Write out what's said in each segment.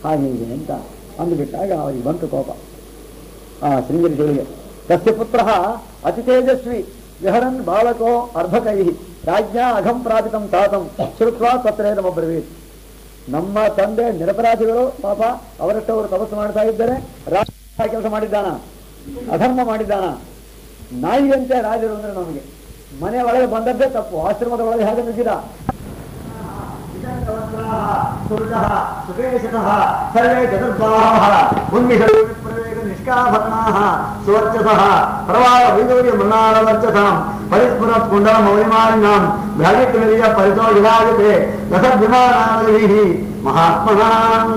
ಹಾಗೆ ಹೀಗೆ ಅಂತ ಅಂದುಬಿಟ್ಟಾಗ ಅವರಿಗೆ ಬಂತು ಕೋಪ ಆ ಶೃಂಗೇರಿ ದೇವಿಗೆ ತಸ್ಯ ಪುತ್ರ ಅತಿ ತೇಜಸ್ವಿ ವಿಹರನ್ ಬಾಲಕೋ ಅರ್ಧಕೈ ರಾಜ್ಞ ಅಘಂ ಪ್ರಾಪಿತಂ ತಾತಂ ಶ್ರುತ್ವಾ ತತ್ರೇದಮಬ್ರವೀತ್ ನಮ್ಮ ತಂದೆ ನಿರಪರಾಧಿಗಳು ಪಾಪ ಅವರಷ್ಟವರು ತಪಸ್ಸು ಮಾಡ್ತಾ ಇದ್ದಾರೆ ರಾಜ ಕೆಲಸ ಮಾಡಿದ್ದಾನ ಅಧರ್ಮ ಮಾಡಿದ್ದಾನ ನಾಯಿಯಂತೆ ರಾಜರು ಅಂದ್ರೆ ನಮಗೆ ಮನೆ ಒಳಗೆ ಬಂದದ್ದೇ ತಪ್ಪು ಆಶ್ರಮದ ಒಳಗೆ ಹೇಗೆ ನುಗ್ಗಿದ ಸರ್ವೇ ಚತುರ್ಬಾಹ ನಿಷ್ಕಾಭರಣಾಃ ಸುವರ್ಚಸಃ ಪ್ರವಾಹ ವೈದೂರ್ಯ ಮೃಣಾಳ ವರ್ಚಸಾಂ ಪರಿಸ್ಫುರ ಪುಂಡ ಮೌಲಿಮಾಲಿನಾಂ ಭ್ರಾಜಿತ್ವರಿಯ ಪರಿಸೋ ವಿರಾಜತೆ ರಸದ್ವಿಮಾನಾಮಲಿಃ ಮಹಾತ್ಮನಾಂ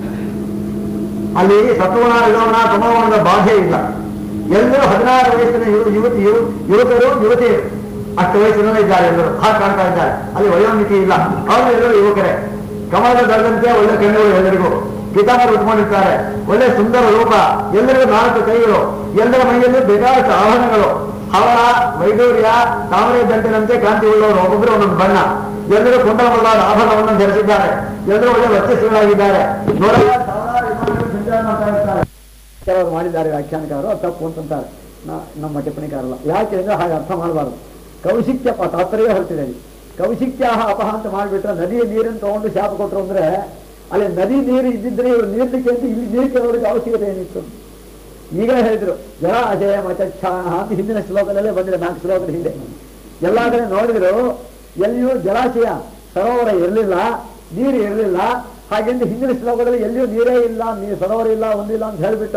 ಅಲ್ಲಿ ಸತ್ವಗುಣ ರಜೋಗುಣ ತಮೋಗುಣದ ಬಾಧೆ ಇಲ್ಲ ಎಲ್ಲರೂ ಹದಿನಾರು ವಯಸ್ಸಿನ ಯುವ ಯುವತಿ ಯು- ಯುವಕರು ಯುವತಿಯರು ಅಷ್ಟು ವಯಸ್ಸಿನಲ್ಲೇ ಇದ್ದಾರೆ ಎಲ್ಲರೂ ಹಾಗೆ ಕಾಣ್ತಾ ಇದ್ದಾರೆ ಅಲ್ಲಿ ವಯೋಮಿತಿ ಇಲ್ಲ ಅವರು ಎಲ್ಲರೂ ಯುವಕರೇ ಕಮಲದ ದಳದಂತೆ ಒಳ್ಳೆ ಕಣ್ಣುಗಳು ಎಲ್ಲರಿಗೂ ಪಿತಾಮರು ಉಟ್ಕೊಂಡಿರ್ತಾರೆ ಒಳ್ಳೆ ಸುಂದರ ರೂಪ ಎಲ್ಲರಿಗೂ ನಾಲ್ಕು ಕೈಗಳು ಎಲ್ಲರ ಮೈಯಲ್ಲಿ ಬೇಕಾದಷ್ಟು ಆಭರಣಗಳು ಹವಳ ವೈಡೂರ್ಯ ತಾಮರೆ ದಂಟಿನಂತೆ ಕಾಂತಿ ಉಳ್ಳವರು ಒಬ್ಬೊಬ್ಬರು ಒಂದೊಂದು ಬಣ್ಣ ಎಲ್ಲರೂ ಕುಂಡಲಮಲ್ಲಾದ ಆಭರಣವನ್ನು ಧರಿಸಿದ್ದಾರೆ ಎಲ್ಲರೂ ಒಳ್ಳೆ ವರ್ಚಸ್ಸುಗಳಾಗಿದ್ದಾರೆ ನೂರಾರು ಸಾವಿರಾರು ವಿಮಾನಗಳು ಸಂಚಾರ ಮಾಡ್ತಾ ಇರ್ತಾರೆ ಕೆಲವರು ಮಾಡಿದ್ದಾರೆ ವ್ಯಾಖ್ಯಾನಕಾರರು ಅದು ತಪ್ಪು ಅಂತಂತಾರೆ ನಾ- ನಮ್ಮ ಟಿಪ್ಪಣಿಕಾರಲ್ಲ ಯಾಕೆ ಅಂದ್ರೆ ಹಾಗೆ ಅರ್ಥ ಮಾಡಬಾರ್ದು ಕೌಶಿಕ್ಯ ಪ- ತಾತ್ಪರ್ಯ ಹೊರಟಿದೆ ಅಲ್ಲಿ ಕೌಶಿಕ್ಯ ಅಪಹ ಅಂತ ಮಾಡಿಬಿಟ್ರೆ ನದಿಯ ನೀರನ್ನು ತಗೊಂಡು ಶಾಪ ಕೊಟ್ಟರು ಅಂದ್ರೆ ಅಲ್ಲಿ ನದಿ ನೀರು ಇದ್ದಿದ್ರೆ ಇವರು ನೀರ್ಲಿಕ್ಕೆ ಅಂತ ಇಲ್ಲಿ ನೀರು ಕೇಳೋದಕ್ಕೆ ಅವಶ್ಯಕತೆ ಏನಿತ್ತು ಈಗಲೇ ಹೇಳಿದ್ರು ಜಲಾಶಯ ಮಚಕ್ಷಾಣ ಅಂತ ಹಿಂದಿನ ಶ್ಲೋಕದಲ್ಲೇ ಬಂದಿದೆ ನಾಲ್ಕು ಶ್ಲೋಕದ ಹಿಂದೆ ಎಲ್ಲಾ ಕಡೆ ನೋಡಿದ್ರು ಎಲ್ಲಿಯೂ ಜಲಾಶಯ ಸರೋವರ ಇರಲಿಲ್ಲ ನೀರು ಇರಲಿಲ್ಲ ಹಾಗೆಂದು ಹಿಂದಿನ ಶ್ಲೋಕದಲ್ಲಿ ಎಲ್ಲಿಯೂ ನೀರೇ ಇಲ್ಲ ನೀರು ಸರೋವರ ಇಲ್ಲ ಒಂದಿಲ್ಲ ಅಂತ ಹೇಳಿಬಿಟ್ಟು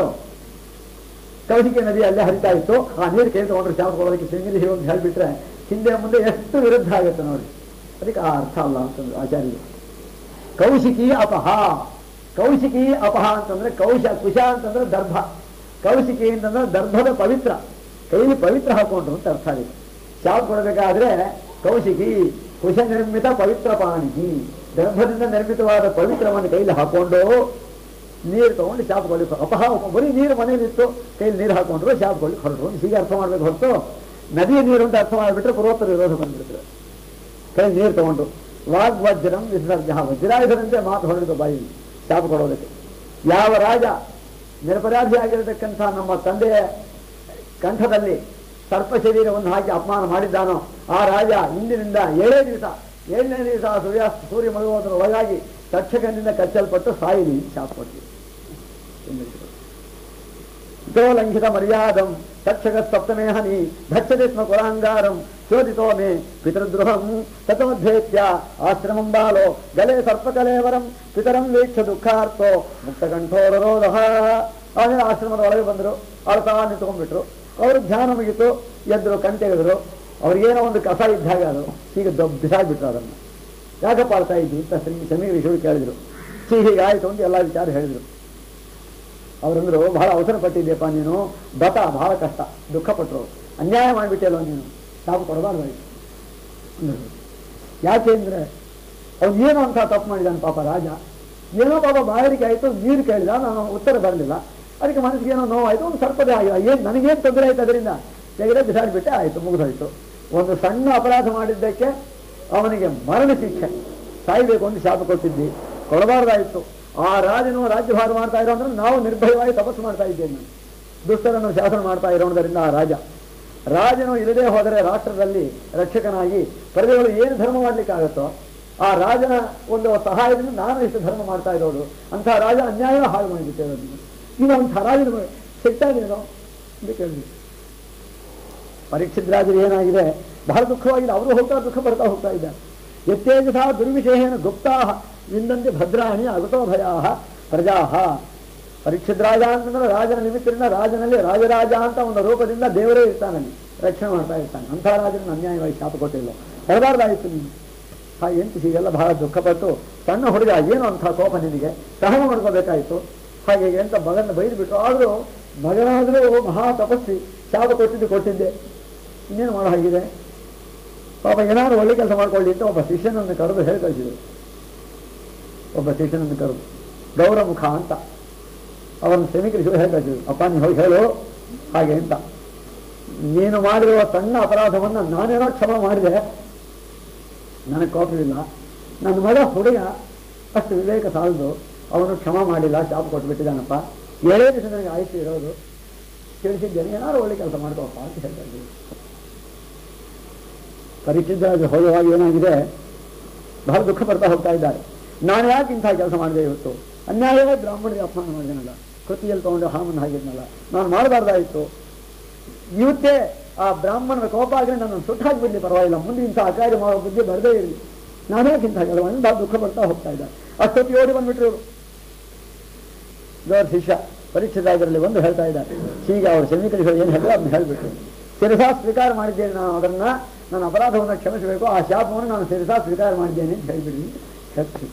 ಕೌಶಿಕ ನದಿ ಅಲ್ಲೇ ಹರಿತಾ ಇತ್ತು ಆ ನೀರು ಕೈ ತಗೊಂಡ್ರೆ ಶಾಪ ಕೊಡೋದಕ್ಕೆ ಶೃಂಗೇರಿ ಅಂತ ಹೇಳಿಬಿಟ್ರೆ ಹಿಂದೆ ಮುಂದೆ ಎಷ್ಟು ವಿರುದ್ಧ ಆಗುತ್ತೆ ನೋಡಿ ಅದಕ್ಕೆ ಆ ಅರ್ಥ ಅಲ್ಲ ಅಂತಂದ್ರು ಆಚಾರ್ಯರು ಕೌಶಿಕಿ ಅಪಹ ಕೌಶಿಕಿ ಅಪಹ ಅಂತಂದ್ರೆ ಕೌಶ ಕುಶ ಅಂತಂದ್ರೆ ದರ್ಭ ಕೌಶಿಕಿ ಅಂತಂದ್ರೆ ದರ್ಭದ ಪವಿತ್ರ ಕೈಲಿ ಪವಿತ್ರ ಹಾಕೊಂಡ್ರು ಅಂತ ಅರ್ಥ ಆಗಿದೆ ಶಾಪ ಕೊಡಬೇಕಾದ್ರೆ ಕೌಶಿಕಿ ಕುಶ ನಿರ್ಮಿತ ಪವಿತ್ರ ಪಾಣಿ ದರ್ಭದಿಂದ ನಿರ್ಮಿತವಾದ ಪವಿತ್ರವನ್ನು ಕೈಲಿ ಹಾಕೊಂಡು ನೀರು ತಗೊಂಡು ಶಾಪ ಕೊಡ್ಲಿಕ್ಕೆ ಅಪಹ ಬರೀ ನೀರು ಮನೇಲಿತ್ತು ಕೈಲಿ ನೀರು ಹಾಕೊಂಡ್ರು ಶಾಪ ಕೊಡ್ಲಿಕ್ಕೆ ಹೊರಟರು ಹೀಗೆ ಅರ್ಥ ಮಾಡ್ಬೇಕು ಹೊರತು ನದಿಯ ನೀರು ಅಂತ ಅರ್ಥ ಮಾಡಿಬಿಟ್ರೆ ಪೂರ್ವೋತ್ತರ ವಿರೋಧ ಬಂದ್ಬಿಡ್ತದೆ ಕೈ ನೀರು ತಗೊಂಡು ವಾಗ್ವಜ್ರಂ ವಿಸರ್ಜ ವಜ್ರಾಯುಧರಂತೆ ಮಾತು ಹೊರಡಿದ ಬಾಯಿ ಶಾಪ ಕೊಡೋದಕ್ಕೆ ಯಾವ ರಾಜ ನಿರಪರಾಧಿ ಆಗಿರತಕ್ಕಂಥ ನಮ್ಮ ತಂದೆಯ ಕಂಠದಲ್ಲಿ ಸರ್ಪ ಶರೀರವನ್ನು ಹಾಕಿ ಅಪಮಾನ ಮಾಡಿದ್ದಾನೋ ಆ ರಾಜ ಇಂದಿನಿಂದ ಏಳೇ ದಿವಸ ಏಳನೇ ದಿವಸ ಸೂರ್ಯಾಸ್ತ ಸೂರ್ಯ ಮುಳುಗುವುದರ ಒಳಗಾಗಿ ತಕ್ಷಕನಿಂದ ಕಚ್ಚಲ್ಪಟ್ಟು ಸಾಯಿಲಿ ಅಂತ ಶಾಪ ಕೊಡ್ತೀವಿ ಲಂಘಿತ ಮರ್ಯಾದಂ ತಕ್ಷಕ ಸಪ್ತಮೇ ಹನಿ ಧಚ್ಚದೆ ಸ್ಮ ಕುಲಾಂಗಾರಂ ಚೋದಿತೋ ಮೇ ಪಿತೃದ್ರೋಹಂ ತಥಮಧ್ಯೇತ್ಯ ಆಶ್ರಮಂ ಬಾಲೋ ಗಲೆ ಸರ್ಪಕಲೇವರಂ ಪಿತರಂ ವೀಕ್ಷ ದುಃಖಾರ್ಥೋ ಮುಕ್ತಕಂಠೋರರೋಧ ಆಮೇಲೆ ಆಶ್ರಮದ ಒಳಗೆ ಬಂದರು ಅಳ್ತಾ ನಿಂತ್ಕೊಂಡ್ಬಿಟ್ರು ಅವರು ಧ್ಯಾನ ಮುಗಿತು ಎದ್ರು ಕಣ್ ತೆಗೆದ್ರು ಅವ್ರಿಗೇನೋ ಒಂದು ಕಸ ಇದ್ದಾಗ ಅದು ಹೀಗೆ ದೊಡ್ಡ ಬಿಸಾಡ್ಬಿಟ್ರು ಅದನ್ನು ಯಾಕಪ್ಪ ಆಡ್ತಾ ಇದ್ವಿ ಅಂತ ಸಮೀರ್ ವಿಷಯ ಕೇಳಿದ್ರು ಸಿ ಹೀಗಾಯ್ತು ಅಂತ ಎಲ್ಲ ವಿಚಾರ ಹೇಳಿದ್ರು ಅವರಂದ್ರು ಬಹಳ ಅವಸರ ಪಟ್ಟಿದ್ಯಪ್ಪ ನೀನು ಬತ ಬಹಳ ಕಷ್ಟ ದುಃಖ ಪಟ್ಟರು ಅನ್ಯಾಯ ಮಾಡಿಬಿಟ್ಟಲ್ಲ ನೀನು ಸಾಕು ಕೊಡಬಾರ್ದಾಯ್ತು ಅಂದ್ರು. ಯಾಕೆ ಅಂದ್ರೆ ಅವ್ನು ಏನೋ ಅಂತ ತಪ್ಪು ಮಾಡಿದಾನೆ ಪಾಪ ರಾಜ ಏನೋ ಪಾಪ ಬಾಯಾರಿಕೆ ಆಯಿತು ನೀರು ಕೇಳಿದ ನಾನು ಉತ್ತರ ಬರಲಿಲ್ಲ ಅದಕ್ಕೆ ಮನಸ್ಸಿಗೆ ಏನೋ ನೋವಾಯಿತು ಒಂದು ಸರ್ಪದೇ ಆಗಿಲ್ಲ ಏನು ನನಗೇನು ತೊಂದರೆ ಆಯ್ತು ಅದರಿಂದ ತೆಗೆದ ಬಿಸಾಡಿಬಿಟ್ಟೆ ಆಯಿತು ಮುಗಿದೋಯ್ತು ಒಂದು ಸಣ್ಣ ಅಪರಾಧ ಮಾಡಿದ್ದಕ್ಕೆ ಅವನಿಗೆ ಮರಣ ಶಿಕ್ಷೆ ಸಾಯ್ಬೇಕು ಅಂತ ಶಾಪ ಕೊಟ್ಟಿದ್ದಿ ಕೊಡಬಾರ್ದಾಯಿತು ಆ ರಾಜನು ರಾಜ್ಯಭಾರ ಮಾಡ್ತಾ ಇರೋ ಅಂದ್ರೆ ನಾವು ನಿರ್ಭಯವಾಗಿ ತಪಸ್ಸು ಮಾಡ್ತಾ ಇದ್ದೇನೆ ನಾನು ದುಷ್ಟರನ್ನು ಶಾಸನ ಮಾಡ್ತಾ ಇರೋದ್ರಿಂದ ಆ ರಾಜ ರಾಜನು ಇಲ್ಲದೆ ಹೋದರೆ ರಾಷ್ಟ್ರದಲ್ಲಿ ರಕ್ಷಕನಾಗಿ ಪ್ರಜೆಗಳು ಏನು ಧರ್ಮ ಮಾಡ್ಲಿಕ್ಕಾಗತ್ತೋ ಆ ರಾಜನ ಒಂದು ಸಹಾಯದಿಂದ ನಾನು ಇಷ್ಟು ಧರ್ಮ ಮಾಡ್ತಾ ಇರೋದು ಅಂಥ ರಾಜ ಅನ್ಯಾಯ ಹಾಳು ಮಾಡಿಬಿಟ್ಟೆ ಈಗ ಅಂಥ ರಾಜನ ಸಿಟ್ಟಾಗಿರೋ ಅಂತ ಕೇಳಿದ್ವಿ ಪರೀಕ್ಷಿತ್ ರಾಜರು ಏನಾಗಿದೆ ಬಹಳ ದುಃಖವಾಗಿದೆ ಅವರು ಹೋಗ್ತಾ ದುಃಖ ಬರ್ತಾ ಹೋಗ್ತಾ ಇದ್ದಾರೆ ಯತ್ತೇಜಸಾ ದುರ್ವಿಷೇನ ಗುಪ್ತಾ ವಿಂದಂತೆ ಭದ್ರಾಣಿ ಅಗತೋ ಭಯಾ ಪ್ರಜಾ ಪರೀಕ್ಷಿತ್ ರಾಜ ಅಂತಂದ್ರೆ ರಾಜನ ನಿಮಿತ್ತದಿಂದ ರಾಜನಲ್ಲಿ ರಾಜರಾಜ ಅಂತ ಒಂದು ರೂಪದಿಂದ ದೇವರೇ ಇರ್ತಾನಲ್ಲಿ ರಕ್ಷಣೆ ಮಾಡ್ತಾ ಇರ್ತಾನೆ ಅಂಥ ರಾಜನ ಅನ್ಯಾಯವಾಗಿ ಶಾಪ ಕೊಟ್ಟಿಲ್ಲ ಹೊರಬಾರ್ದಾಯಿತು ನೀನು ಹಾಗೆ ಎಂಟು ಹೀಗೆಲ್ಲ ಬಹಳ ದುಃಖಪಟ್ಟು ಸಣ್ಣ ಹುಡುಗ ಏನು ಅಂಥ ಕೋಪ ನಿನಗೆ ಸಹನ ಮಾಡ್ಕೋಬೇಕಾಯ್ತು ಹಾಗೆ ಹೀಗೆ ಅಂತ ಮಗನ ಬೈದ್ಬಿಟ್ರು ಆದರೂ ಮಗನಾದರೂ ಮಹಾ ತಪಸ್ವಿ ಶಾಪ ಕೊಟ್ಟಿದ್ದು ಕೊಟ್ಟಿದ್ದೆ ಇನ್ನೇನು ಮಾಡೋ ಹಾಗಿದೆ ಪಾಪ ಏನಾದ್ರು ಒಳ್ಳೆ ಕೆಲಸ ಮಾಡ್ಕೊಳ್ಳಿ ಅಂತ ಒಬ್ಬ ಶಿಷ್ಯನನ್ನು ಕರೆದು ಹೇಳಿ ಕಳಿಸಿದರು ಒಬ್ಬ ಶಿಷ್ಯನನ್ನು ಕರೆದು ಗೌರಮುಖ ಅಂತ ಅವರನ್ನು ಕ್ಷಮಿಕರಿಸಿ ಹೇಳಿ ಕಳಿಸಿದ್ರು ಅಪ್ಪ ನೀವು ಹೋಗಿ ಹೇಳು ಹಾಗೆ ಅಂತ ನೀನು ಮಾಡಿರುವ ಸಣ್ಣ ಅಪರಾಧವನ್ನು ನಾನೇನೋ ಕ್ಷಮ ಮಾಡಿದೆ ನನಗೆ ಕೋಪವಿಲ್ಲ ನನ್ನ ಮಗ ಹುಡುಗ ಅಷ್ಟು ವಿವೇಕ ಸಾಲದು ಅವನು ಕ್ಷಮ ಮಾಡಿಲ್ಲ ಶಾಪ ಕೊಟ್ಬಿಟ್ಟಿದ್ದಾನಪ್ಪ ಏಳೇ ದಿವಸ ನನಗೆ ಆಯ್ತು ಇರೋದು ತಿಳಿಸಿದ್ದೇನೆ ಏನಾದ್ರು ಒಳ್ಳೆ ಕೆಲಸ ಮಾಡ್ಕೋಪ್ಪ ಅಂತ ಹೇಳ್ತಾ ಇದ್ದೀನಿ ಪರೀಕ್ಷಿತರಾಗಿ ಹೋಗುವಾಗ ಏನಾಗಿದೆ ಬಹಳ ದುಃಖ ಪಡ್ತಾ ಹೋಗ್ತಾ ಇದ್ದಾರೆ ನಾನು ಯಾಕೆ ಇಂಥ ಕೆಲಸ ಮಾಡಿದೆ ಇವತ್ತು ಅನ್ಯಾಯವೇ ಬ್ರಾಹ್ಮಣರಿಗೆ ಅಪಮಾನ ಮಾಡಿದನಲ್ಲ ಕೃತಿಯಲ್ಲಿ ತಗೊಂಡು ಹಾಮನ್ನು ಹಾಕಿದ್ನಲ್ಲ ನಾನು ಮಾಡಬಾರ್ದಾಯಿತು ಇವತ್ತೇ ಆ ಬ್ರಾಹ್ಮಣರ ಕೋಪ ಆಗಲಿ ನನ್ನನ್ನು ಸುಟ್ಟು ಹಾಕಿಬಿಡ್ಲಿ ಪರವಾಗಿಲ್ಲ ಮುಂದೆ ಇಂಥ ಅಕಾರ್ಯ ಮಾಡೋ ಬುದ್ಧಿ ಬರದೇ ಇರಲಿ ನಾನೇ ಇಂಥ ಕೆಲಸ ಮಾಡಿ ಬಹಳ ದುಃಖ ಪಡ್ತಾ ಹೋಗ್ತಾ ಇದ್ದಾರೆ ಅಷ್ಟೊತ್ತಿಗೆ ಓಡಿ ಬಂದ್ಬಿಟ್ರು ಇವರು ಗೌರ್ ಶಿಷ್ಯ ಪರೀಕ್ಷೆದಾಗರಲ್ಲಿ ಒಂದು ಹೇಳ್ತಾ ಇದ್ದಾರೆ ಹೀಗೆ ಅವರು ಸಮೀಕರಿಸಲು ಏನು ಹೇಳಿದ್ರು ಅದನ್ನ ಹೇಳ್ಬಿಟ್ರು ಶಿರಸಾ ಸ್ವೀಕಾರ ಮಾಡಿದ್ದೇನೆ ನಾನು ಅದನ್ನ ನನ್ನ ಅಪರಾಧವನ್ನು ಕ್ಷಮಿಸಬೇಕು ಆ ಶಾಪವನ್ನು ನಾನು ಶಿರಸಾ ಸ್ವೀಕಾರ ಮಾಡಿದ್ದೇನೆ ಅಂತ ಹೇಳ್ಬಿಡಿ ಹೇಳ್ತೀನಿ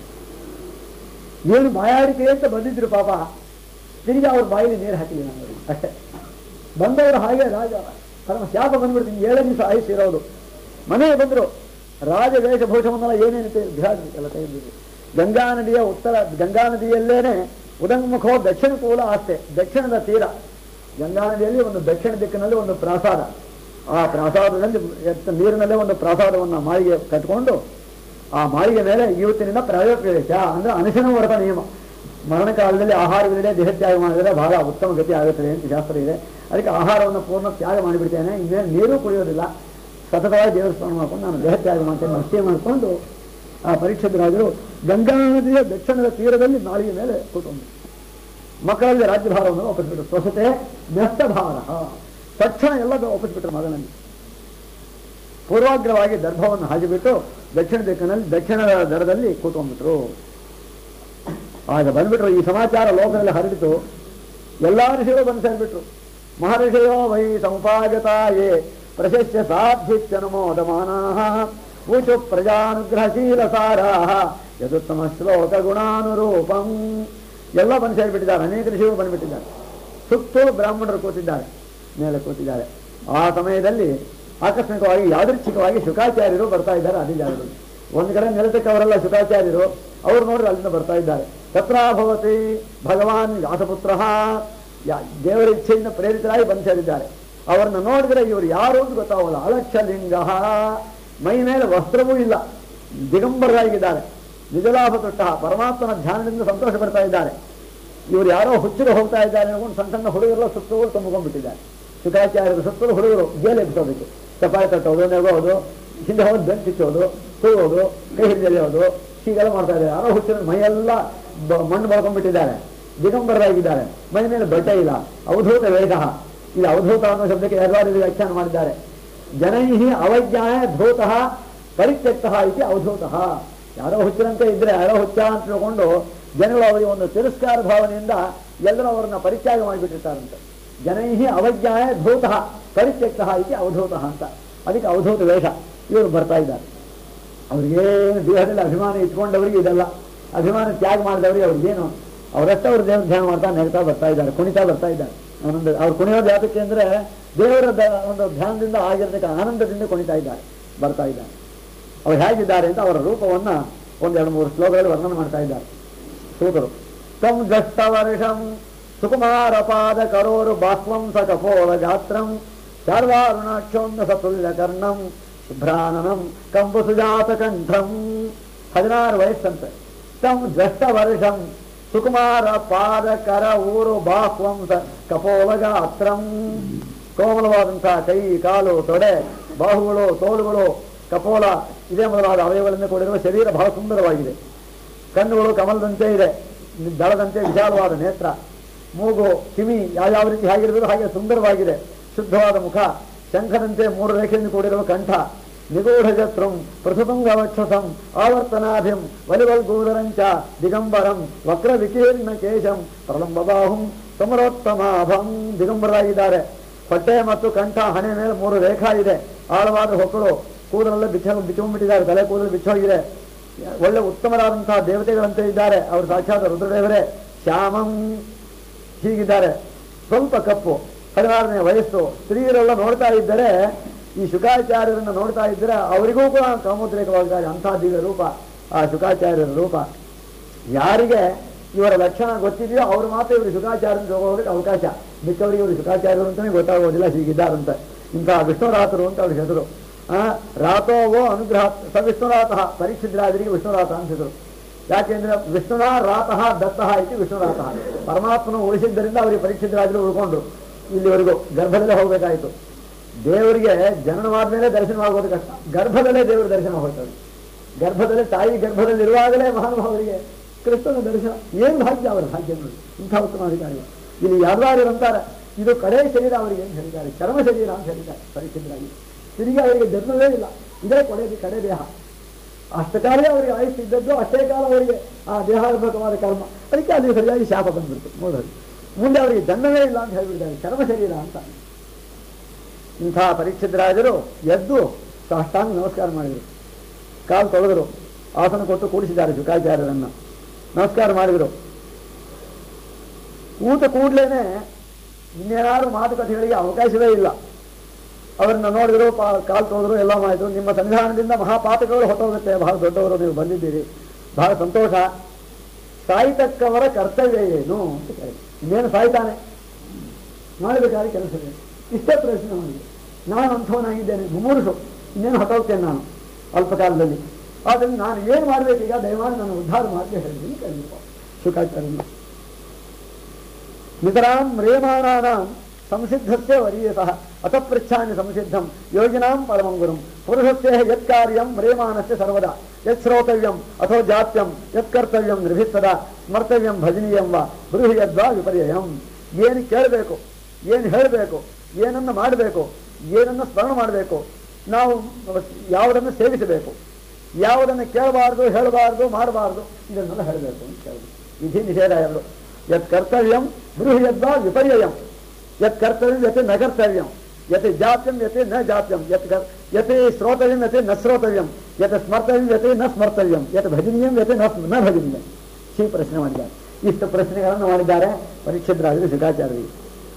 ಏನು ಬಾಯಾರಿಕೆ ಅಂತ ಬಂದಿದ್ರು ಪಾಪ ತಿರುಗಿ ಅವ್ರ ಬಾಯಲ್ಲಿ ನೀರು ಹಾಕಿಲ್ಲ ನಾನು ಅವ್ರಿಗೆ. ಅಷ್ಟೇ ಬಂದವರು ಹಾಗೆ ರಾಜ ಪರಮ ಶಾಪ ಬಂದ್ಬಿಡ್ತೀನಿ ಏಳೇ ದಿವಸ ಆಯುಷ್ ಇರೋದು ಮನೆಗೆ ಬಂದರು ರಾಜ ವೇಷಭೂಷವನ್ನೆಲ್ಲ ಏನೇನು ತೆಗೆದು ಎಲ್ಲ ತೆಗೆದಿದ್ರು ಗಂಗಾ ನದಿಯ ಉತ್ತರ ಗಂಗಾ ನದಿಯಲ್ಲೇನೆ ಉದಂಗಮುಖೋ ದಕ್ಷಿಣ ಕೂಲ ಆಸ್ತೆ ದಕ್ಷಿಣದ ತೀರ ಗಂಗಾ ನದಿಯಲ್ಲಿ ಒಂದು ದಕ್ಷಿಣ ದಿಕ್ಕಿನಲ್ಲಿ ಒಂದು ಪ್ರಾಸಾದ ಆ ಪ್ರಾಸಾದದಲ್ಲಿ ಎತ್ತ ನೀರಿನಲ್ಲೇ ಒಂದು ಪ್ರಾಸಾದವನ್ನು ಮಾಳಿಗೆ ಕಟ್ಕೊಂಡು ಆ ಮಾಳಿಗೆ ಮೇಲೆ ಇವತ್ತಿನಿಂದ ಪ್ರಯೋಗ ಅಂದ್ರೆ ಅನುಶನ ವ್ರತ ನಿಯಮ ಮರಣ ಕಾಲದಲ್ಲಿ ಆಹಾರವಿಲ್ಲದೆ ದೇಹತ್ಯಾಗ ಮಾಡಿದರೆ ಬಹಳ ಉತ್ತಮ ಗತಿ ಆಗುತ್ತದೆ ಅಂತ ಶಾಸ್ತ್ರ ಇದೆ ಅದಕ್ಕೆ ಆಹಾರವನ್ನು ಪೂರ್ಣ ತ್ಯಾಗ ಮಾಡಿಬಿಡ್ತೇನೆ ಇನ್ನೇನು ನೀರು ಕುಡಿಯೋದಿಲ್ಲ ಸತತವಾಗಿ ದೇವಸ್ಥಾನ ಮಾಡ್ಕೊಂಡು ನಾನು ದೇಹತ್ಯಾಗ ಮಾಡ್ತೇನೆ ನಿಶ್ಚಯ ಮಾಡಿಕೊಂಡು ಆ ಪರೀಕ್ಷಿತರಾದರು ಗಂಗಾ ನದಿಯ ದಕ್ಷಿಣದ ತೀರದಲ್ಲಿ ನಾಳಿಗೆ ಮೇಲೆ ಕೂತ್ಕೊಂಡು ಮಕ್ಕಳಲ್ಲಿ ರಾಜ್ಯಭಾರವನ್ನು ಒಪ್ಪಿಸ್ಬಿಟ್ರು ಸ್ವಸತೆ ನ್ಯಸ್ತ ಭಾರ ತಕ್ಷಣ ಎಲ್ಲದೂ ಒಪ್ಪಿಸ್ಬಿಟ್ರು ಮಗನಲ್ಲಿ ಪೂರ್ವಾಗ್ರವಾಗಿ ದರ್ಭವನ್ನು ಹಾಕಿಬಿಟ್ಟು ದಕ್ಷಿಣ ದಿಕ್ಕಿನಲ್ಲಿ ದಕ್ಷಿಣದ ದರದಲ್ಲಿ ಕೂತ್ಕೊಂಡ್ಬಿಟ್ರು ಆಗ ಬಂದ್ಬಿಟ್ರು ಈ ಸಮಾಚಾರ ಲೋಕದಲ್ಲಿ ಹರಡಿತು ಎಲ್ಲಾ ಋಷಿಗಳು ಬಂದು ಸೇರ್ಬಿಟ್ರು ಮಹರ್ಷಿಯೋ ವೈ ಸಂಪಾಗತಾಯೇ ಪ್ರಶಸ್ಯ ಸಾಧ್ಯನಮೋದಮಾನಾ ಊಚು ಪ್ರಜಾನುಗ್ರಹಶೀಲ ಸಾರಾ ಯದುತ್ತಮ ಶ್ಲೋಕ ಗುಣಾನುರೂಪಂ ಎಲ್ಲ ಬಂದು ಸೇರಿಬಿಟ್ಟಿದ್ದಾರೆ ಅನೇಕ ಋಷಿಗಳು ಬಂದ್ಬಿಟ್ಟಿದ್ದಾರೆ ಸುತ್ತಲೂ ಬ್ರಾಹ್ಮಣರು ಕೂತಿದ್ದಾರೆ ಮೇಲೆ ಕೂತಿದ್ದಾರೆ ಆ ಸಮಯದಲ್ಲಿ ಆಕಸ್ಮಿಕವಾಗಿ ಯಾದೃಚ್ಛಿಕವಾಗಿ ಶುಕಾಚಾರ್ಯರು ಬರ್ತಾ ಇದ್ದಾರೆ ಅಧಿಕಾರಿಗಳು ಒಂದು ಕಡೆ ನೆಲತಕ್ಕೆ ಅವರೆಲ್ಲ ಶುಕಾಚಾರ್ಯರು ಅವ್ರು ನೋಡ್ರಿ ಅಲ್ಲಿಂದ ಬರ್ತಾ ಇದ್ದಾರೆ ತತ್ರಾಭವತಿ ಭಗವಾನ್ ವ್ಯಾಸಪುತ್ರ ದೇವರ ಇಚ್ಛೆಯಿಂದ ಪ್ರೇರಿತರಾಗಿ ಬಂದು ಸೇರಿದ್ದಾರೆ ಅವರನ್ನು ನೋಡಿದ್ರೆ ಇವರು ಯಾರು ಅಂತ ಗೊತ್ತಾಗಲ್ಲ ಅಲಕ್ಷ ಲಿಂಗ ಮೈ ಮೇಲೆ ವಸ್ತ್ರವೂ ಇಲ್ಲ ದಿಗಂಬರರಾಗಿದ್ದಾರೆ ನಿಜಲಾಭ ತೊಟ್ಟ ಪರಮಾತ್ಮನ ಧ್ಯಾನದಿಂದ ಸಂತೋಷ ಪಡ್ತಾ ಇದ್ದಾರೆ ಇವರು ಯಾರೋ ಹುಚ್ಚಿಗೆ ಹೋಗ್ತಾ ಇದ್ದಾರೆ ಅನ್ಕೊಂಡು ಸಣ್ಣ ಸಣ್ಣ ಹುಡುಗರೆಲ್ಲ ಸುತ್ತಲೂ ತುಂಬಿಕೊಂಡ್ಬಿಟ್ಟಿದ್ದಾರೆ ಶುಕಾಚಾರ್ಯರ ಸುತ್ತಲೂ ಹುಡುಗರು ಗೇಲೆ ಎಬ್ಸೋದಕ್ಕೆ ಚಪಾಯಿ ತಟ್ಟೋದು ನೆಗೋದು ಹಿಂದೆ ಹೋಗಿ ಬೆಂಚ್ ಇಚ್ಚೋದು ತೂಗೋದು ಕೈ ಹಿಂದೆ ಎಳೆಯೋದು ಹೀಗೆಲ್ಲ ಮಾಡ್ತಾ ಇದ್ದಾರೆ ಯಾರೋ ಹುಚ್ಚಿನ ಮೈಯೆಲ್ಲ ಬ- ಮಣ್ಣು ಬಳ್ಕೊಂಡ್ಬಿಟ್ಟಿದ್ದಾರೆ ದಿಗಂಬರರಾಗಿದ್ದಾರೆ ಮೈ ಮೇಲೆ ಬಟ್ಟೆ ಇಲ್ಲ ಅವಧೂತ ವೇಗ ಇಲ್ಲಿ ಅವಧೂತ ಅನ್ನೋ ಶಬ್ದಕ್ಕೆ ಎರಡು ವ್ಯಾಖ್ಯಾನ ಮಾಡಿದ್ದಾರೆ ಜನೈಹಿ ಅವಜ್ಞಾಯ ಧೂತಃ ಪರಿತ್ಯಕ್ತಃ ಇತಿ ಅವಧೂತಃ ಯಾರೋ ಹುಚ್ಚರಂತೆ ಇದ್ರೆ ಯಾರೋ ಹುಚ್ಚ ಅಂತ ತಿಳ್ಕೊಂಡು ಜನಗಳು ಅವರಿಗೆ ಒಂದು ತಿರಸ್ಕಾರ ಭಾವನೆಯಿಂದ ಎಲ್ಲರೂ ಅವರನ್ನ ಪರಿತ್ಯಾಗ ಮಾಡಿಬಿಟ್ಟಿರ್ತಾರಂತೆ ಜನೈಹಿ ಅವಜ್ಞಾಯ ಧೂತಃ ಪರಿತ್ಯಕ್ತಃ ಇತಿ ಅವಧೂತಃ ಅಂತ ಅದಕ್ಕೆ ಅವಧೂತ ವೇಷ ಇವರು ಬರ್ತಾ ಇದ್ದಾರೆ ಅವ್ರಿಗೇನು ದೇಹದಲ್ಲಿ ಅಭಿಮಾನ ಇಟ್ಕೊಂಡವರಿಗೆ ಇದೆಲ್ಲ ಅಭಿಮಾನ ತ್ಯಾಗ ಮಾಡಿದವರಿಗೆ ಅವ್ರಿಗೇನು ಅವರಷ್ಟೇ ಅವ್ರು ದೇವ್ರ ಧ್ಯಾನ ಮಾಡ್ತಾ ನೆಗ್ತಾ ಬರ್ತಾ ಇದ್ದಾರೆ ಕುಣಿತಾ ಬರ್ತಾ ಇದ್ದಾರೆ ಆನಂದ ಅವ್ರು ಕುಣಿಯೋದು ಯಾತಕ್ಕೆ ಅಂದ್ರೆ ದೇವರ ದ- ಒಂದು ಧ್ಯಾನದಿಂದ ಆಗಿರ್ತಕ್ಕ ಆನಂದದಿಂದ ಕುಣಿತಾ ಇದ್ದಾರೆ ಬರ್ತಾ ಇದ್ದಾರೆ ಅವ್ರು ಹೇಗಿದ್ದಾರೆ ಅಂತ ಅವರ ರೂಪವನ್ನ ಒಂದೆರಡು ಮೂರು ಶ್ಲೋಕಗಳಲ್ಲಿ ವರ್ಣನೆ ಮಾಡ್ತಾ ಇದ್ದಾರೆ ಸೂತರು ತಂ ದಷ್ಟ ವರ್ಷಂ ಸುಕುಮಾರ ಪಾದ ಕರೋರು ಬಾಷ್ಪಂ ಸ ಕಪೋಲ ಗಾತ್ರಂ ಶಾರ್ವಾರುಣಾಕ್ಷೋನ್ನ ಸತುಲ್ಯ ಕರ್ಣಂ ಶುಭ್ರಾನನಂ ಕಂಬು ಸುಜಾತ ಕಂಠಂ ಹದಿನಾರು ವಯಸ್ಸಂತೆ ತಂ ದಷ್ಟ ವರ್ಷಂ ಸುಕುಮಾರ ಪಾದ ಕರ ಊರು ಬಾಹ್ವಂ ಸ ಕಪೋಲ ಗಾತ್ರಂ ಕೋಮಲವಾದಂತಹ ಕೈ ಕಾಲು ತೊಡೆ ಬಾಹುಗಳು ತೋಳುಗಳು ಕಪೋಲ ಇದೇ ಮೊದಲಾದ ಅವಯವಗಳಿಂದ ಕೂಡಿರುವ ಶರೀರ ಬಹಳ ಸುಂದರವಾಗಿದೆ ಕಣ್ಣುಗಳು ಕಮಲದಂತೆ ಇದೆ ದಳದಂತೆ ವಿಶಾಲವಾದ ನೇತ್ರ ಮೂಗು ಕಿವಿ ಯಾವ್ಯಾವ ರೀತಿ ಹೇಗಿರಬೇಕು ಹಾಗೆ ಸುಂದರವಾಗಿದೆ ಶುದ್ಧವಾದ ಮುಖ ಶಂಖದಂತೆ ಮೂರು ರೇಖೆಯಿಂದ ಕೂಡಿರುವ ಕಂಠ ನಿಗೂಢ ಜತ್ರಂ ಪ್ರಸುತುಂಗ ವಕ್ಷಸಂ ಆವರ್ತನಾಭಿಂ ವಲಿವಲ್ಗೂದರಂಚ ದಿಗಂಬರಂ ವಕ್ರ ವಿಕೀರ್ಣ ಕೇಶಂ ಪ್ರಲಂಬ ಬಾಹುಂ ಸಮರೋತ್ತಮಾಭಂ ದಿಗಂಬರಾಗಿದ್ದಾರೆ ಹೊಟ್ಟೆ ಮತ್ತು ಕಂಠ ಹಣೆ ಮೇಲೆ ಮೂರು ರೇಖಾ ಇದೆ ಆಳವಾದ ಹೊಕ್ಕಳು ಕೂದಲೆಲ್ಲ ಬಿಚ್ಚ ಬಿಚ್ಚಿಕೊಂಡಿದ್ದಾರೆ ತಲೆ ಕೂದಲು ಬಿಚ್ಚೋಗಿದೆ ಒಳ್ಳೆ ಉತ್ತಮರಾದಂತಹ ದೇವತೆಗಳಂತೆ ಇದ್ದಾರೆ ಅವರು ಸಾಕ್ಷಾತ್ ರುದ್ರದೇವರೇ ಶ್ಯಾಮಂ ಹೀಗಿದ್ದಾರೆ ಸ್ವಲ್ಪ ಕಪ್ಪು ಹದಿನಾರನೇ ವಯಸ್ಸು ಸ್ತ್ರೀಯರೆಲ್ಲ ನೋಡ್ತಾ ಇದ್ದರೆ ಈ ಶುಕಾಚಾರ್ಯರನ್ನ ನೋಡ್ತಾ ಇದ್ದರೆ ಅವರಿಗೂ ಕೂಡ ಕಾಮೋದ್ರೇಕವಾಗ್ತಾರೆ ಅಂತಹ ದಿವ್ಯ ರೂಪ ಆ ಶುಕಾಚಾರ್ಯರ ರೂಪ ಯಾರಿಗೆ ಇವರ ಲಕ್ಷಣ ಗೊತ್ತಿದೆಯೋ ಅವ್ರು ಮಾತ್ರ ಇವರು ಶುಕಾಚಾರ್ಯನ ಹೋಗೋದಕ್ಕೆ ಅವಕಾಶ ಮಿಕ್ಕವರಿಗೆ ಇವರು ಶುಕಾಚಾರ್ಯರು ಅಂತಾನೆ ಗೊತ್ತಾಗೋದಿಲ್ಲ ಹೀಗಿದ್ದಾರಂತ ಇಂತಹ ವಿಷ್ಣುರಾತರು ಅಂತ ಅವ್ರ ಹೆಸರು ಆ ರಾತೋವೋ ಅನುಗ್ರಹ ಸ ವಿಷ್ಣುರಾತ ಪರೀಕ್ಷಿದ್ರಾದರಿಗೆ ವಿಷ್ಣುರಾತ ಅಂತ ಹೆಸರು ಯಾಕೆಂದ್ರೆ ವಿಷ್ಣುನ ರಾತಃ ದತ್ತಃ ಇತಿ ವಿಷ್ಣುರಾತಃ ಪರಮಾತ್ಮನ ಉಳಿಸಿದ್ದರಿಂದ ಅವರಿಗೆ ಪರೀಕ್ಷಿತರಾಗಲು ಉಳ್ಕೊಂಡ್ರು ಇಲ್ಲಿವರೆಗೂ ಗರ್ಭದಲ್ಲೇ ಹೋಗ್ಬೇಕಾಯ್ತು ದೇವರಿಗೆ ಜನನವಾದ್ಮೇಲೆ ದರ್ಶನ ಆಗೋದು ಕಷ್ಟ ಗರ್ಭದಲ್ಲೇ ದೇವರ ದರ್ಶನ ಹೋಗ್ತದೆ ಗರ್ಭದಲ್ಲೇ ತಾಯಿ ಗರ್ಭದಲ್ಲಿರುವಾಗಲೇ ಮಹಾನುಭಾವರಿಗೆ ಕೃಷ್ಣನ ದರ್ಶನ ಏನ್ ಭಾಗ್ಯ ಅವರ ಭಾಗ್ಯ ನೋಡಿ ಇಂಥ ಉತ್ತಮ ಅಧಿಕಾರಿ ಇಲ್ಲಿ ಯಾರು ಅಂತಾರೆ ಇದು ಕಡೆ ಶರೀರ ಅವರಿಗೆ ಅಂತ ಹೇಳಿದ್ದಾರೆ ಚರ್ಮ ಶರೀರ ಅಂತ ಹೇಳಿದ್ದಾರೆ ಪರೀಕ್ಷಿತರಾಗಿ ತಿರುಗಿ ಅವರಿಗೆ ಜನ್ಮವೇ ಇಲ್ಲ ಇದೇ ಕೊನೆ ಕಡೆ ದೇಹ ಅಷ್ಟಕಾಲೇ ಅವರಿಗೆ ಆಯುಷ್ ಇದ್ದದ್ದು ಅಷ್ಟೇ ಕಾಲ ಅವರಿಗೆ ಆ ದೇಹಾತ್ಮಕವಾದ ಕರ್ಮ ಅದಕ್ಕೆ ಅಲ್ಲಿ ಸರಿಯಾಗಿ ಶಾಪ ಬಂದ್ಬಿಡ್ತು ನೋಡೋದು ಮುಂದೆ ಅವರಿಗೆ ಜನ್ಮವೇ ಇಲ್ಲ ಅಂತ ಹೇಳ್ಬಿಟ್ಟಿದ್ದಾರೆ ಚರ್ಮ ಶರೀರ ಅಂತ ಇಂಥ ಪರೀಕ್ಷಿತರಾಜರು ಎದ್ದು ಸಾಷ್ಟಾಂಗ ನಮಸ್ಕಾರ ಮಾಡಿದರು ಕಾಲು ತೊಳೆದರು ಆಸನ ಕೊಟ್ಟು ಕೂಡಿಸಿದ್ದಾರೆ ಶುಕಾಚಾರ್ಯರನ್ನು ನಮಸ್ಕಾರ ಮಾಡಿದರು ಊಟ ಕೂಡ್ಲೇನೆ ಇನ್ಯಾರು ಮಾತುಕತೆಗಳಿಗೆ ಅವಕಾಶವೇ ಇಲ್ಲ ಅವರನ್ನ ನೋಡಿದ್ರು ಪಾ ಕಾಲು ತೊಳೆದ್ರು ಎಲ್ಲ ಮಾಡಿದ್ರು ನಿಮ್ಮ ಸಂವಿಧಾನದಿಂದ ಮಹಾಪಾತಕಗಳು ಹೊಟ್ಟೋಗುತ್ತೆ ಬಹಳ ದೊಡ್ಡವರು ನೀವು ಬಂದಿದ್ದೀರಿ ಬಹಳ ಸಂತೋಷ ಸಾಯ್ತಕ್ಕವರ ಕರ್ತವ್ಯ ಏನು ಅಂತ ಕೇಳಿ ಇನ್ನೇನು ಸಾಯ್ತಾನೆ ಮಾಡಬೇಕಾದ ಕೆಲಸವೇ ಇಷ್ಟೇ ಪ್ರಶ್ನೆ ಅವನಿಗೆ ನಾನು ಅಂಥವನಾಗಿದ್ದೇನೆ ಮುಮೂರ್ಷು ಇನ್ನೇನು ಹೊಟ್ಟೋಗ್ತೇನೆ ನಾನು ಅಲ್ಪ ಕಾಲದಲ್ಲಿ ಆದ್ದರಿಂದ ನಾನು ಏನು ಮಾಡಬೇಕೀಗ ದಯಮಾಡಿ ನಾನು ಉದ್ಧಾರ ಮಾಡಿ ಹೇಳಿದ್ದೀನಿ ಕಲಿಪ ಶುಕಾಚಾರ್ಯ ನಿತರಾಂ ಮ್ರೇಮಾಣಾನಾಂ ಸಂಸಿದ್ಧಸ್ಯ ವರೀಯತಃ ಅತ ಪೃಚ್ಛಾಮಿ ಸಂಸಿದ್ಧಂ ಯೋಗಿನಾಂ ಪರಮಂ ಗುರುಂ ಪುರುಷಸ್ಯ ಯತ್ ಕಾರ್ಯಂ ಮ್ರೇಮಾಣಸ್ಯ ಸರ್ವದಾ ಯತ್ ಶ್ರೋತವ್ಯಂ ಅಥೋ ಜಾತ್ಯಂ ಯತ್ ಕರ್ತವ್ಯಂ ನಿರ್ಭಿತ್ತದ ಸ್ಮರ್ತವ್ಯಂ ಭಜನೀಯಂ ವಾ ಬ್ರೂಹಿ ಯದ್ವಾ ವಿಪರ್ಯಯಂ ಏನು ಕೇಳಬೇಕು ಏನು ಹೇಳಬೇಕು ಏನನ್ನು ಮಾಡಬೇಕು ಏನನ್ನು ಸ್ಮರಣ ಮಾಡಬೇಕು ನಾವು ಯಾವುದನ್ನು ಸೇವಿಸಬೇಕು ಯಾವುದನ್ನು ಕೇಳಬಾರ್ದು ಹೇಳಬಾರ್ದು ಮಾಡಬಾರ್ದು ಇದನ್ನೆಲ್ಲ ಹೇಳಬೇಕು ಅಂತ ಕೇಳಿದ್ರು ವಿಧಿ ನಿಷೇಧ ಎರಡು ಯತ್ ಕರ್ತವ್ಯಂ ಬೃಹಯದ್ವಾ ವಿಪರ್ಯಯಂ ಯತ್ ಕರ್ತವ್ಯಂ ಯತ್ ನ ಕರ್ತವ್ಯಂ ಯತ್ ಜಾತ್ಯಂ ಯತ್ ನ ಜಾತ್ಯಂ ಯತ್ ಕರ್- ಯತ್ ಶ್ರೋತವ್ಯಂ ಯತ್ ನ ಶ್ರೋತವ್ಯಂ ಯತ್ ಸ್ಮರ್ತವ್ಯಂ ಯತ್ ನ ಸ್ಮರ್ತವ್ಯಂ ಯತ್ ಭಜನೀಯಂ ಯತ್ ನ ನ ಭಜನೀಯಂ ಈ ಪ್ರಶ್ನೆ ಮಾಡಿದ್ದಾರೆ ಇಷ್ಟು ಪ್ರಶ್ನೆಗಳನ್ನು ಮಾಡಿದ್ದಾರೆ ಪರೀಕ್ಷಿತರಾಜರು ಶುಕಾಚಾರ್ಯರಿಗೆ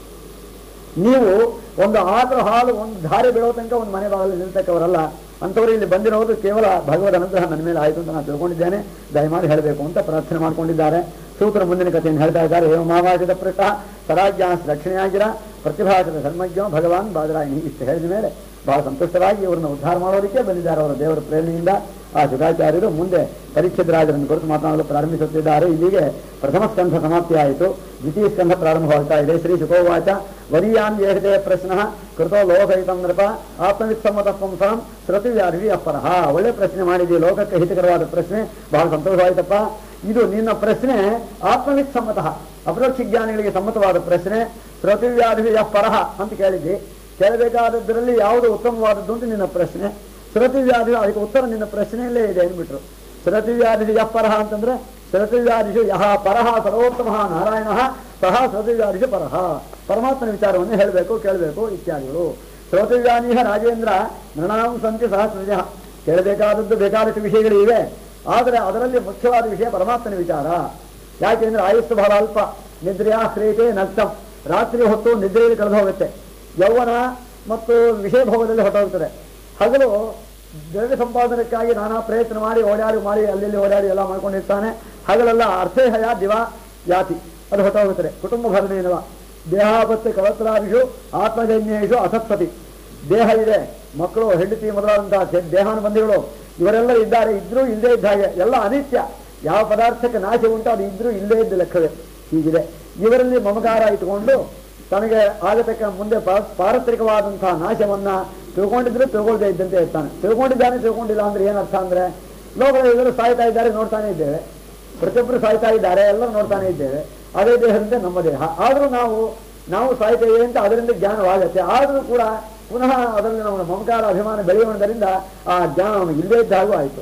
ನೀವು ಒಂದು ಆಕಳು ಹಾಲು ಒಂದು ಧಾರೆ ಬೀಳೋ ತನಕ ಒಂದು ಮನೆ ಬಾಗಿಲು ನಿಲ್ತಕ್ಕವರಲ್ಲ ಅಂಥವ್ರು ಇಲ್ಲಿ ಬಂದಿರೋದು ಕೇವಲ ಭಗವದ್ ಅನುಗ್ರಹ ನನ್ನ ಮೇಲೆ ಆಯಿತು ಅಂತ ನಾನು ತಿಳ್ಕೊಂಡಿದ್ದೇನೆ ದಯಮಾಡಿ ಹೇಳಬೇಕು ಅಂತ ಪ್ರಾರ್ಥನೆ ಮಾಡ್ಕೊಂಡಿದ್ದಾರೆ ಸೂತ್ರ ಮುಂದಿನ ಕಥೆಯನ್ನು ಹೇಳ್ತಾ ಇದ್ದಾರೆ ಏವ ಮಾವಾಚದ ಪೃಷ್ಟ ಸರಾಜ್ಯಾಸ್ ರಕ್ಷಣೆಯಾಗಿರ ಪ್ರತಿಭಾಸದ ಧರ್ಮಜ್ಞ ಭಗವಾನ್ ಬಾದರಾಯಣಿ ಇಷ್ಟು ಹೇಳಿದ ಮೇಲೆ ಬಹಳ ಸಂತುಷ್ಟರಾಗಿ ಇವರನ್ನು ಉದ್ಧಾರ ಮಾಡೋದಕ್ಕೆ ಬಂದಿದ್ದಾರೆ ಅವರ ದೇವರ ಪ್ರೇರಣೆಯಿಂದ ಆ ಶುಕಾಚಾರ್ಯರು ಮುಂದೆ ಪರೀಕ್ಷಿತರಾಜರನ್ನು ಕುರಿತು ಮಾತನಾಡಲು ಪ್ರಾರಂಭಿಸುತ್ತಿದ್ದಾರೆ ಇಲ್ಲಿಗೆ ಪ್ರಥಮ ಸ್ಕಂಧ ಸಮಾಪ್ತಿ ಆಯಿತು ದ್ವಿತೀಯ ಸ್ಕಂಧ ಪ್ರಾರಂಭವಾಗ್ತಾ ಇದೆ ಶ್ರೀ ಶುಕೋವಾಚ ವರಿಯಾನ್ ಏಹತೆ ಪ್ರಶ್ನ ಕೃತೋ ಲೋಕಹಿತಂ ನೃಪ ಆತ್ಮವಿತ್ಸಮ್ಮತ ಪುಂಸಾಂ ಶ್ರುತಿವ್ಯಾಧಿ ಅಪ್ಪರಹ ಒಳ್ಳೆ ಪ್ರಶ್ನೆ ಮಾಡಿದೆ ಲೋಕಕ್ಕೆ ಹಿತಕರವಾದ ಪ್ರಶ್ನೆ ಬಹಳ ಸಂತೋಷವಾಯಿತಪ್ಪ ಇದು ನಿನ್ನ ಪ್ರಶ್ನೆ ಆತ್ಮವಿತ್ ಸಮ್ಮತಃ ಅಪರೋಕ್ಷ ಜ್ಞಾನಿಗಳಿಗೆ ಸಮ್ಮತವಾದ ಪ್ರಶ್ನೆ ಶ್ರುತಿವ್ಯಾಧಿ ಅಪ್ಪರಹ ಅಂತ ಕೇಳಿದ್ದಿ ಕೇಳಬೇಕಾದದ್ದರಲ್ಲಿ ಯಾವುದು ಉತ್ತಮವಾದದ್ದು ಅಂತ ನಿನ್ನ ಪ್ರಶ್ನೆ ಶ್ರುತಿವ್ಯಾಧಿ ಅದಕ್ಕೆ ಉತ್ತರ ನಿನ್ನ ಪ್ರಶ್ನೆಯಲ್ಲೇ ಇದೆ ಅಂದ್ಬಿಟ್ರು ಶ್ರುತಿವ್ಯಾಧಿ ಯಪ್ಪರಹ ಅಂತಂದ್ರೆ ಶ್ರುತಿವ್ಯಾಧಿಷು ಯಹ ಪರಹ ಸರ್ವೋತ್ತಮ ನಾರಾಯಣ ಸಹ ಶ್ರುತಿವ್ಯಾಧಿಷು ಪರಹ ಪರಮಾತ್ಮನ ವಿಚಾರವನ್ನು ಹೇಳಬೇಕು ಕೇಳಬೇಕು ಇತ್ಯಾದಿಗಳು ಶ್ರೋತವ್ಯಾನೀಹ ರಾಜೇಂದ್ರ ನೃಣಾಂ ಸಂತಿ ಸಹಸ್ರಜ ಕೇಳಬೇಕಾದದ್ದು ಬೇಕಾದಷ್ಟು ವಿಷಯಗಳು ಇವೆ ಆದರೆ ಅದರಲ್ಲಿ ಮುಖ್ಯವಾದ ವಿಷಯ ಪರಮಾತ್ಮನ ವಿಚಾರ ಯಾಕೆಂದ್ರೆ ಆಯುಸ್ಸು ಬಹಳ ಅಲ್ಪ ನಿದ್ರೆಯ ಕ್ರೀತೆ ನಕ್ತಂ ರಾತ್ರಿ ಹೊತ್ತು ನಿದ್ರೆಯಲ್ಲಿ ಕಳೆದು ಹೋಗುತ್ತೆ ಯೌವನ ಮತ್ತು ವಿಷಯ ಭೋಗದಲ್ಲಿ ಹೊರಟೋಗ್ತದೆ ಹಗಲು ದ್ರವ್ಯ ಸಂಪಾದನಕ್ಕಾಗಿ ನಾನಾ ಪ್ರಯತ್ನ ಮಾಡಿ ಓಡಾಡಿ ಮಾಡಿ ಅಲ್ಲಿ ಓಡಾಡಿ ಎಲ್ಲ ಮಾಡ್ಕೊಂಡಿರ್ತಾನೆ ಹಗಲೆಲ್ಲ ಅರ್ಥೇಹಯ ದಿವ ಯಾತಿ ಅದು ಹೊರಟೋಗುತ್ತದೆ ಕುಟುಂಬ ಭರಣೇನವ ದೇಹಾಪತ್ತು ಕವತ್ರಾದಿಷು ಆತ್ಮಜನ್ಯೇಶು ಅಸತ್ಪತಿ ದೇಹ ಇದೆ ಮಕ್ಕಳು ಹೆಂಡತಿ ಮೊದಲಾದಂತಹ ಸೆ- ದೇಹಾನುಬಂಧಿಗಳು ಇವರೆಲ್ಲ ಇದ್ದಾರೆ ಇದ್ರೂ ಇಲ್ಲದೇ ಇದ್ದ ಹಾಗೆ ಎಲ್ಲ ಅನಿತ್ಯ ಯಾವ ಪದಾರ್ಥಕ್ಕೆ ನಾಶ ಉಂಟು ಅದು ಇದ್ರೂ ಇಲ್ಲದೇ ಇದ್ದ ಲೆಕ್ಕವೇ ಹೀಗಿದೆ ಇವರಲ್ಲಿ ಮಮಕಾರ ಇಟ್ಟುಕೊಂಡು ತನಗೆ ಆಗತಕ್ಕ ಮುಂದೆ ಪಾ- ಪಾರತ್ರಿಕವಾದಂತಹ ನಾಶವನ್ನ ತಿಳ್ಕೊಂಡಿದ್ರೆ ತಿಳ್ಕೊಳ್ದೇ ಇದ್ದಂತೆ ಇರ್ತಾನೆ ತಿಳ್ಕೊಂಡಿದ್ದಾನೆ ತಿಳ್ಕೊಂಡಿಲ್ಲ ಅಂದ್ರೆ ಏನರ್ಥ ಅಂದ್ರೆ ಲೋಕದ ಎಲ್ಲರೂ ಸಾಯ್ತಾ ಇದ್ದಾರೆ ನೋಡ್ತಾನೆ ಇದ್ದೇವೆ ಪ್ರತಿಯೊಬ್ಬರು ಸಾಯ್ತಾ ಇದ್ದಾರೆ ಎಲ್ಲರೂ ನೋಡ್ತಾನೆ ಇದ್ದೇವೆ ಅದೇ ದೇಹದಂತೆ ನಮ್ಮ ದೇಹ ಆದರೂ ನಾವು ನಾವು ಸಾಯ್ತೇವೆ ಅಂತ ಅದರಿಂದ ಜ್ಞಾನವಾಗತ್ತೆ ಆದರೂ ಕೂಡ ಪುನಃ ಅದರಲ್ಲಿ ನಮ್ಮ ಮಮಕಾರ ಅಭಿಮಾನ ಬೆಳೆಯುವುದರಿಂದ ಆ ಜ್ಞಾನ ನಮಗೆ ಇಲ್ಲದೇ ಇದ್ದ ಹಾಗೂ ಆಯಿತು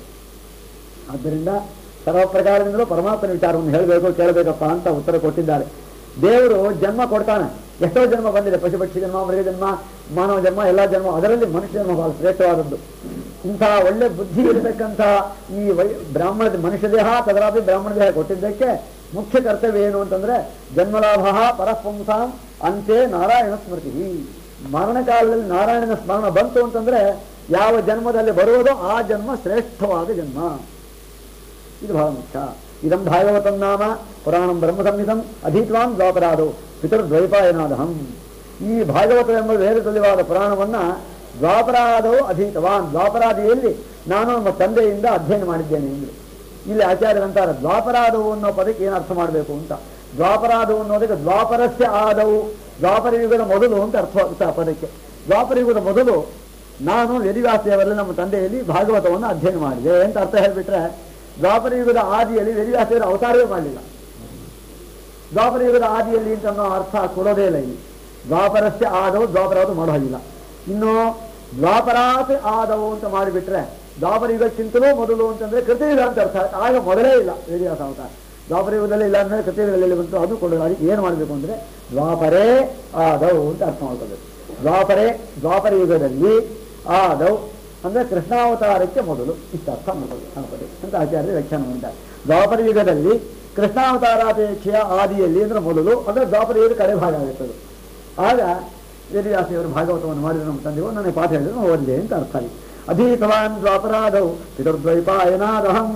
ಆದ್ದರಿಂದ ಸರ್ವ ಪ್ರಕಾರದಿಂದಲೂ ಪರಮಾತ್ಮನ ವಿಚಾರವನ್ನು ಹೇಳಬೇಕು ಕೇಳಬೇಕಪ್ಪ ಅಂತ ಉತ್ತರ ಕೊಟ್ಟಿದ್ದಾರೆ ದೇವರು ಜನ್ಮ ಕೊಡ್ತಾನೆ ಎಷ್ಟೋ ಜನ್ಮ ಬಂದಿದೆ ಪಶು ಪಕ್ಷಿ ಜನ್ಮ ಮೃಗ ಜನ್ಮ ಮಾನವ ಜನ್ಮ ಎಲ್ಲ ಜನ್ಮ ಅದರಲ್ಲಿ ಮನುಷ್ಯ ಜನ್ಮ ಬಹಳ ಶ್ರೇಷ್ಠವಾದದ್ದು ಇಂತಹ ಒಳ್ಳೆ ಬುದ್ಧಿ ಇರತಕ್ಕಂಥ ಈ ವೈ ಬ್ರಾಹ್ಮಣ ಮನುಷ್ಯ ದೇಹ ತದರಾಪಿ ಬ್ರಾಹ್ಮಣ ದೇಹ ಕೊಟ್ಟಿದ್ದಕ್ಕೆ ಮುಖ್ಯ ಕರ್ತವ್ಯ ಏನು ಅಂತಂದ್ರೆ ಜನ್ಮಲಾಭ ಪರಪುಂಸಾಂ ಅಂತೆ ನಾರಾಯಣ ಸ್ಮೃತಿ ಮರಣ ಕಾಲದಲ್ಲಿ ನಾರಾಯಣನ ಸ್ಮರಣ ಬಂತು ಅಂತಂದ್ರೆ ಯಾವ ಜನ್ಮದಲ್ಲಿ ಬರುವುದೋ ಆ ಜನ್ಮ ಶ್ರೇಷ್ಠವಾದ ಜನ್ಮ ಇದು ಬಹಳ ಮುಖ್ಯ ಇದಂ ಭಾಗವತಂ ನಾಮ ಪುರಾಣಂ ಬ್ರಹ್ಮ ಸಂಹಿತಂ ಅಧೀತ್ವಾನ್ ದ್ವಾಪರಾದು ಪಿತೃದ್ವೈಪಾಯನಾದಹಂ ಈ ಭಾಗವತ ಎಂಬ ವೇದತುಲ್ಯವಾದ ಪುರಾಣವನ್ನ ದ್ವಾಪರಾದವು ಅಧೀತವಾನ್ ದ್ವಾಪರಾದಿಯಲ್ಲಿ ನಾನು ನಮ್ಮ ತಂದೆಯಿಂದ ಅಧ್ಯಯನ ಮಾಡಿದ್ದೇನೆ ಎಂದು ಇಲ್ಲಿ ಆಚಾರ್ಯರಂತಾರೆ ದ್ವಾಪರಾದವು ಅನ್ನೋ ಪದಕ್ಕೆ ಏನು ಅರ್ಥ ಮಾಡಬೇಕು ಅಂತ ದ್ವಾಪರಾದವು ಅನ್ನೋದಕ್ಕೆ ದ್ವಾಪರಸ್ಯ ಆದವು ದ್ವಾಪರ ಯುಗದ ಮೊದಲು ಅಂತ ಅರ್ಥವಾಗುತ್ತೆ ಆ ಪದಕ್ಕೆ ದ್ವಾಪರ ಯುಗದ ಮೊದಲು ನಾನು ವೇದಿವ್ಯಾಸದೇವರಲ್ಲಿ ನಮ್ಮ ತಂದೆಯಲ್ಲಿ ಭಾಗವತವನ್ನು ಅಧ್ಯಯನ ಮಾಡಿದೆ ಅಂತ ಅರ್ಥ ಹೇಳಿಬಿಟ್ರೆ ದ್ವಾಪರ ಯುಗದ ಆದಿಯಲ್ಲಿ ವೇದಿವ್ಯಾಸದೇವರು ಅವತಾರವೇ ಮಾಡಲಿಲ್ಲ ದ್ವಾಪರ ಯುಗದ ಆದಿಯಲ್ಲಿ ಅಂತ ಅನ್ನೋ ಅರ್ಥ ಕೊಡೋದೇ ಇಲ್ಲ ಇಲ್ಲಿ ದ್ವಾಪರಸ್ಯ ಆದವು ದ್ವಾಪರಾದು ಮಾಡೋ ಹಾಗಿಲ್ಲ ಇನ್ನು ದ್ವಾಪರಾತ್ ಆದವು ಅಂತ ಮಾಡಿಬಿಟ್ರೆ ದ್ವಾಪರ ಯುಗಕ್ಕಿಂತಲೂ ಮೊದಲು ಅಂತಂದ್ರೆ ಕೃತಿಯುಗ ಅಂತ ಅರ್ಥ ಆಗ ಮೊದಲೇ ಇಲ್ಲ ವೇದಿವ್ಯಾಸ ಅವತಾರ ದ್ವಾಪರ ಯುಗದಲ್ಲಿ ಇಲ್ಲ ಅಂದ್ರೆ ಕೃತಿಯುಗದಲ್ಲಿ ಬಂತು ಅದು ಕೊಡೋದು ಅದಕ್ಕೆ ಏನು ಮಾಡಬೇಕು ಅಂದ್ರೆ ದ್ವಾಪರೇ ಆದವು ಅಂತ ಅರ್ಥ ಮಾಡ್ಕೋಬೇಕು ದ್ವಾಪರೇ ದ್ವಾಪರ ಯುಗದಲ್ಲಿ ಆದವು ಅಂದ್ರೆ ಕೃಷ್ಣಾವತಾರಕ್ಕೆ ಮೊದಲು ಇಷ್ಟು ಅರ್ಥ ಮಾಡ್ಕೋಬೇಕು ಆ ಪದ ಅಂತ ಆಚಾರ್ಯ ವ್ಯಾಖ್ಯಾನ ಮಾಡಿದ್ದಾರೆ ದ್ವಾಪರ ಯುಗದಲ್ಲಿ ಕೃಷ್ಣಾವತಾರಾಪೇಕ್ಷೆಯ ಆದಿಯಲ್ಲಿ ಅಂದ್ರೆ ಮೊದಲು ಅಂದ್ರೆ ದ್ವಾಪರ ಯುಗದ ಕಡೆ ಭಾಗ ಆಗುತ್ತದೆ ಆಗ ವೇದವ್ಯಾಸಿಯವರು ಭಾಗವತವನ್ನು ಮಾಡಿದ್ರು ನಮ್ಮ ತಂದೆಯವರು ನನಗೆ ಪಾಠ ಹೇಳಿದ್ರು ನಾನು ಓದಿದೆ ಅಂತ ಅರ್ಥ ಆಗಿದೆ ಅಧೀತವಾನ್ ದ್ವಾಪರಾದವು ಪಿತೃದ್ವೈಪಾಯನಾದಹಂ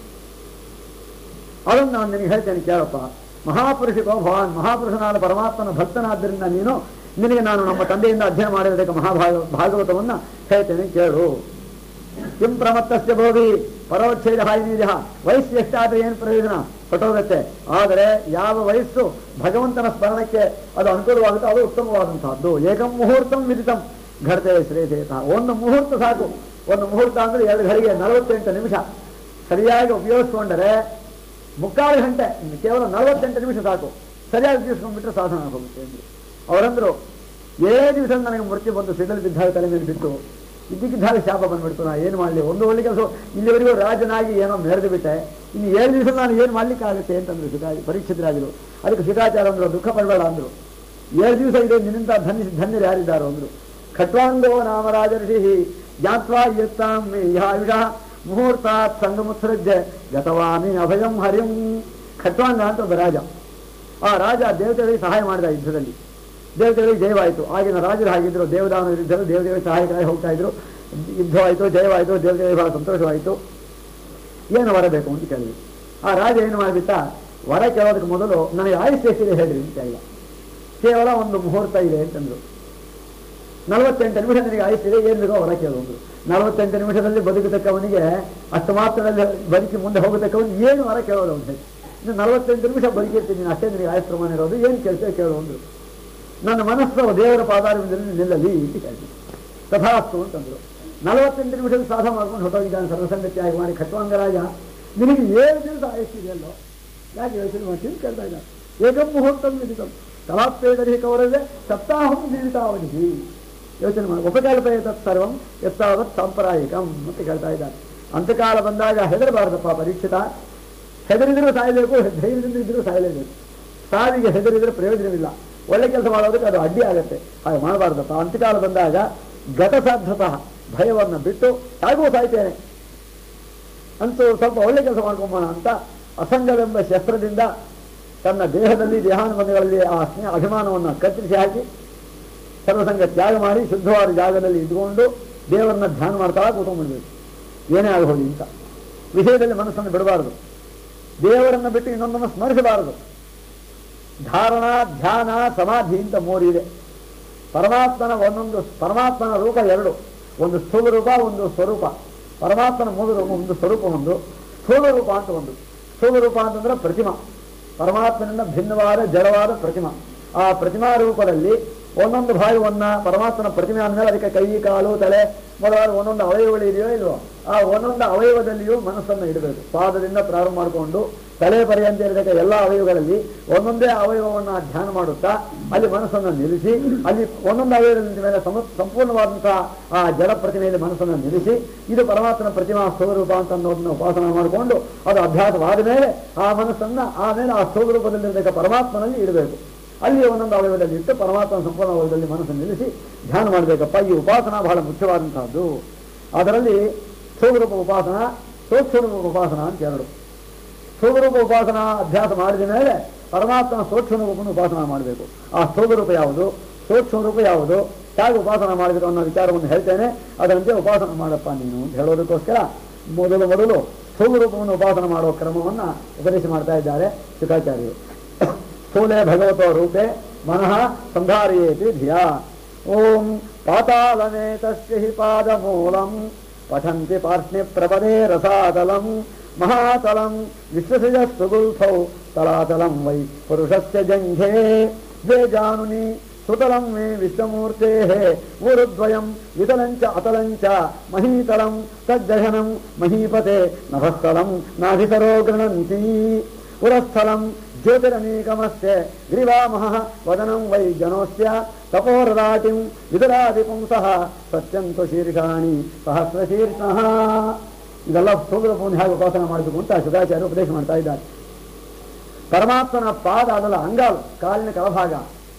ಅದನ್ನು ನಾನು ನಿನಗೆ ಹೇಳ್ತೇನೆ ಕೇಳಪ್ಪ ಮಹಾಪುರುಷಕೋ ಭವಾನ್ ಮಹಾಪುರುಷನಾದ ಪರಮಾತ್ಮನ ಭಕ್ತನಾದ್ದರಿಂದ ನೀನು ನಿನಗೆ ನಾನು ನಮ್ಮ ತಂದೆಯಿಂದ ಅಧ್ಯಯನ ಮಾಡಿರತಕ್ಕ ಮಹಾಭಾಗ ಭಾಗವತವನ್ನ ಹೇಳ್ತೇನೆ ಕೇಳು ಕಿಂ ಪ್ರಮತ್ತಸ್ಯ ಭೋಗಿ ಪರೋಚ್ಛೇದ ಹಾಯಿನೀಜ ವಯಸ್ಸು ಎಷ್ಟಾದ್ರೆ ಏನು ಪ್ರಯೋಜನ ಹೊಟ್ಟೋಗುತ್ತೆ ಆದರೆ ಯಾವ ವಯಸ್ಸು ಭಗವಂತನ ಸ್ಮರಣಕ್ಕೆ ಅದು ಅನುಕೂಲವಾಗುತ್ತೋ ಅದು ಉತ್ತಮವಾದಂತಹದ್ದು ಏಕಂ ಮುಹೂರ್ತಂ ವಿದಿತಂ ಘಟತೆ ಶ್ರೇಯಸೇತ ಒಂದು ಮುಹೂರ್ತ ಸಾಕು ಒಂದು ಮುಹೂರ್ತ ಅಂದ್ರೆ ಎರಡು ಘಳಿಗೆ ನಲವತ್ತೆಂಟು ನಿಮಿಷ ಸರಿಯಾಗಿ ಉಪಯೋಗಿಸ್ಕೊಂಡರೆ ಮುಕ್ಕಾಲು ಗಂಟೆ ಇನ್ನು ಕೇವಲ ನಲವತ್ತೆಂಟು ನಿಮಿಷ ಸಾಕು ಸರಿಯಾಗಿ ಉಪಯೋಗಿಸ್ಕೊಂಡ್ಬಿಟ್ರೆ ಸಾಧನ ಆಗೋಗುತ್ತೆ ಅಂದ್ರು ಅವರಂದ್ರು ಏ ದಿವಸ ನನಗೆ ಮೃತ್ಯು ಬಂದು ಸಿಗಲು ಬಿದ್ದಾಗ ತಲೆ ಮೇಲೆ ಬಿತ್ತು ಇದ್ದಕ್ಕಿದ್ದಾಗ ಶಾಪ ಬಂದ್ಬಿಡ್ತು ನಾ ಏನು ಮಾಡಲಿ ಒಂದು ಒಳ್ಳೆ ಕೆಲಸ ಇಲ್ಲಿವರೆಗೂ ರಾಜನಾಗಿ ಏನೋ ಮೆರೆದು ಬಿಟ್ಟೆ ಇನ್ನು ಏಳು ದಿವಸ ನಾನು ಏನು ಮಾಡ್ಲಿಕ್ಕಾಗುತ್ತೆ ಅಂತಂದ್ರು ಸುಖಾ ಪರೀಕ್ಷಿತರಾಗಿರು ಅದಕ್ಕೆ ಸುಖಾಚಾರ ಅಂದ್ರು ದುಃಖ ಪಡಬೇಡ ಅಂದ್ರು ಏಳು ದಿವಸ ಇದೆ ನಿನ್ನಿಂದ ಧನ್ಯ ಧನ್ಯರು ಯಾರಿದ್ದಾರೋ ಅಂದ್ರು ಖಟ್ವಾಂಗೋ ನಾಮರಾಜರ್ಷಿ ಜ್ಞಾತ್ವಾ ಯತ್ತಾಂ ಆಯುಷ ಮುಹೂರ್ತಾತ್ ಸಂಗಮುತ್ಸೃಜ್ಯ ಗತವಾಮಿ ಅಭಯಂ ಹರಿಂ ಖಟ್ವಾಂಗ ಅಂತ ಒಬ್ಬ ರಾಜ ಆ ರಾಜ ದೇವತೆಗಳಿಗೆ ಸಹಾಯ ಮಾಡಿದ ಯುದ್ಧದಲ್ಲಿ ದೇವತೆಗಳಿಗೆ ಜಯವಾಯಿತು ಆಗಿನ ರಾಜರು ಹಾಗಿದ್ರು ದೇವದಾನ ಯುದ್ಧದಲ್ಲಿ ದೇವತೆಗಳಿಗೆ ಸಹಾಯಕರಾಗಿ ಹೋಗ್ತಾ ಇದ್ರು ಯುದ್ಧವಾಯಿತು ಜಯವಾಯಿತು ದೇವತೆಗಳಿಗೆ ಬಹಳ ಸಂತೋಷವಾಯಿತು ಏನು ವರ ಬೇಕು ಅಂತ ಕೇಳಿದ್ವಿ ಆ ರಾಜ ಏನು ಮಾಡಿಬಿಟ್ಟ ವರ ಕೇಳೋದಕ್ಕೆ ಮೊದಲು ನನಗೆ ಆಯುಷ್ಯ ಎಷ್ಟಿದೆ ಹೇಳ್ರಿ ಅಂತ ಕೇಳಿದ ಕೇವಲ ಒಂದು ಮುಹೂರ್ತ ಇದೆ ಅಂತಂದ್ರು ನಲವತ್ತೆಂಟು ನಿಮಿಷ ನಿನಗೆ ಆಯುಷ್ಯ ಏನು ಬೇಕೋ ವರ ಕೇಳೋದು ನಲವತ್ತೆಂಟು ನಿಮಿಷದಲ್ಲಿ ಬದುಕತಕ್ಕವನಿಗೆ ಅಷ್ಟು ಮಾತ್ರದಲ್ಲಿ ಬದುಕಿ ಮುಂದೆ ಹೋಗತಕ್ಕವನು ಏನು ವರ ಕೇಳೋದು ಅಂತ ಇನ್ನು ನಲವತ್ತೆಂಟು ನಿಮಿಷ ಬದುಕಿರ್ತೀನಿ ನೀನು ಅಷ್ಟೇ ನಿನಗೆ ಆಯುಷ್ ಪ್ರಮಾಣ ಇರೋದು ಏನು ಕೆಲಸ ಕೇಳು ಅಂದ್ರು ನನ್ನ ಮನಸ್ಸು ದೇವರ ಪಾದಾರವಿಂದಲೇ ನಿಲ್ಲಲಿ ಅಂತ ಕೇಳ್ತೀನಿ ತಥಾಸ್ತು ಅಂತಂದ್ರು ನಲವತ್ತೆಂಟು ನಿಮಿಷದ ಸಾಧ ಮಾಡ್ಕೊಂಡು ಹೊಟ್ಟೋಗಿದ್ದಾನೆ ಸರ್ವಸಂಗತಿಯಾಗಿ ಮಾಡಿ ಖಟ್ವಾಂಗರಾಜ ನಿನಗೆ ಏಳು ದಿವಸ ಆಯುಷ್ಯದೆಯಲ್ಲೋ ಯಾಕೆ ಯೋಚನೆ ಮಾಡ್ತೀನಿ ಕೇಳ್ತಾ ಇದ್ದಾನೆ ಏಕಂ ಮುಹೂರ್ತಂ ವಿದಿತಂ ತಲಾಪೇದರಿ ಕೌರವ್ಯ ಸಪ್ತಾಹಂ ಜೀವಿತಾವಧಿ ಯೋಚನೆ ಮಾಡಿ ಉಪಕಲ್ಪಯ ತತ್ಸರ್ವಂ ಎತ್ತಾವತ್ ಸಾಂಪ್ರಾಯಿಕಂ ಅಂತ ಕೇಳ್ತಾ ಇದ್ದಾರೆ ಅಂತಕಾಲ ಬಂದಾಗ ಹೆದರಬಾರದಪ್ಪ ಪರೀಕ್ಷಿತ ಹೆದರಿದ್ರೂ ಸಾಯಬೇಕು ಧೈರ್ಯದಿಂದ ಇದ್ರೂ ಸಾಯಲೇಬೇಕು ಸಾವಿಗೆ ಹೆದರಿದ್ರೆ ಪ್ರಯೋಜನವಿಲ್ಲ ಒಳ್ಳೆ ಕೆಲಸ ಮಾಡೋದಕ್ಕೆ ಅದು ಅಡ್ಡಿ ಆಗುತ್ತೆ ಹಾಗೆ ಮಾಡಬಾರ್ದಪ್ಪ ಅಂತಕಾಲ ಬಂದಾಗ ಗತಸಾಧ್ಯತಃ ಭಯವನ್ನು ಬಿಟ್ಟು ಹೇಗೂ ಸಾಯ್ತೇನೆ ಅಂತೂ ಸ್ವಲ್ಪ ಒಳ್ಳೆ ಕೆಲಸ ಮಾಡ್ಕೊಂಬೋಣ ಅಂತ ಅಸಂಗವೆಂಬ ಶಸ್ತ್ರದಿಂದ ತನ್ನ ದೇಹದಲ್ಲಿ ದೇಹಾನುಬಂಧಗಳಲ್ಲಿ ಆ ಸ್ನೇಹ ಅಭಿಮಾನವನ್ನು ಕತ್ತರಿಸಿ ಹಾಕಿ ಸರ್ವಸಂಗ ತ್ಯಾಗ ಮಾಡಿ ಶುದ್ಧವಾದ ಜಾಗದಲ್ಲಿ ಇದ್ಕೊಂಡು ದೇವರನ್ನ ಧ್ಯಾನ ಮಾಡ್ತಾ ಕೂತ್ಕೊಂಡ್ಬಿಡ್ಬೇಕು ಏನೇ ಆಗಬಹುದು ಅಂತ ವಿಷಯದಲ್ಲಿ ಮನಸ್ಸನ್ನು ಬಿಡಬಾರದು ದೇವರನ್ನು ಬಿಟ್ಟು ಇನ್ನೊಂದನ್ನು ಸ್ಮರಿಸಬಾರದು ಧಾರಣ ಧ್ಯಾನ ಸಮಾಧಿ ಅಂತ ಮೂರಿದೆ ಪರಮಾತ್ಮನ ಒಂದೊಂದು ಪರಮಾತ್ಮನ ರೂಪ ಎರಡು ಒಂದು ಸ್ಥೂಲ ರೂಪ ಒಂದು ಸ್ವರೂಪ ಪರಮಾತ್ಮನ ಮೂಲ ರೂಪ ಒಂದು ಸ್ವರೂಪ ಒಂದು ಸ್ಥೂಲ ರೂಪ ಅಂತ ಒಂದು ಸ್ಥೂಲ ರೂಪ ಅಂತಂದ್ರೆ ಪ್ರತಿಮಾ ಪರಮಾತ್ಮನಿಂದ ಭಿನ್ನವಾದ ಜಡವಾದ ಪ್ರತಿಮಾ ಆ ಪ್ರತಿಮಾ ರೂಪದಲ್ಲಿ ಒಂದೊಂದು ಭಾಗವನ್ನ ಪರಮಾತ್ಮನ ಪ್ರತಿಮೆ ಅಂದಮೇಲೆ ಅದಕ್ಕೆ ಕೈ ಕಾಲು ತಲೆ ಮೊದಲಾದ ಒಂದೊಂದು ಅವಯವಗಳು ಇದೆಯೋ ಇಲ್ವೋ ಆ ಒಂದೊಂದು ಅವಯವದಲ್ಲಿಯೂ ಮನಸ್ಸನ್ನು ಇಡಬೇಕು ಪಾದದಿಂದ ಪ್ರಾರಂಭ ಮಾಡಿಕೊಂಡು ತಲೆ ಪರ್ಯಂತ ಇರತಕ್ಕ ಎಲ್ಲ ಅವಯವಗಳಲ್ಲಿ ಒಂದೊಂದೇ ಅವಯವವನ್ನು ಧ್ಯಾನ ಮಾಡುತ್ತಾ ಅಲ್ಲಿ ಮನಸ್ಸನ್ನು ನಿಲ್ಲಿಸಿ ಅಲ್ಲಿ ಒಂದೊಂದು ಅವಯವದ ಮೇಲೆ ಸಮ ಸಂಪೂರ್ಣವಾದಂತಹ ಆ ಜಡ ಪ್ರತಿಮೆಯಲ್ಲಿ ಮನಸ್ಸನ್ನು ನಿಲ್ಲಿಸಿ ಇದು ಪರಮಾತ್ಮನ ಪ್ರತಿಮಾ ಸ್ವರೂಪ ಅಂತ ಅನ್ನೋದನ್ನ ಉಪಾಸನ ಮಾಡಿಕೊಂಡು ಅದು ಅಭ್ಯಾಸವಾದ ಮೇಲೆ ಆ ಮನಸ್ಸನ್ನ ಆಮೇಲೆ ಆ ಸ್ವರೂಪದಲ್ಲಿರತಕ್ಕ ಪರಮಾತ್ಮನಲ್ಲಿ ಇಡಬೇಕು ಅಲ್ಲಿ ಒಂದೊಂದು ಅವಯವದಲ್ಲಿ ಇಟ್ಟು ಪರಮಾತ್ಮನ ಸಂಪೂರ್ಣ ಅವಯವದಲ್ಲಿ ಮನಸ್ಸನ್ನು ನಿಲ್ಲಿಸಿ ಧ್ಯಾನ ಮಾಡಬೇಕಪ್ಪ ಈ ಉಪಾಸನ ಬಹಳ ಮುಖ್ಯವಾದಂತಹದ್ದು ಅದರಲ್ಲಿ ಸ್ಥೂಲರೂಪ ಉಪಾಸನ ಸೂಕ್ಷ್ಮರೂಪ ಉಪಾಸನ ಅಂತ ಎರಡು ಸ್ಥೂಲರೂಪ ಉಪಾಸನ ಅಭ್ಯಾಸ ಮಾಡಿದ ಮೇಲೆ ಪರಮಾತ್ಮನ ಸೂಕ್ಷ್ಮ ರೂಪವನ್ನು ಉಪಾಸನ ಮಾಡಬೇಕು ಆ ಸ್ಥೂಲ ರೂಪ ಯಾವುದು ಸೂಕ್ಷ್ಮ ರೂಪ ಯಾವುದು ಹೇಗೆ ಉಪಾಸನ ಮಾಡಬೇಕು ಅನ್ನೋ ವಿಚಾರವನ್ನು ಹೇಳ್ತೇನೆ ಅದರಂತೆ ಉಪಾಸನ ಮಾಡಪ್ಪ ನೀನು ಅಂತ ಹೇಳೋದಕ್ಕೋಸ್ಕರ ಮೊದಲು ಮೊದಲು ಸ್ಥೂಲ ರೂಪವನ್ನು ಉಪಾಸನ ಮಾಡುವ ಕ್ರಮವನ್ನು ಉಪದೇಶ ಮಾಡ್ತಾ ಇದ್ದಾರೆ ಶುಕಾಚಾರ್ಯರು ಸ್ಥೂಲೆ ಭಗವತೋ ರೂಪೆ ಮನಃ ಸಂಧಾರಯೇತಿ ಧಿಯಾ ಓಂ ಪಾತಾಳಮೇತಸ್ಯ ಹಿ ಪಾದಮೂಲಂ ಪಠಂತಿ ಪಾರ್ಷ್ಣಿ ಪ್ರಪದೇ ರಸಾದಲಂ ಮಹಾತಲಂ ವಿಶ್ವಸಜಸ್ತು ಗುಲ್ಫೌ ತಲಾತಲಂ ವೈ ಪುರುಷಸ್ಯ ಜಂಘೆ ದ್ವೇ ಜಾನುನಿ ಸುತಲಂ ಮೇ ವಿಶ್ವಮೂರ್ತೆ ಊರುದ್ವಯಂ ವಿತಲಂಚ ಅತಲಂಚ ಮಹೀತಲಂ ತಜ್ಜಘನಂ ಮಹೀಪತೆ ನಭಸ್ಥಲಂ ನಾಭಿತರೋ ಗೃಣಂತಿ ಪುರಸ್ಥಲಂ ಜ್ಯೋತಿರನೇಕಮಸ್ಯ ಗ್ರೀವಾಮಹ ವದನಂ ವೈ ಜನೋಸ್ಯ ತಪೋರದಾಟಿಂ ವಿದರಾದಿ ಪುಂಸಃ ಸತ್ಯಂತು ಶೀರ್ಷಾಣಿ ಸಹಸ್ರಶೀರ್ಷಃ ಇದೆಲ್ಲ ಸ್ಥೂಲರೂಪವನ್ನು ಹೇಗೆ ಉಪಾಸನ ಮಾಡಬೇಕು ಅಂತ ಶುಕಾಚಾರ್ಯ ಉಪದೇಶ ಮಾಡ್ತಾ ಇದ್ದಾರೆ ಪರಮಾತ್ಮನ ಪಾದ ಅದಲ್ಲ ಅಂಗಾಲು ಕಾಲಿನ ಕೆಳಭಾಗ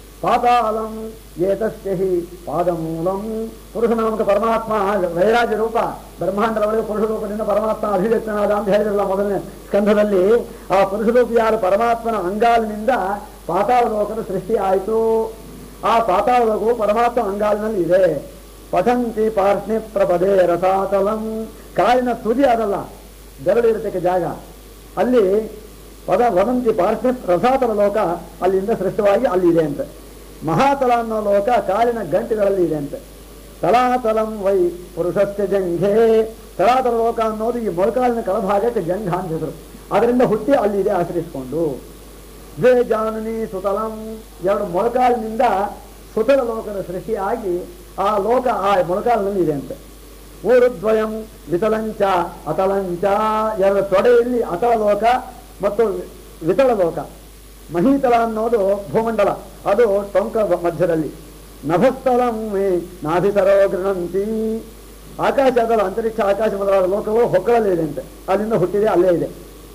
ಪಾತಾಳಂ ಏತಸ್ಯ ಹಿ ಪಾದಮೂಲಂ ಪುರುಷನಾಮಕ ಪರಮಾತ್ಮ ವೈರಾಜ್ಯ ರೂಪ ಬ್ರಹ್ಮಾಂಡದ ಒಳಗೆ ಪುರುಷ ರೂಪದಿಂದ ಪರಮಾತ್ಮ ಅಭಿವ್ಯಕ್ತನಾದ ಅಂತ ಹೇಳಿದ್ರಲ್ಲ ಮೊದಲನೇ ಸ್ಕಂಧದಲ್ಲಿ ಆ ಪುರುಷ ರೂಪಿಯಾದ ಪರಮಾತ್ಮನ ಅಂಗಾಲಿನಿಂದ ಪಾತಾಳ ಲೋಕದ ಸೃಷ್ಟಿ ಆಯಿತು ಆ ಪಾತಾಳ ಲೋಕವು ಪರಮಾತ್ಮ ಅಂಗಾಲಿನಲ್ಲಿ ಇದೆ ಪಠಂತಿ ಪಾರ್ಷ್ಣಿ ಪ್ರಪದೇ ರಸಾತಲಂ ಕಾಲಿನ ತುದಿ ಅದಲ್ಲ ಬೆರಳು ಇರತಕ್ಕ ಜಾಗ ಅಲ್ಲಿ ಪದ ವದಂತಿ ಪಾರ್ಶ್ವ ರಸಾತಲ ಲೋಕ ಅಲ್ಲಿಂದ ಸೃಷ್ಟವಾಗಿ ಅಲ್ಲಿ ಇದೆ ಅಂತೆ ಮಹಾತಲ ಅನ್ನೋ ಲೋಕ ಕಾಲಿನ ಗಂಟುಗಳಲ್ಲಿ ಇದೆ ಅಂತೆ ತಲಾತಲಂ ವೈ ಪುರುಷಸ್ಯ ಜಂಘೆ ತಲಾತಲ ಲೋಕ ಅನ್ನೋದು ಈ ಮೊಳಕಾಲಿನ ಕೆಳಭಾಗಕ್ಕೆ ಜಂಘ ಅಂತ ಹೆಸರು ಅದರಿಂದ ಹುಟ್ಟಿ ಅಲ್ಲಿದೆ ಆಶ್ರಯಿಸಿಕೊಂಡು ದ್ವೇ ಜಾನನಿ ಸುತಲಂ ಎರಡು ಮೊಳಕಾಲಿನಿಂದ ಸುತಲ ಲೋಕದ ಸೃಷ್ಟಿಯಾಗಿ ಆ ಲೋಕ ಆ ಮೊಳಕಾಲಿನಲ್ಲಿ ಇದೆ ಅಂತೆ ಊರುದ್ವಯಂ ವಿತಲಂಚ ಅತಲಂಚ ಎರಡು ತೊಡೆಯಲ್ಲಿ ಅತಳ ಲೋಕ ಮತ್ತು ವಿತಳ ಲೋಕ ಮಹೀತಳ ಅನ್ನೋದು ಭೂಮಂಡಲ ಅದು ಟೊಂಕ ಮಧ್ಯದಲ್ಲಿ ನಭಸ್ಥಲಂ ಮೇ ನಾಭಿತರೋ ಗೃಣಂತಿ ಆಕಾಶ ಅದಲ್ಲ ಅಂತರಿಕ್ಷ ಆಕಾಶ ಮೊದಲಾದ ಲೋಕಗಳು ಹೊಕ್ಕಳಲ್ಲಿ ಇದೆ ಅಂತೆ ಅಲ್ಲಿಂದ ಹುಟ್ಟಿದೆ ಅಲ್ಲೇ ಇದೆ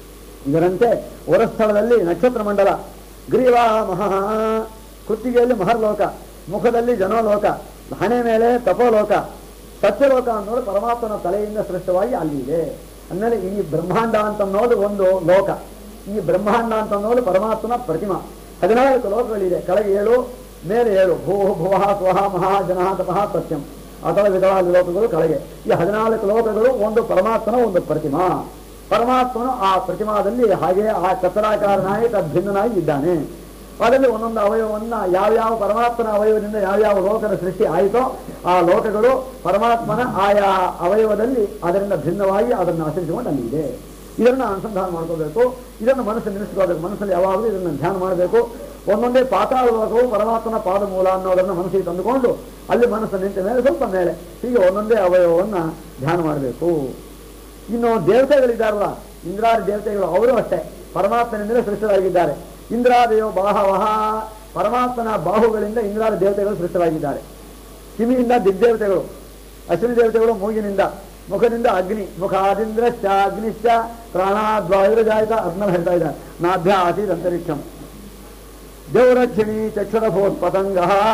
ಇದರಂತೆ ಹೊರಸ್ಥಳದಲ್ಲಿ ನಕ್ಷತ್ರ ಮಂಡಲ ಗ್ರೀವಾ ಮಹಾ ಕುತ್ತಿಗೆಯಲ್ಲಿ ಮಹರ್ಲೋಕ ಮುಖದಲ್ಲಿ ಜನೋಲೋಕ ಹಣೆ ಮೇಲೆ ತಪೋಲೋಕ ಸತ್ಯಲೋಕ ಅನ್ನೋದು ಪರಮಾತ್ಮನ ತಲೆಯಿಂದ ಸೃಷ್ಟವಾಗಿ ಅಲ್ಲಿದೆ ಅಂದಮೇಲೆ ಈ ಬ್ರಹ್ಮಾಂಡ ಅಂತ ಅನ್ನೋದು ಒಂದು ಲೋಕ ಈ ಬ್ರಹ್ಮಾಂಡ ಅಂತ ಅನ್ನೋದು ಪರಮಾತ್ಮನ ಪ್ರತಿಮಾ ಹದಿನಾಲ್ಕು ಲೋಕಗಳಿದೆ ಕೆಳಗೆ ಏಳು ಮೇಲೆ ಏಳು ಭೂ ಭುವ ಸ್ವಹ ಮಹಾ ಜನಃ ತಪಃ ಸತ್ಯಂ ಅಥವಾ ವಿಧವಾದ ಲೋಕಗಳು ಕೆಳಗೆ ಈ ಹದಿನಾಲ್ಕು ಲೋಕಗಳು ಒಂದು ಪರಮಾತ್ಮನ ಒಂದು ಪ್ರತಿಮಾ ಪರಮಾತ್ಮನು ಆ ಪ್ರತಿಮಾದಲ್ಲಿ ಹಾಗೆ ಆ ಕತ್ತರಾಕಾರನಾಗಿ ತದ್ಭಿನ್ನನಾಗಿ ಇದ್ದಾನೆ ಅದರಲ್ಲಿ ಒಂದೊಂದು ಅವಯವನ್ನ ಯಾವ್ಯಾವ ಪರಮಾತ್ಮನ ಅವಯವದಿಂದ ಯಾವ್ಯಾವ ಲೋಕದ ಸೃಷ್ಟಿ ಆಯಿತೋ ಆ ಲೋಕಗಳು ಪರಮಾತ್ಮನ ಆಯಾ ಅವಯವದಲ್ಲಿ ಅದರಿಂದ ಭಿನ್ನವಾಗಿ ಅದನ್ನು ಆಚರಿಸಿಕೊಂಡು ಅಲ್ಲಿ ಇದೆ ಇದನ್ನು ಅನುಸಂಧಾನ ಮಾಡ್ಕೋಬೇಕು ಇದನ್ನು ಮನಸ್ಸು ನಿಲ್ಲಿಸ್ಕೋಬೇಕು ಮನಸ್ಸಲ್ಲಿ ಯಾವಾಗಲೂ ಇದನ್ನು ಧ್ಯಾನ ಮಾಡಬೇಕು ಒಂದೊಂದೇ ಪಾತಾಳ ಲೋಕವು ಪರಮಾತ್ಮನ ಪಾದ ಮೂಲ ಅನ್ನೋದನ್ನು ಮನಸ್ಸಿಗೆ ತಂದುಕೊಂಡು ಅಲ್ಲಿ ಮನಸ್ಸು ನಿಂತ ಮೇಲೆ ಸ್ವಲ್ಪ ಮೇಲೆ ಹೀಗೆ ಒಂದೊಂದೇ ಅವಯವನ್ನ ಧ್ಯಾನ ಮಾಡಬೇಕು ಇನ್ನು ದೇವತೆಗಳಿದ್ದಾರಲ್ಲ ಇಂದ್ರಾದಿ ದೇವತೆಗಳು ಅವರು ಅಷ್ಟೇ ಪರಮಾತ್ಮನಿಂದಲೇ ಸೃಷ್ಟರಾಗಿದ್ದಾರೆ ಇಂದ್ರಾದಯೋ ಬಾಹವಹ ಪರಮಾತ್ಮನ ಬಾಹುಗಳಿಂದ ಇಂದ್ರಾದ ದೇವತೆಗಳು ಸೃಷ್ಟರಾಗಿದ್ದಾರೆ ಕಿವಿಯಿಂದ ದಿಗ್ದೇವತೆಗಳು ಅಶ್ವಿನಿ ದೇವತೆಗಳು ಮೂಗಿನಿಂದ ಮುಖದಿಂದ ಅಗ್ನಿ ಮುಖಾದಿಂದ್ರಶ್ಚ ಅಗ್ನಿಶ್ಚ ಪ್ರಾಣಾದ್ವಾಯುರಜಾಯಿತ ಅದನ್ನ ಹೇಳ್ತಾ ಇದ್ದಾರೆ ನಾಭ್ಯ ಆಸೀದ್ ಅಂತರಿಕ್ಷಂ ದೇವರಕ್ಷಿಣಿ ಚಕ್ಷುರಭೂತ್ ಪತಂಗ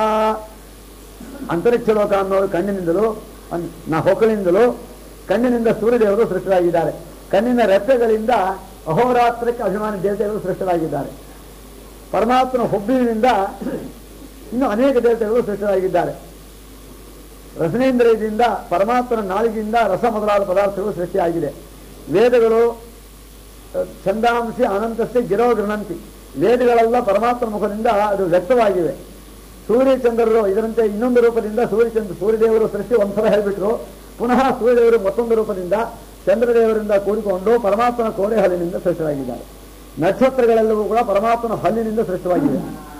ಅಂತರಿಕ್ಷ ಲೋಕ ಅನ್ನೋದು ಕಣ್ಣಿನಿಂದಲೂ ಅನ್- ನ ಹೊಕ್ಕಳಿಂದಲೂ ಕಣ್ಣಿನಿಂದ ಸೂರ್ಯದೇವರು ಸೃಷ್ಟರಾಗಿದ್ದಾರೆ ಕಣ್ಣಿನ ರೆಪ್ಪೆಗಳಿಂದ ಅಹೋರಾತ್ರಕ್ಕೆ ಅಭಿಮಾನಿ ದೇವತೆಗಳು ಸೃಷ್ಟರಾಗಿದ್ದಾರೆ ಪರಮಾತ್ಮನ ಹುಬ್ಬಿನಿಂದ ಇನ್ನು ಅನೇಕ ದೇವತೆಗಳು ಸೃಷ್ಟರಾಗಿದ್ದಾರೆ ರಸನೇಂದ್ರಿಯದಿಂದ ಪರಮಾತ್ಮನ ನಾಲಿಗೆಯಿಂದ ರಸ ಮೊದಲಾದ ಪದಾರ್ಥಗಳು ಸೃಷ್ಟಿಯಾಗಿದೆ ವೇದಗಳು ಅಹ್, ಛಂದಾಂಸಿ ಅನಂತಸ್ಯ ಗಿರೋ ಗೃಣಂತಿ ವೇದಗಳೆಲ್ಲ ಪರಮಾತ್ಮನ ಮುಖದಿಂದ ಅದು ವ್ಯಕ್ತವಾಗಿವೆ ಸೂರ್ಯಚಂದ್ರರು ಇದರಂತೆ ಇನ್ನೊಂದು ರೂಪದಿಂದ ಸೂರ್ಯಚಂದ್ರ ಸೂರ್ಯದೇವರು ಸೃಷ್ಟಿ ಒಂದ್ಸಲ ಹೇಳ್ಬಿಟ್ರು ಪುನಃ ಸೂರ್ಯದೇವರು ಮತ್ತೊಂದು ರೂಪದಿಂದ ಚಂದ್ರದೇವರಿಂದ ಕೂಡಿಕೊಂಡು ಪರಮಾತ್ಮನ ಕೋಡೆ ಹಲ್ಲಿನಿಂದ ಸೃಷ್ಟರಾಗಿದ್ದಾರೆ ನಕ್ಷತ್ರಗಳೆಲ್ಲವೂ ಕೂಡ ಪರಮಾತ್ಮನ ಹಲ್ಲಿನಿಂದ ಸೃಷ್ಟವಾಗಿವೆ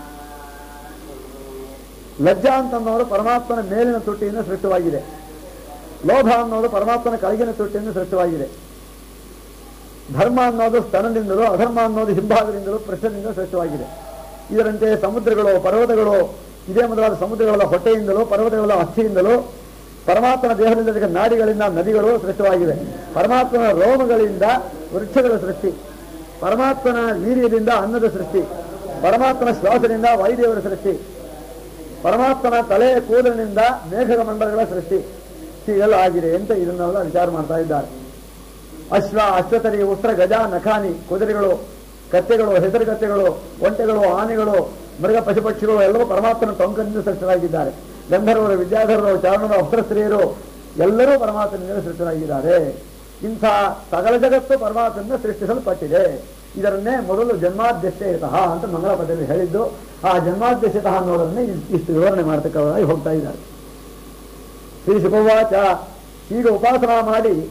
ಲಜ್ಜಾ ಅಂತನ್ನೋರು ಪರಮಾತ್ಮನ ಮೇಲಿನ ತುಟ್ಟಿಯಿಂದ ಸೃಷ್ಟವಾಗಿದೆ ಲೋಭ ಅನ್ನೋದು ಪರಮಾತ್ಮನ ಕೆಳಗಿನ ತುಟ್ಟಿಯಿಂದ ಸೃಷ್ಟವಾಗಿದೆ ಧರ್ಮ ಅನ್ನೋದು ಸ್ತನದಿಂದಲೂ ಅಧರ್ಮ ಅನ್ನೋದು ಹಿಂಭಾಗದಿಂದಲೂ ಪೃಷ್ಠದಿಂದ ಸೃಷ್ಟವಾಗಿದೆ ಇದರಂತೆ ಸಮುದ್ರಗಳು ಪರ್ವತಗಳು ಇದೇ ಮೊದಲಾದ ಸಮುದ್ರಗಳ ಹೊಟ್ಟೆಯಿಂದಲೂ ಪರ್ವತಗಳ ಅಸ್ಥಿಯಿಂದಲೂ ಪರಮಾತ್ಮನ ದೇಹದಿಂದ ನಾಡಿಗಳಿಂದ ನದಿಗಳು ಸೃಷ್ಟವಾಗಿವೆ ಪರಮಾತ್ಮನ ರೋಮಗಳಿಂದ ವೃಕ್ಷಗಳ ಸೃಷ್ಟಿ ಪರಮಾತ್ಮನ ವೀರ್ಯದಿಂದ ಅನ್ನದ ಸೃಷ್ಟಿ ಪರಮಾತ್ಮನ ಶ್ವಾಸದಿಂದ ವಾಯುದೇವರ ಸೃಷ್ಟಿ ಪರಮಾತ್ಮನ ತಲೆ ಕೂದಲಿನಿಂದ ಮೇಘದ ಮಂಡಲಗಳ ಸೃಷ್ಟಿ ಹೀಗೆಲ್ಲ ಆಗಿದೆ ಅಂತ ಇದನ್ನೆಲ್ಲ ವಿಚಾರ ಮಾಡ್ತಾ ಇದ್ದಾರೆ ಅಶ್ವ ಅಶ್ವತರಿ ಉಸ್ತ್ರ ಗಜ ನಖಾನಿ ಕುದುರೆಗಳು ಕತ್ತೆಗಳು ಹೆಸರುಗತ್ತೆಗಳು ಒಂಟೆಗಳು ಆನೆಗಳು ಮೃಗ ಪಶುಪಕ್ಷಿಗಳು ಎಲ್ಲವೂ ಪರಮಾತ್ಮನ ಟೊಂಕದಿಂದ ಸೃಷ್ಟರಾಗಿದ್ದಾರೆ ಗಂಧರ್ವರು ವಿದ್ಯಾಧರರು ಚಾರಣರು ಅಪ್ಸರಸ್ತ್ರೀಯರು ಎಲ್ಲರೂ ಪರಮಾತ್ಮನಿಂದ ಸೃಷ್ಟರಾಗಿದ್ದಾರೆ ಇಂಥ ಸಕಲ ಜಗತ್ತು ಪರಮಾತ್ಮನಿಂದ ಸೃಷ್ಟಿಸಲ್ಪಟ್ಟಿದೆ ಇದರನ್ನೇ ಮೊದಲು ಜನ್ಮಾಧ್ಯಕ್ಷತಃ ಅಂತ ಮಂಗಳ ಪದದಲ್ಲಿ ಹೇಳಿದ್ದು ಆ ಜನ್ಮಾಧ್ಯಕ್ಷತಃ ಅನ್ನೋದನ್ನೇ ಇಸ್- ಇಷ್ಟು ವಿವರಣೆ ಮಾಡ್ತಕ್ಕವರಾಗಿ ಹೋಗ್ತಾ ಇದ್ದಾರೆ ಶ್ರೀ ಶುಭವಾಚ ಹೀಗೆ ಉಪಾಸನ ಮಾಡಿ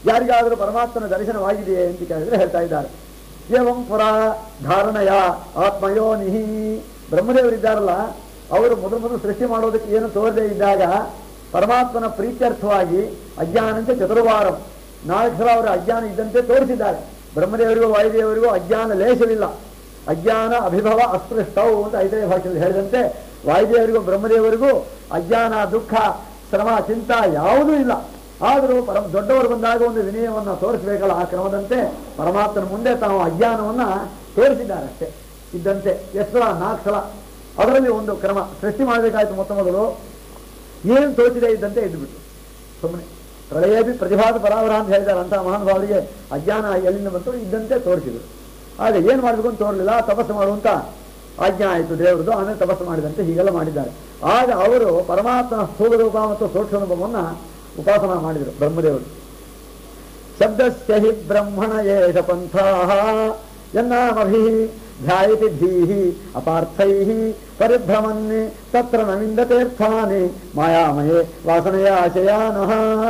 ಯಾರಿಗಾದರೂ ಪರಮಾತ್ಮನ ದರ್ಶನವಾಗಿದೆಯೇ ಅಂತ ಕೇಳಿದ್ರೆ ಹೇಳ್ತಾ ಇದ್ದಾರೆ ಏವಂ ಪುರ ಧಾರಣಯ ಆತ್ಮಯೋನಿಹಿ ಬ್ರಹ್ಮದೇವರಿದ್ದಾರಲ್ಲ ಅವರು ಮೊದಲು ಮೊದಲು ಸೃಷ್ಟಿ ಮಾಡೋದಕ್ಕೆ ಏನು ತೋರದೇ ಇದ್ದಾಗ ಪರಮಾತ್ಮನ ಪ್ರೀತ್ಯರ್ಥವಾಗಿ ಅಜ್ಞಾನಂತೆ ಚತುರ್ವಾರಂ ನಾಲ್ಕು ಸಲ ಅವರ ಅಜ್ಞಾನ ಇದ್ದಂತೆ ತೋರಿಸಿದ್ದಾರೆ ಬ್ರಹ್ಮದೇವರಿಗೂ ವಾಯುದೇವರಿಗೂ ಅಜ್ಞಾನ ಲೇಷವಿಲ್ಲ ಅಜ್ಞಾನ ಅಭಿಭವ ಅಸ್ಪೃಷ್ಟವು ಅಂತ ಐದನೇ ಭಾಷೆಯಲ್ಲಿ ಹೇಳಿದಂತೆ ವಾಯುದೇವರಿಗೂ ಬ್ರಹ್ಮದೇವರಿಗೂ ಅಜ್ಞಾನ ದುಃಖ ಶ್ರಮ ಚಿಂತ ಯಾವುದೂ ಇಲ್ಲ ಆದರೂ ಪರಮ ದೊಡ್ಡವರು ಬಂದಾಗ ಒಂದು ವಿನಯವನ್ನು ತೋರಿಸಬೇಕಲ್ಲ ಆ ಕ್ರಮದಂತೆ ಪರಮಾತ್ಮನ ಮುಂದೆ ತಾವು ಅಜ್ಞಾನವನ್ನ ತೋರಿಸಿದ್ದಾರೆ ಅಷ್ಟೇ ಇದ್ದಂತೆ ಎಷ್ಟು ಸಲ ನಾಲ್ಕು ಸಲ ಅದರಲ್ಲಿ ಒಂದು ಕ್ರಮ ಸೃಷ್ಟಿ ಮಾಡಬೇಕಾಯ್ತು ಮೊತ್ತ ಮೊದಲು ಏನು ತೋಚಿದೆ ಇದ್ದಂತೆ ಇದ್ದುಬಿಟ್ಟು ಸುಮ್ಮನೆ ಪ್ರಳಯಬಿ ಪ್ರತಿಭಾದ ಪರಾವರ ಅಂತ ಹೇಳಿದ್ದಾರೆ ಅಂತ ಮಹಾನುಭಾವರಿಗೆ ಅಜ್ಞಾನ ಎಲ್ಲಿಂದ ಬಂತು ಇದ್ದಂತೆ ತೋರಿಸಿದ್ರು ಆಗ ಏನು ಮಾಡಬೇಕು ಅಂತ ತೋರಲಿಲ್ಲ ತಪಸ್ಸು ಮಾಡುವಂತ ಆಜ್ಞಾ ಆಯಿತು ದೇವರದು ಆಮೇಲೆ ತಪಸ್ಸು ಮಾಡಿದಂತೆ ಹೀಗೆಲ್ಲ ಮಾಡಿದ್ದಾರೆ ಆಗ ಅವರು ಪರಮಾತ್ಮನ ಸ್ಥೂಲ ರೂಪ ಮತ್ತು ಸೂಕ್ಷ್ಮರೂಪವನ್ನ ಉಪಾಸನ ಮಾಡಿದರು ಬ್ರಹ್ಮದೇವರು ಶಬ್ದಸ್ಯ ಹಿ ಬ್ರಹ್ಮಣ ಏಷ ಪಂಥಾಃ ಯನ್ನಾಮಭಿ ಧ್ಯಾಯತಿ ಧೀಹಿ ಅಪಾರ್ಥೈಃ ಪರಿಭ್ರಮನ್ ತತ್ರ ನ ವಿಂದತೀರ್ಥಾನಿ ಮಾಯಾಮಯೇ ವಾಸನೆಯ ಆಶಯಾನಃ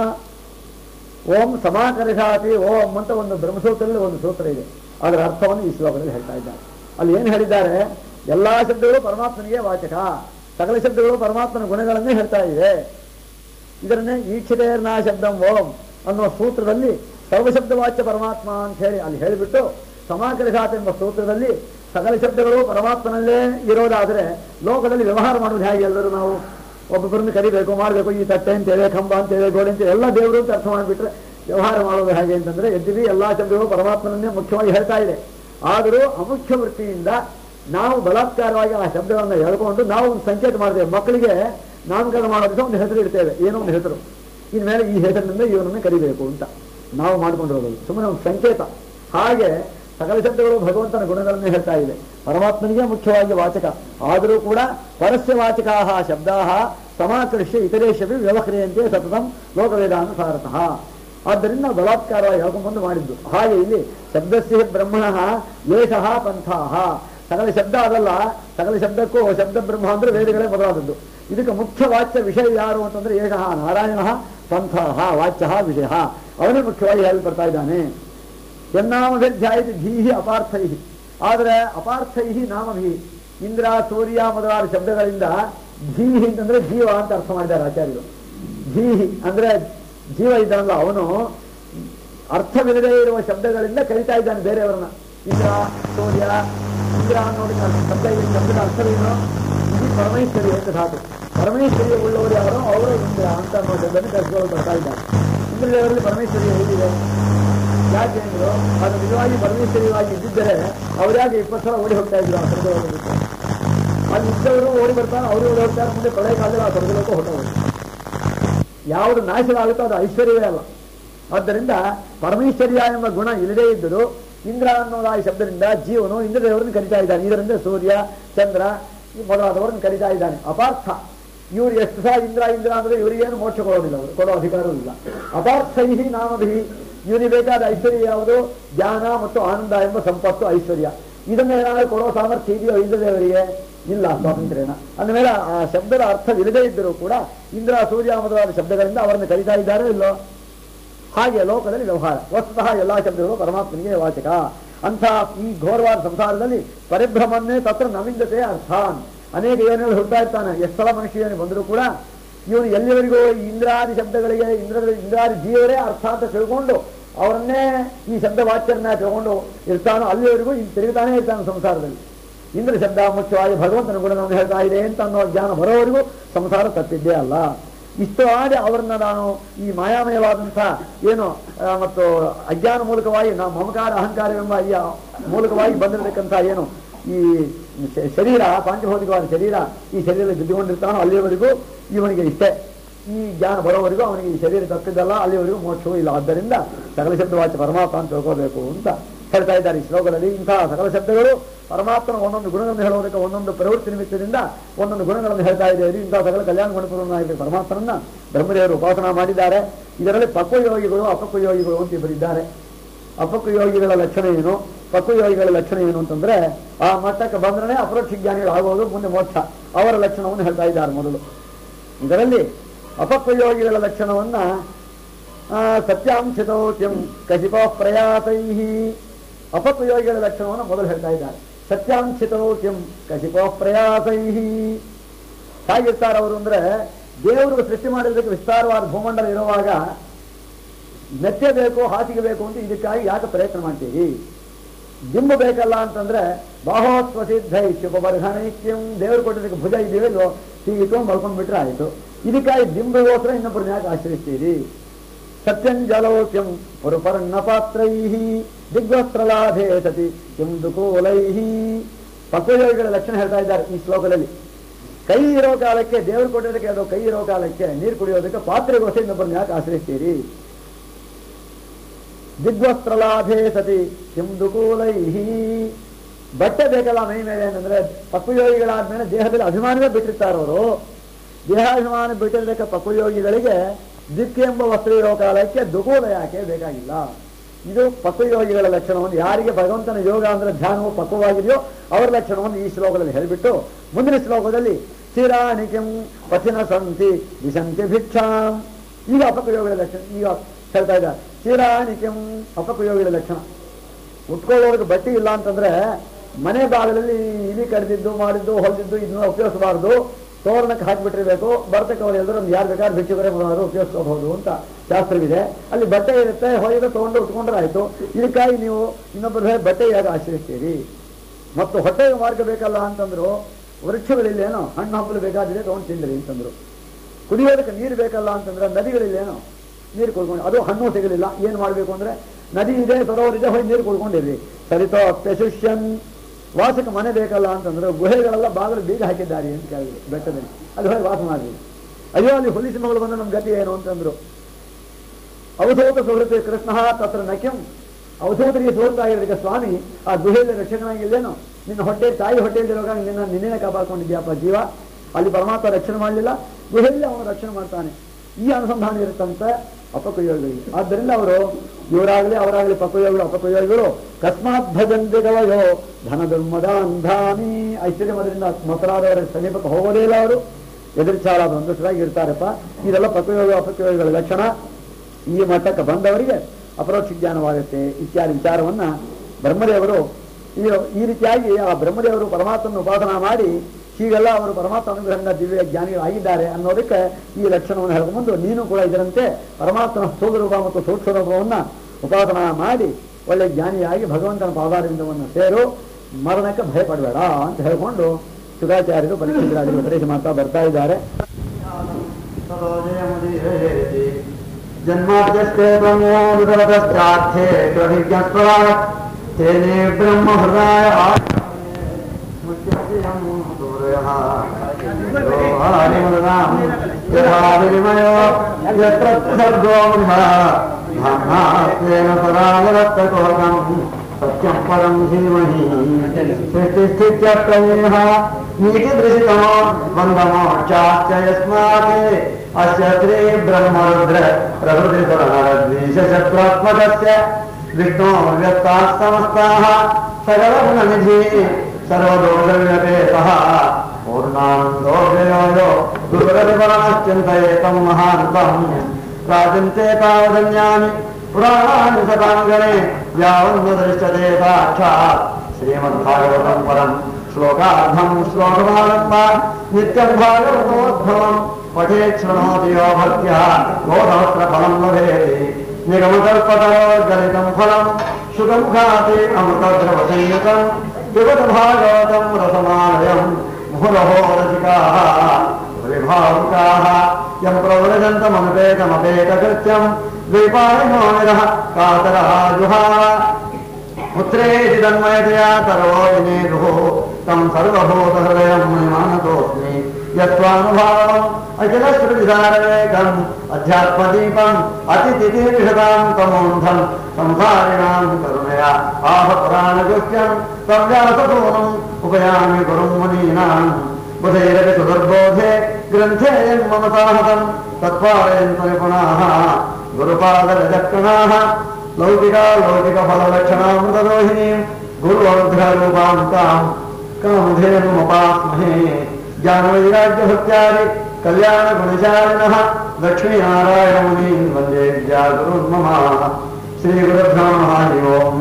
ಓಂ ಸಮಾಕರ್ಷಾತಿ ಓಂ ಅಂತ ಒಂದು ಬ್ರಹ್ಮಸೂತ್ರದಲ್ಲಿ ಒಂದು ಸೂತ್ರ ಇದೆ ಅದರ ಅರ್ಥವನ್ನು ಈ ಶ್ಲೋಕದಲ್ಲಿ ಹೇಳ್ತಾ ಇದ್ದಾರೆ ಅಲ್ಲಿ ಏನು ಹೇಳಿದ್ದಾರೆ ಎಲ್ಲಾ ಶಬ್ದಗಳು ಪರಮಾತ್ಮನಿಗೆ ವಾಚಕ ಸಕಲ ಶಬ್ದಗಳು ಪರಮಾತ್ಮನ ಗುಣಗಳನ್ನೇ ಹೇಳ್ತಾ ಇದೆ ಇದನ್ನೇ ಈಕ್ಷಿತೇರ್ನಾ ಶಬ್ದಂ ಓಂ ಅನ್ನುವ ಸೂತ್ರದಲ್ಲಿ ಸರ್ವಶಬ್ದವಾಚ್ಯ ಪರಮಾತ್ಮ ಅಂತ ಹೇಳಿ ಅಲ್ಲಿ ಹೇಳಿಬಿಟ್ಟು ಸಮಾಕರಿಸಾತ್ ಎಂಬ ಸೂತ್ರದಲ್ಲಿ ಸಕಲ ಶಬ್ದಗಳು ಪರಮಾತ್ಮನಲ್ಲೇ ಇರೋದಾದರೆ ಲೋಕದಲ್ಲಿ ವ್ಯವಹಾರ ಮಾಡೋದು ಹೇಗೆ ಎಲ್ಲರೂ ನಾವು ಒಬ್ಬೊಬ್ಬರನ್ನು ಕರಿಬೇಕು ಮಾಡಬೇಕು ಈ ತಟ್ಟೆ ಅಂತೇವೆ ಕಂಬ ಅಂತೇವೆ ಗೋಡೆ ಅಂತ ಎಲ್ಲ ದೇವರು ಅಂತ ಅರ್ಥ ಮಾಡಿಬಿಟ್ರೆ ವ್ಯವಹಾರ ಮಾಡೋದು ಹೇಗೆ ಅಂತಂದ್ರೆ ಎದ್ದಿವಿ ಎಲ್ಲಾ ಶಬ್ದಗಳು ಪರಮಾತ್ಮನನ್ನೇ ಮುಖ್ಯವಾಗಿ ಹೇಳ್ತಾ ಇದೆ ಆದರೂ ಅಮುಖ್ಯ ವೃತ್ತಿಯಿಂದ ನಾವು ಬಲಾತ್ಕಾರವಾಗಿ ಆ ಶಬ್ದಗಳನ್ನು ಹೇಳ್ಕೊಂಡು ನಾವು ಒಂದು ಸಂಕೇತ ಮಾಡ್ತೇವೆ ಮಕ್ಕಳಿಗೆ ನಾಮಕರಣ ಮಾಡೋದಕ್ಕೆ ಒಂದು ಹೆಸರು ಇಡ್ತೇವೆ ಏನೋ ಒಂದು ಹೆಸರು ಇನ್ಮೇಲೆ ಈ ಹೆಸರಿನಿಂದ ಇವನನ್ನು ಕರಿಬೇಕು ಅಂತ ನಾವು ಮಾಡ್ಕೊಂಡಿರೋದು ಸುಮ್ಮನೆ ಒಂದು ಸಂಕೇತ ಹಾಗೆ ಸಕಲ ಶಬ್ದಗಳು ಭಗವಂತನ ಗುಣಗಳನ್ನೇ ಹೇಳ್ತಾ ಇದೆ ಪರಮಾತ್ಮನಿಗೆ ಮುಖ್ಯವಾಗಿ ವಾಚಕ ಆದರೂ ಕೂಡ ಪರಸ್ಯ ವಾಚಕಾ ಶಬ್ದಾ ಸಮಾಕರ್ಷ್ಯ ಇತರೇಶಪಿ ವ್ಯವಹ್ರಿಯಂತೆ ಸತತಂ ಲೋಕವೇದಾನುಸಾರತಃ ಆದ್ದರಿಂದ ಬಲಾತ್ಕಾರವಾಗಿ ಹೇಳ್ಕೊಂಡ್ಬಂದು ಮಾಡಿದ್ದು ಹಾಗೆ ಇಲ್ಲಿ ಶಬ್ದಸ್ಯ ಬ್ರಹ್ಮಣ ಲೇಷಃ ಪಂಥಾಹ ಸಕಲ ಶಬ್ದ ಅದಲ್ಲ ಸಕಲ ಶಬ್ದಕ್ಕೂ ಶಬ್ದ ಬ್ರಹ್ಮ ಅಂದ್ರೆ ವೇದಗಳೇ ಮೊದಲಾದದ್ದು ಇದಕ್ಕೆ ಮುಖ್ಯ ವಾಚ್ಯ ವಿಷಯ ಯಾರು ಅಂತಂದ್ರೆ ಏಷಃ ನಾರಾಯಣ ಪಂಥಃ ವಾಚ್ಯ ವಿಷಯ ಅವನೇ ಮುಖ್ಯವಾಗಿ ಹೇಳಿ ಬರ್ತಾ ಇದ್ದಾನೆ ಎನ್ನಾಮಭಿಧ್ಯಾಯತಿ ಧೀಹಿ ಅಪಾರ್ಥೈ ಆದರೆ ಅಪಾರ್ಥೈ ನಾಮಭಿ ಇಂದ್ರ ಸೂರ್ಯ ಮೊದಲಾದ ಶಬ್ದಗಳಿಂದ ಧೀಹಿ ಅಂತಂದ್ರೆ ಜೀವ ಅಂತ ಅರ್ಥ ಮಾಡಿದ್ದಾರೆ ಆಚಾರ್ಯರು ಧೀಹಿ ಅಂದ್ರೆ ಜೀವ ಇದ್ದಾನಲ್ಲ ಅವನು ಅರ್ಥವಿಲ್ಲದೆ ಇರುವ ಶಬ್ದಗಳಿಂದ ಕರಿತಾ ಇದ್ದಾನೆ ಬೇರೆಯವರನ್ನ ಇಂದ್ರ ಸೂರ್ಯ ಇಂದ್ರ ಅನ್ನೋದು ಶಬ್ದ ಇದೆ ಶಬ್ದದ ಅರ್ಥವೇನು ಇದು ಪರಮೇಶ್ವರಿ ಅಂತ ಧಾತು ಪರಮೇಶ್ವರಿ ಉಳ್ಳವರು ಯಾರೋ ಅವರೇ ಇಂದ್ರ ಅಂತ ಅನ್ನೋ ಶಬ್ದವನ್ನು ಕರೆಸ್ಕೊಂಡು ಬರ್ತಾ ಇದ್ದಾರೆ ಇಂದ್ರದೇವರಲ್ಲಿ ಪರಮೇಶ್ವರಿ ಹೇಗಿದೆ ಯಾಕೆ ಅಂದ್ರು ಅದು ನಿಜವಾಗಿ ಪರಮೇಶ್ವರಿಯಾಗಿ ಇದ್ದಿದ್ದರೆ ಅವ್ರ್ಯಾಕೆ ಇಪ್ಪತ್ತು ಸಲ ಓಡಿ ಹೋಗ್ತಾ ಇದ್ರು ಆ ಸ್ವರ್ಗಲೋಕ ಬಿಟ್ಟು ಅಲ್ಲಿ ಇದ್ದವರು ಓಡಿ ಬರ್ತಾರೆ ಅವರು ಓಡಿ ಹೋಗ್ತಾರೆ ಮುಂದೆ ಪ್ರಳಯ ಕಾಲದಲ್ಲಿ ಆ ಸ್ವರ್ಗಲೋಕ ಹೊರಟೋಗುತ್ತೆ ಯಾವುದು ನಾಶವಾಗುತ್ತೋ ಅದು ಐಶ್ವರ್ಯವೇ ಅಲ್ಲ ಆದ್ದರಿಂದ ಪರಮೇಶ್ವರ್ಯ ಎಂಬ ಗುಣ ಇಲ್ಲದೇ ಇದ್ದರೂ ಇಂದ್ರ ಅನ್ನೋದ ಈ ಶಬ್ದದಿಂದ ಜೀವನು ಇಂದ್ರದೇವರನ್ನು ಕರಿತಾ ಇದ್ದಾನೆ ಇದರಿಂದ ಸೂರ್ಯ ಚಂದ್ರ ಈ ಮೊದಲಾದವರನ್ನು ಕರಿತಾ ಇದ್ದಾನೆ ಅಪಾರ್ಥ ಇವರು ಎಷ್ಟು ಸಹ ಇಂದ್ರ ಇಂದ್ರ ಅಂದ್ರೆ ಇವರಿಗೇನು ಮೋಕ್ಷ ಕೊಡೋದಿಲ್ಲ ಅವರು ಕೊಡೋ ಅಧಿಕಾರವೂ ಇಲ್ಲ ಅಪಾರ್ಥೈಹಿ ನಾಮಭಿ ಇವನಿಗೆ ಬೇಕಾದ ಐಶ್ವರ್ಯ ಯಾವುದು ಜ್ಞಾನ ಮತ್ತು ಆನಂದ ಎಂಬ ಸಂಪತ್ತು ಐಶ್ವರ್ಯ ಇದನ್ನ ಏನಾದರೂ ಕೊಡೋ ಸಾಮರ್ಥ್ಯ ಇದೆಯೋ ಇಂದ್ರದೇವರಿಗೆ ಇಲ್ಲ ಸ್ವಾತಂತ್ರ್ಯನ ಅಂದಮೇಲೆ ಆ ಶಬ್ದದ ಅರ್ಥವಿಲ್ಲದೇ ಇದ್ದರೂ ಕೂಡ ಇಂದ್ರ ಸೂರ್ಯ ಮೊದಲಾದ ಶಬ್ದಗಳಿಂದ ಅವರನ್ನು ಕರೀತಾ ಇದ್ದಾರೋ ಇಲ್ಲೋ ಹಾಗೆ ಲೋಕದಲ್ಲಿ ವ್ಯವಹಾರ ವಸ್ತುತಃ ಎಲ್ಲಾ ಶಬ್ದಗಳು ಪರಮಾತ್ಮನಿಗೆ ವಾಚಕ ಅಂತ ಈ ಘೋರವಾದ ಸಂಸಾರದಲ್ಲಿ ಪರಿಭ್ರಮನ್ನೇ ತತ್ರ ನವಿಂದತೆ ಅರ್ಥಾನ್ ಅನೇಕ ಏನೇಳು ಹುಡ್ತಾ ಇರ್ತಾನೆ ಎಷ್ಟು ಸಲ ಮನುಷ್ಯನೇ ಬಂದರೂ ಕೂಡ ಇವನು ಎಲ್ಲಿವರೆಗೂ ಈ ಇಂದ್ರಾದಿ ಶಬ್ದಗಳಿಗೆ ಇಂದ್ರ ಇಂದ್ರಾದಿ ಜೀವರೇ ಅರ್ಥ ಅಂತ ತಿಳ್ಕೊಂಡು ಅವರನ್ನೇ ಈ ಶಬ್ದ ವಾಚ್ಯರನ್ನ ತಿಳ್ಕೊಂಡು ಇರ್ತಾನೋ ಅಲ್ಲಿವರೆಗೂ ಇಲ್ಲಿ ತಿರುಗುತ್ತಾನೆ ಇರ್ತಾನೆ ಸಂಸಾರದಲ್ಲಿ ಇಂದ್ರ ಶಬ್ದ ಮುಖ್ಯವಾಗಿ ಭಗವಂತನ ಗುಣಗಳನ್ನು ಹೇಳ್ತಾ ಇದೆ ಅಂತ ಅನ್ನೋ ಜ್ಞಾನ ಬರೋವರೆಗೂ ಸಂಸಾರ ತಪ್ಪಿದ್ದೇ ಅಲ್ಲ ಇಷ್ಟು ಆಡಿ ಅವರನ್ನ ನಾನು ಈ ಮಾಯಾಮಯವಾದಂಥ ಏನು ಆ, ಮತ್ತು ಅಜ್ಞಾನ ಮೂಲಕವಾಗಿ ನಾವು ಮಮಕಾರ ಅಹಂಕಾರವೆಂಬ ಈ ಆ ಮೂಲಕವಾಗಿ ಬಂದಿರತಕ್ಕಂಥ ಏನು ಈ ಶ- ಶರೀರ ಪಾಂಚಭೌತಿಕವಾದ ಶರೀರ ಈ ಶರೀರದಲ್ಲಿ ಬಿದ್ದುಕೊಂಡಿರ್ತಾನೋ ಅಲ್ಲಿಯವರೆಗೂ ಇವನಿಗೆ ಇಷ್ಟೇ ಈ ಜ್ಞಾನ ಬರೋವರೆಗೂ ಅವನಿಗೆ ಈ ಶರೀರ ತಪ್ಪಿದ್ದಲ್ಲ ಅಲ್ಲಿವರೆಗೂ ಮೋಕ್ಷವೂ ಇಲ್ಲ ಆದ್ದರಿಂದ ಸಕಲ ಶಬ್ದವಾಚ್ಯ ಪರಮಾತ್ಮ ಅಂತ ತಿಳ್ಕೋಬೇಕು ಅಂತ ಹೇಳ್ತಾ ಇದ್ದಾರೆ ಈ ಶ್ಲೋಕದಲ್ಲಿ ಇಂತಹ ಸಕಲ ಶಬ್ದಗಳು ಪರಮಾತ್ಮನ ಒಂದೊಂದು ಗುಣಗಳನ್ನು ಹೇಳುವುದಕ್ಕೆ ಒಂದೊಂದು ಪ್ರವೃತ್ತಿ ನಿಮಿತ್ತದಿಂದ ಒಂದೊಂದು ಗುಣಗಳನ್ನು ಹೇಳ್ತಾ ಇದೆ ಇದು ಇಂತಹ ಸಕಲ ಕಲ್ಯಾಣ ಗುಣಪೂರ್ಣನಾಗಿದ್ದ ಪರಮಾತ್ಮನನ್ನ ಬ್ರಹ್ಮದೇವರು ಉಪಾಸನ ಮಾಡಿದ್ದಾರೆ ಇದರಲ್ಲಿ ಪಕ್ವ ಯೋಗಿಗಳು ಅಪಕ್ವ ಯೋಗಿಗಳು ಅಂತ ಇಬ್ಬರಿದ್ದಾರೆ ಅಪಕ್ವ ಯೋಗಿಗಳ ಲಕ್ಷಣ ಏನು ಪಕ್ವ ಯೋಗಿಗಳ ಲಕ್ಷಣ ಏನು ಅಂತಂದ್ರೆ ಆ ಮಟ್ಟಕ್ಕೆ ಬಂದ್ರೆ ಅಪರೋಕ್ಷ ಜ್ಞಾನಿಗಳು ಆಗೋದು ಮುಂದೆ ಮೋಕ್ಷ ಅವರ ಲಕ್ಷಣವನ್ನು ಹೇಳ್ತಾ ಇದ್ದಾರೆ ಮೊದಲು ಇದರಲ್ಲಿ ಅಪಕ್ವ ಯೋಗಿಗಳ ಲಕ್ಷಣವನ್ನ ಆ, ಸತ್ಯಾಂಶಿತೌತ್ಯಂ ಕಶಿಪ ಪ್ರಯಾತೈ ಅಪಪ್ರಯೋಗಿಗಳ ಲಕ್ಷಣವನ್ನು ಮೊದಲು ಹೇಳ್ತಾ ಇದ್ದಾರೆ ಸತ್ಯಾಂಶಿತೌತ್ಯಂ ಕಶಿಪ ಪ್ರಯಾತೈ ಹೇಗಿರ್ತಾರೆ ಅವರು ಅಂದ್ರೆ ದೇವರು ಸೃಷ್ಟಿ ಮಾಡಿದ್ದಕ್ಕೆ ವಿಸ್ತಾರವಾದ ಭೂಮಂಡಲ ಇರುವಾಗ ಮೆತ್ತೆ ಬೇಕು ಹಾಸಿಗೆ ಬೇಕು ಅಂತ ಇದಕ್ಕಾಗಿ ಯಾಕೆ ಪ್ರಯತ್ನ ಮಾಡ್ತೀರಿ ದಿಂಬು ಬೇಕಲ್ಲ ಅಂತಂದ್ರೆ ಬಾಹೋತ್ವಸಿದ್ಧ ಶುಭಬರ್ಹಣೈಕ್ಯಂ ದೇವರು ಕೊಟ್ಟಿದ್ದಕ್ಕೆ ಭುಜ ಇದೆಯಲ್ಲೋ ಹೀಗೆ ಇಟ್ಕೊಂಡು ಮಲ್ಕೊಂಡ್ ಬಿಟ್ರೆ ಆಯ್ತು ಇದಕ್ಕಾಗಿ ದಿಂಬಿಗೋಸ್ಕರ ಇನ್ನೊಬ್ಬರನ್ನ ಯಾಕೆ ಆಶ್ರಯಿಸ್ತೀರಿ ಸತ್ಯಂಜಲೋಕ್ಯಂ ಪುರುಪರ್ಣ ಪಾತ್ರೈ ದಿಗ್ವಸ್ತ್ರಲಾಭೇ ಸತಿ ಕೆಂ ದುಕೂಲೈ ಪಕ್ವಯೋಗಿಗಳ ಲಕ್ಷಣ ಹೇಳ್ತಾ ಇದ್ದಾರೆ ಈ ಶ್ಲೋಕದಲ್ಲಿ ಕೈ ಇರೋ ಕಾಲಕ್ಕೆ ದೇವರು ಕೊಟ್ಟಿದ್ದಕ್ಕೆ ಅದು ಕೈ ಇರೋ ಕಾಲಕ್ಕೆ ನೀರು ಕುಡಿಯೋದಕ್ಕೆ ಪಾತ್ರೆಗೋಸ್ಕರ ಇನ್ನೊಬ್ಬರನ್ನ ಯಾಕೆ ಆಶ್ರಯಿಸ್ತೀರಿ ದಿಗ್ವಸ್ತ್ರಲಾಭೇ ಸತಿ ಕಿಂದುಕೂಲೈ ಬಟ್ಟೆ ಬೇಕಲ್ಲ ಮೈ ಮೇಲೆ ಅಂತಂದ್ರೆ ಪಕ್ವಯೋಗಿಗಳಾದ್ಮೇಲೆ ದೇಹದಲ್ಲಿ ಅಭಿಮಾನವೇ ಬಿಟ್ಟಿರ್ತಾರೆ ಅವರು ದೇಹಾಭಿಮಾನ ಬಿಟ್ಟಿದ್ದಕ್ಕೆ ಪಕ್ವಯೋಗಿಗಳಿಗೆ ದಿಕ್ಕು ಎಂಬ ವಸ್ತ್ರ ಇರೋ ಕಾಲಕ್ಕೆ ದುಕೂಲ ಯಾಕೆ ಬೇಕಾಗಿಲ್ಲ ಇದು ಪಕ್ವಯೋಗಿಗಳ ಲಕ್ಷಣವನ್ನು ಯಾರಿಗೆ ಭಗವಂತನ ಯೋಗ ಅಂದ್ರೆ ಧ್ಯಾನವು ಪಕ್ವವಾಗಿದೆಯೋ ಅವರ ಲಕ್ಷಣವನ್ನು ಈ ಶ್ಲೋಕದಲ್ಲಿ ಹೇಳಿಬಿಟ್ಟು ಮುಂದಿನ ಶ್ಲೋಕದಲ್ಲಿ ಸ್ಥಿರಾಣಿಕೆಂ ಪಥಿನ ಸಂತಿ ವಿಶಂತಿ ಭಿಕ್ಷಾಂ ಈಗ ಅಪಪ್ರಯೋಗಗಳ ಲಕ್ಷಣ ಈಗ ಹೇಳ್ತಾ ಇದ್ದಾರೆ ಸ್ಥಿರಾಣಿಕೆಂ ಅಪಪ್ರಯೋಗಗಳ ಲಕ್ಷಣ ಉಟ್ಕೊಳ್ಳೋದಕ್ಕೆ ಬಟ್ಟೆ ಇಲ್ಲ ಅಂತಂದ್ರೆ ಮನೆ ಬಾಗಿಲಲ್ಲಿ ಇಲಿ ಕಡಿದಿದ್ದು ಮಾಡಿದ್ದು ಹೊಲಿದ್ದು ಇದನ್ನ ಉಪಯೋಗಿಸಬಾರ್ದು ತೋರಣಕ್ಕೆ ಹಾಕಿಬಿಟ್ಟಿರ್ಬೇಕು ಬರ್ತಕ್ಕೆ ಅವ್ರು ಎಲ್ಲರೂ ಯಾರು ಬೇಕಾದ್ರೆ ಭಿಕ್ಷುಕರೇ ಮಾಡೋರು ಉಪಯೋಗಿಸ್ಕೋಬಹುದು ಅಂತ ಶಾಸ್ತ್ರವಿದೆ ಅಲ್ಲಿ ಬಟ್ಟೆ ಇರುತ್ತೆ ಹೊಯ್ದು ತಗೊಂಡು ಉಟ್ಕೊಂಡ್ರೆ ಆಯ್ತು ಇದಕ್ಕಾಗಿ ನೀವು ಇನ್ನೊಬ್ಬರ ಬಟ್ಟೆ ಯಾಕೆ ಆಶ್ರಯಿಸ್ತೀರಿ ಮತ್ತು ಹೊಟ್ಟೆಗೆ ಮಾರ್ಗ ಬೇಕಲ್ಲ ಅಂತಂದ್ರು ವೃಕ್ಷಗಳಿಲ್ಲೇನೋ ಹಣ್ಣು ಹಂಪಲು ಬೇಕಾದ್ರೆ ತಗೊಂಡು ತಿಂದ್ರಿ ಅಂತಂದ್ರು ಕುಡಿಯೋದಕ್ಕೆ ನೀರು ಬೇಕಲ್ಲ ಅಂತಂದ್ರೆ ನದಿಗಳಿಲ್ಲೇನೋ ನೀರು ಕುಡ್ಕೊಂಡು ಅದು ಹಣ್ಣು ಸಿಗಲಿಲ್ಲ ಏನ್ ಮಾಡ್ಬೇಕು ಅಂದ್ರೆ ನದಿ ಇದೆ ಸರೋವರ ಇದೆ ಹೋಗಿ ನೀರು ಕುಡ್ಕೊಂಡಿರ್ರಿ ಸರಿತೋ ಪೆಸುಷ್ಯನ್ ವಾಸಕ್ಕೆ ಮನೆ ಬೇಕಲ್ಲ ಅಂತಂದ್ರೆ ಗುಹೆಗಳೆಲ್ಲ ಬಾಗಿಲು ಬೀಗ ಹಾಕಿದ್ದಾರೆ ಅಂತ ಕೇಳಿದ್ರು ಬೆಟ್ಟದಲ್ಲಿ ಅಲ್ಲಿ ಹೋಗಿ ವಾಸ ಮಾಡಿ ಅಯ್ಯೋ ಅಲ್ಲಿ ಹುಲಿಸಿ ಮಗಳು ಬಂದ ನಮ್ ಗತಿ ಏನು ಅಂತಂದ್ರು ಅವಧೂತ ಸುಹೃತಿ ಕೃಷ್ಣ ತತ್ರ ನಕ್ಯಂ ಅವಧೂತರಿಗೆ ಸುಹೃತ್ತಾಗಿರೋದಕ್ಕೆ ಸ್ವಾಮಿ ಆ ಗುಹೆಯಲ್ಲಿ ರಕ್ಷಕನಾಗಿಲ್ಲೇನೋ ನಿನ್ನ ಹೊಟ್ಟೆ ತಾಯಿ ಹೊಟ್ಟೆಯಲ್ಲಿರುವಾಗ ನಿನ್ನ ನಿನ್ನೆ ಕಾಪಾಡ್ಕೊಂಡಿದ್ಯಪ್ಪ ಜೀವ ಅಲ್ಲಿ ಪರಮಾತ್ಮ ರಕ್ಷಣೆ ಮಾಡಲಿಲ್ಲ ಗುಹೆಯಲ್ಲಿ ಅವನು ರಕ್ಷಣೆ ಮಾಡ್ತಾನೆ ಈ ಅನುಸಂಧಾನ ಇರುತ್ತಂತೆ ಅಪಕಯೋಗಿಗಳಿಗೆ ಆದ್ದರಿಂದ ಅವರು ಇವರಾಗಲಿ ಅವರಾಗಲಿ ಪಕಯೋಗಿಗಳು ಅಪಕಯೋಗಿಗಳು ಕಸ್ಮಾತ್ ಭಜಂತಿಗಳೋ ಧನ ದುರ್ಮದಾಂಧಾನಿ ಐಶ್ವರ್ಯಮದರಿಂದ ಮತರಾದವರ ಸಮೀಪಕ್ಕೆ ಹೋಗೋದೇ ಇಲ್ಲ ಅವರು ಎದುರ್ಚಾಳ ಬಂಧುಸರಾಗಿ ಇರ್ತಾರಪ್ಪ ಇದೆಲ್ಲ ಪಕಯೋಗ ಅಪಕಯೋಗಿಗಳ ಲಕ್ಷಣ ಈ ಮಟ್ಟಕ್ಕೆ ಬಂದವರಿಗೆ ಅಪರೋಕ್ಷ ಜ್ಞಾನವಾಗುತ್ತೆ ಇತ್ಯಾದಿ ವಿಚಾರವನ್ನ ಬ್ರಹ್ಮದೇವರು ಈ ಈ ರೀತಿಯಾಗಿ ಆ ಬ್ರಹ್ಮದೇವರು ಪರಮಾತ್ಮನ ಉಪಾಸನ ಮಾಡಿ ಹೀಗೆಲ್ಲ ಅವರು ಪರಮಾತ್ಮ ಅನುಗ್ರಹದಿಂದ ದಿವ್ಯ ಜ್ಞಾನಿಗಳಾಗಿದ್ದಾರೆ ಅನ್ನೋದಕ್ಕೆ ಈ ಲಕ್ಷಣವನ್ನು ಹೇಳ್ಕೊಂಡು ನೀನು ಕೂಡ ಇದರಂತೆ ಪರಮಾತ್ಮನ ಸ್ಥೂಲ ರೂಪ ಮತ್ತು ಸೂಕ್ಷ್ಮ ರೂಪವನ್ನ ಉಪಾಸನ ಮಾಡಿ ಒಳ್ಳೆ ಜ್ಞಾನಿಯಾಗಿ ಭಗವಂತನ ಪಾದಾರವಿಂದವನ್ನು ಸೇರು ಮರಣಕ್ಕೆ ಭಯಪಡಬೇಡ ಅಂತ ಹೇಳ್ಕೊಂಡು ಶುಕಾಚಾರ್ಯರು ಪರೀಕ್ಷಿತರಾಗಿ ಉಪದೇಶ ಮಾಡ್ತಾ ಬರ್ತಾ ಇದ್ದಾರೆ ಜನ್ಮಾದ್ಯಸ್ತೆ ಬ್ರಹ್ಮೋದರಶ್ಚಾರ್ಥೆ ಪ್ರವಿಜ್ಞತ್ವಾತ್ ತೇನೇ ಬ್ರಹ್ಮ ಹೃದಯ ವಿನಿಮಯೋ ಯತ್ರ ಸರ್ಗೋ ಬ್ರಹ್ಮಾಸ್ತೆನ ಪರಾಗರತ್ತಕೋಗಂ ಸತ್ಯಂ ಪರಂ ಧೀಮಹಿ ಸೃಷ್ಟಿಸ್ಥಿತ್ಯಪ್ರಮೇಹ ನೀತಿದೃಶಿತಮೋ ಬಂಧಮೋಕ್ಷಾಶ್ಚ ಯಸ್ಮಾತ್ ಅಸ್ಯ ಶ್ರೀ ಬ್ರಹ್ಮರುದ್ರ ಪ್ರಕೃತಿ ಪುರದ್ವೀಶತ್ರಾತ್ಮಕಸ್ಯ ವಿಷ್ಣೋ ವ್ಯಕ್ತಾः ಸಮಸ್ತಾः ಸಕಲಗುಣನಿಧಿ ಸರ್ವದೋಷವ್ಯಪೇತಃ ಪೂರ್ಣಾನಂದೋಭಯೋಯೋ ದುರ್ಗತಿಪರಮಶ್ಚಿಂತಯೇತಂ ಮಹಾಂತಂ ಪ್ರಾಚಿಂತೆ ತಾವದನ್ಯಾನಿ ಪುರಾಣಾನಿ ಸತಾಂಗಣೆ ಯಾವನ್ನ ದೃಶ್ಯತೆ ಸಾಕ್ಷಾತ್ ಶ್ರೀಮದ್ಭಾಗವತಂ ಪರಂ ಶ್ಲೋಕಾರ್ಧಂ ಶ್ಲೋಕಮಾರಂಭ ನಿತ್ಯಂ ಭಾಗವತೋದ್ಭವಂ ಪಠೇತ್ ಶೃಣೋತಿ ಯೋ ಭಕ್ತ್ಯ ಗೋಧವಸ್ತ್ರ ಫಲಂ ಲಭೇತಿ ನಿಗಮಕಲ್ಪತರೋರ್ಗಲಿತಂ ಫಲಂ ಸುಖಮುಖಾತಿ ಅಮೃತದ್ರವಸಂಯುತಂ ಪಿಬತ ಭಾಗವತಂ ರಸಮಾಲಯಂ ಮುಹುರಹೋ ರಸಿಕಾಃ ವಿಭಾವುಕಾಃ ಯಂ ಪ್ರವ್ರಜन्तಮನುಪೇತಮಪೇತಕೃತ್ಯಂ ದ್ವೈಪಾಯನೋ ನಿರಃ ಕಾತರः ಜುಹಾವ पुत्रेति तन्मयतया तरो विनेदुः तं सर्वभूतहृदयं मुनिमानतोऽस्मि यत्त्वानुभावम् अखिलश्रुतिधारवेकम् अध्यात्मदीपम् अतिथितीर्षतां तमोन्धम् संसारिणां करुणया आह पुराणगुह्यम् तं व्यासपूर्णम् उपयामि गुरुं मुनीनाम् बुधैरपि सुदुर्बोधे ग्रन्थे मम साहतम् तत्पालयन्तु निपुणाः गुरुपादगजक्कणाः लौकिका लौकिक फललक्षणामृतदोहिनीम् गुरुवर्धरूपान्ताम् कामधेनुमुपास्महे ಜ್ಞಾನವೈರಾಗ್ಯಭಕ್ತ್ಯಾದಿ ಕಲ್ಯಾಣ ಗುಣಶಾಲಿನಃ ಲಕ್ಷ್ಮೀನಾರಾಯಣ ಮುನೀನ್ ವಂದೇ ವಿದ್ಯಾಗುರುನ್ ಮಮ ಶ್ರೀ ಗುರುಭ್ಯೋ ನಮಃ ಹರಿ ಓಂ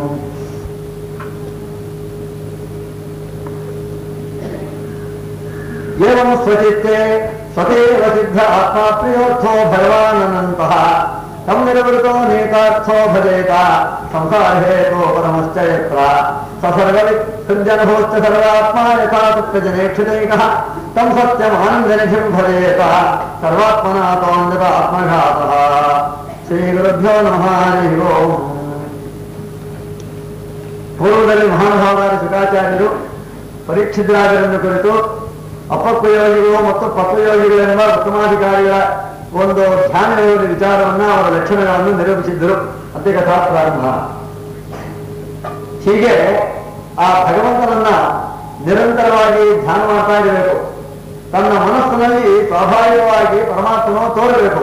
एवं स्वचित्ते स्वतेव सिद्ध आत्माप्रियोऽर्थो भगवानन्तः तं निर्वृतो नेतार्थो भजेत संसारहेतो परमश्च यत्र स सर्वविहृद्यनुभोश्च सर्वात्मा यथा तत्त्वजनेक्षितैकः तं सत्यमानन्दनिधिं भजेत सर्वात्मना तोऽन्यत आत्मघातः श्रीगुरुभ्यो नमः हरिः ओम् ಪೂರ್ವದಲ್ಲಿ ಮಹಾನುಭಾವರಾದ ಶುಕಾಚಾರ್ಯರು ಪರೀಕ್ಷಿತರಾಜರನ್ನು ಕುರಿತು ಅಪಪ್ರಯೋಗಿಗಳು ಮತ್ತು ಪಪ್ರಯೋಗಿಗಳೆಂಬ ಉತ್ತಮಾಧಿಕಾರಿಗಳ ಒಂದು ಧ್ಯಾನ ಯೋಗದ ವಿಚಾರವನ್ನ ಅವರ ಲಕ್ಷಣಗಳನ್ನು ನಿರೂಪಿಸಿದ್ದರು ಅದೇ ಕಥಾ ಪ್ರಾರಂಭ ಹೀಗೆ ಆ ಭಗವಂತನನ್ನ ನಿರಂತರವಾಗಿ ಧ್ಯಾನ ಮಾಡ್ತಾ ಇರಬೇಕು ತನ್ನ ಮನಸ್ಸಿನಲ್ಲಿ ಸ್ವಾಭಾವಿಕವಾಗಿ ಪರಮಾತ್ಮನು ತೋರಬೇಕು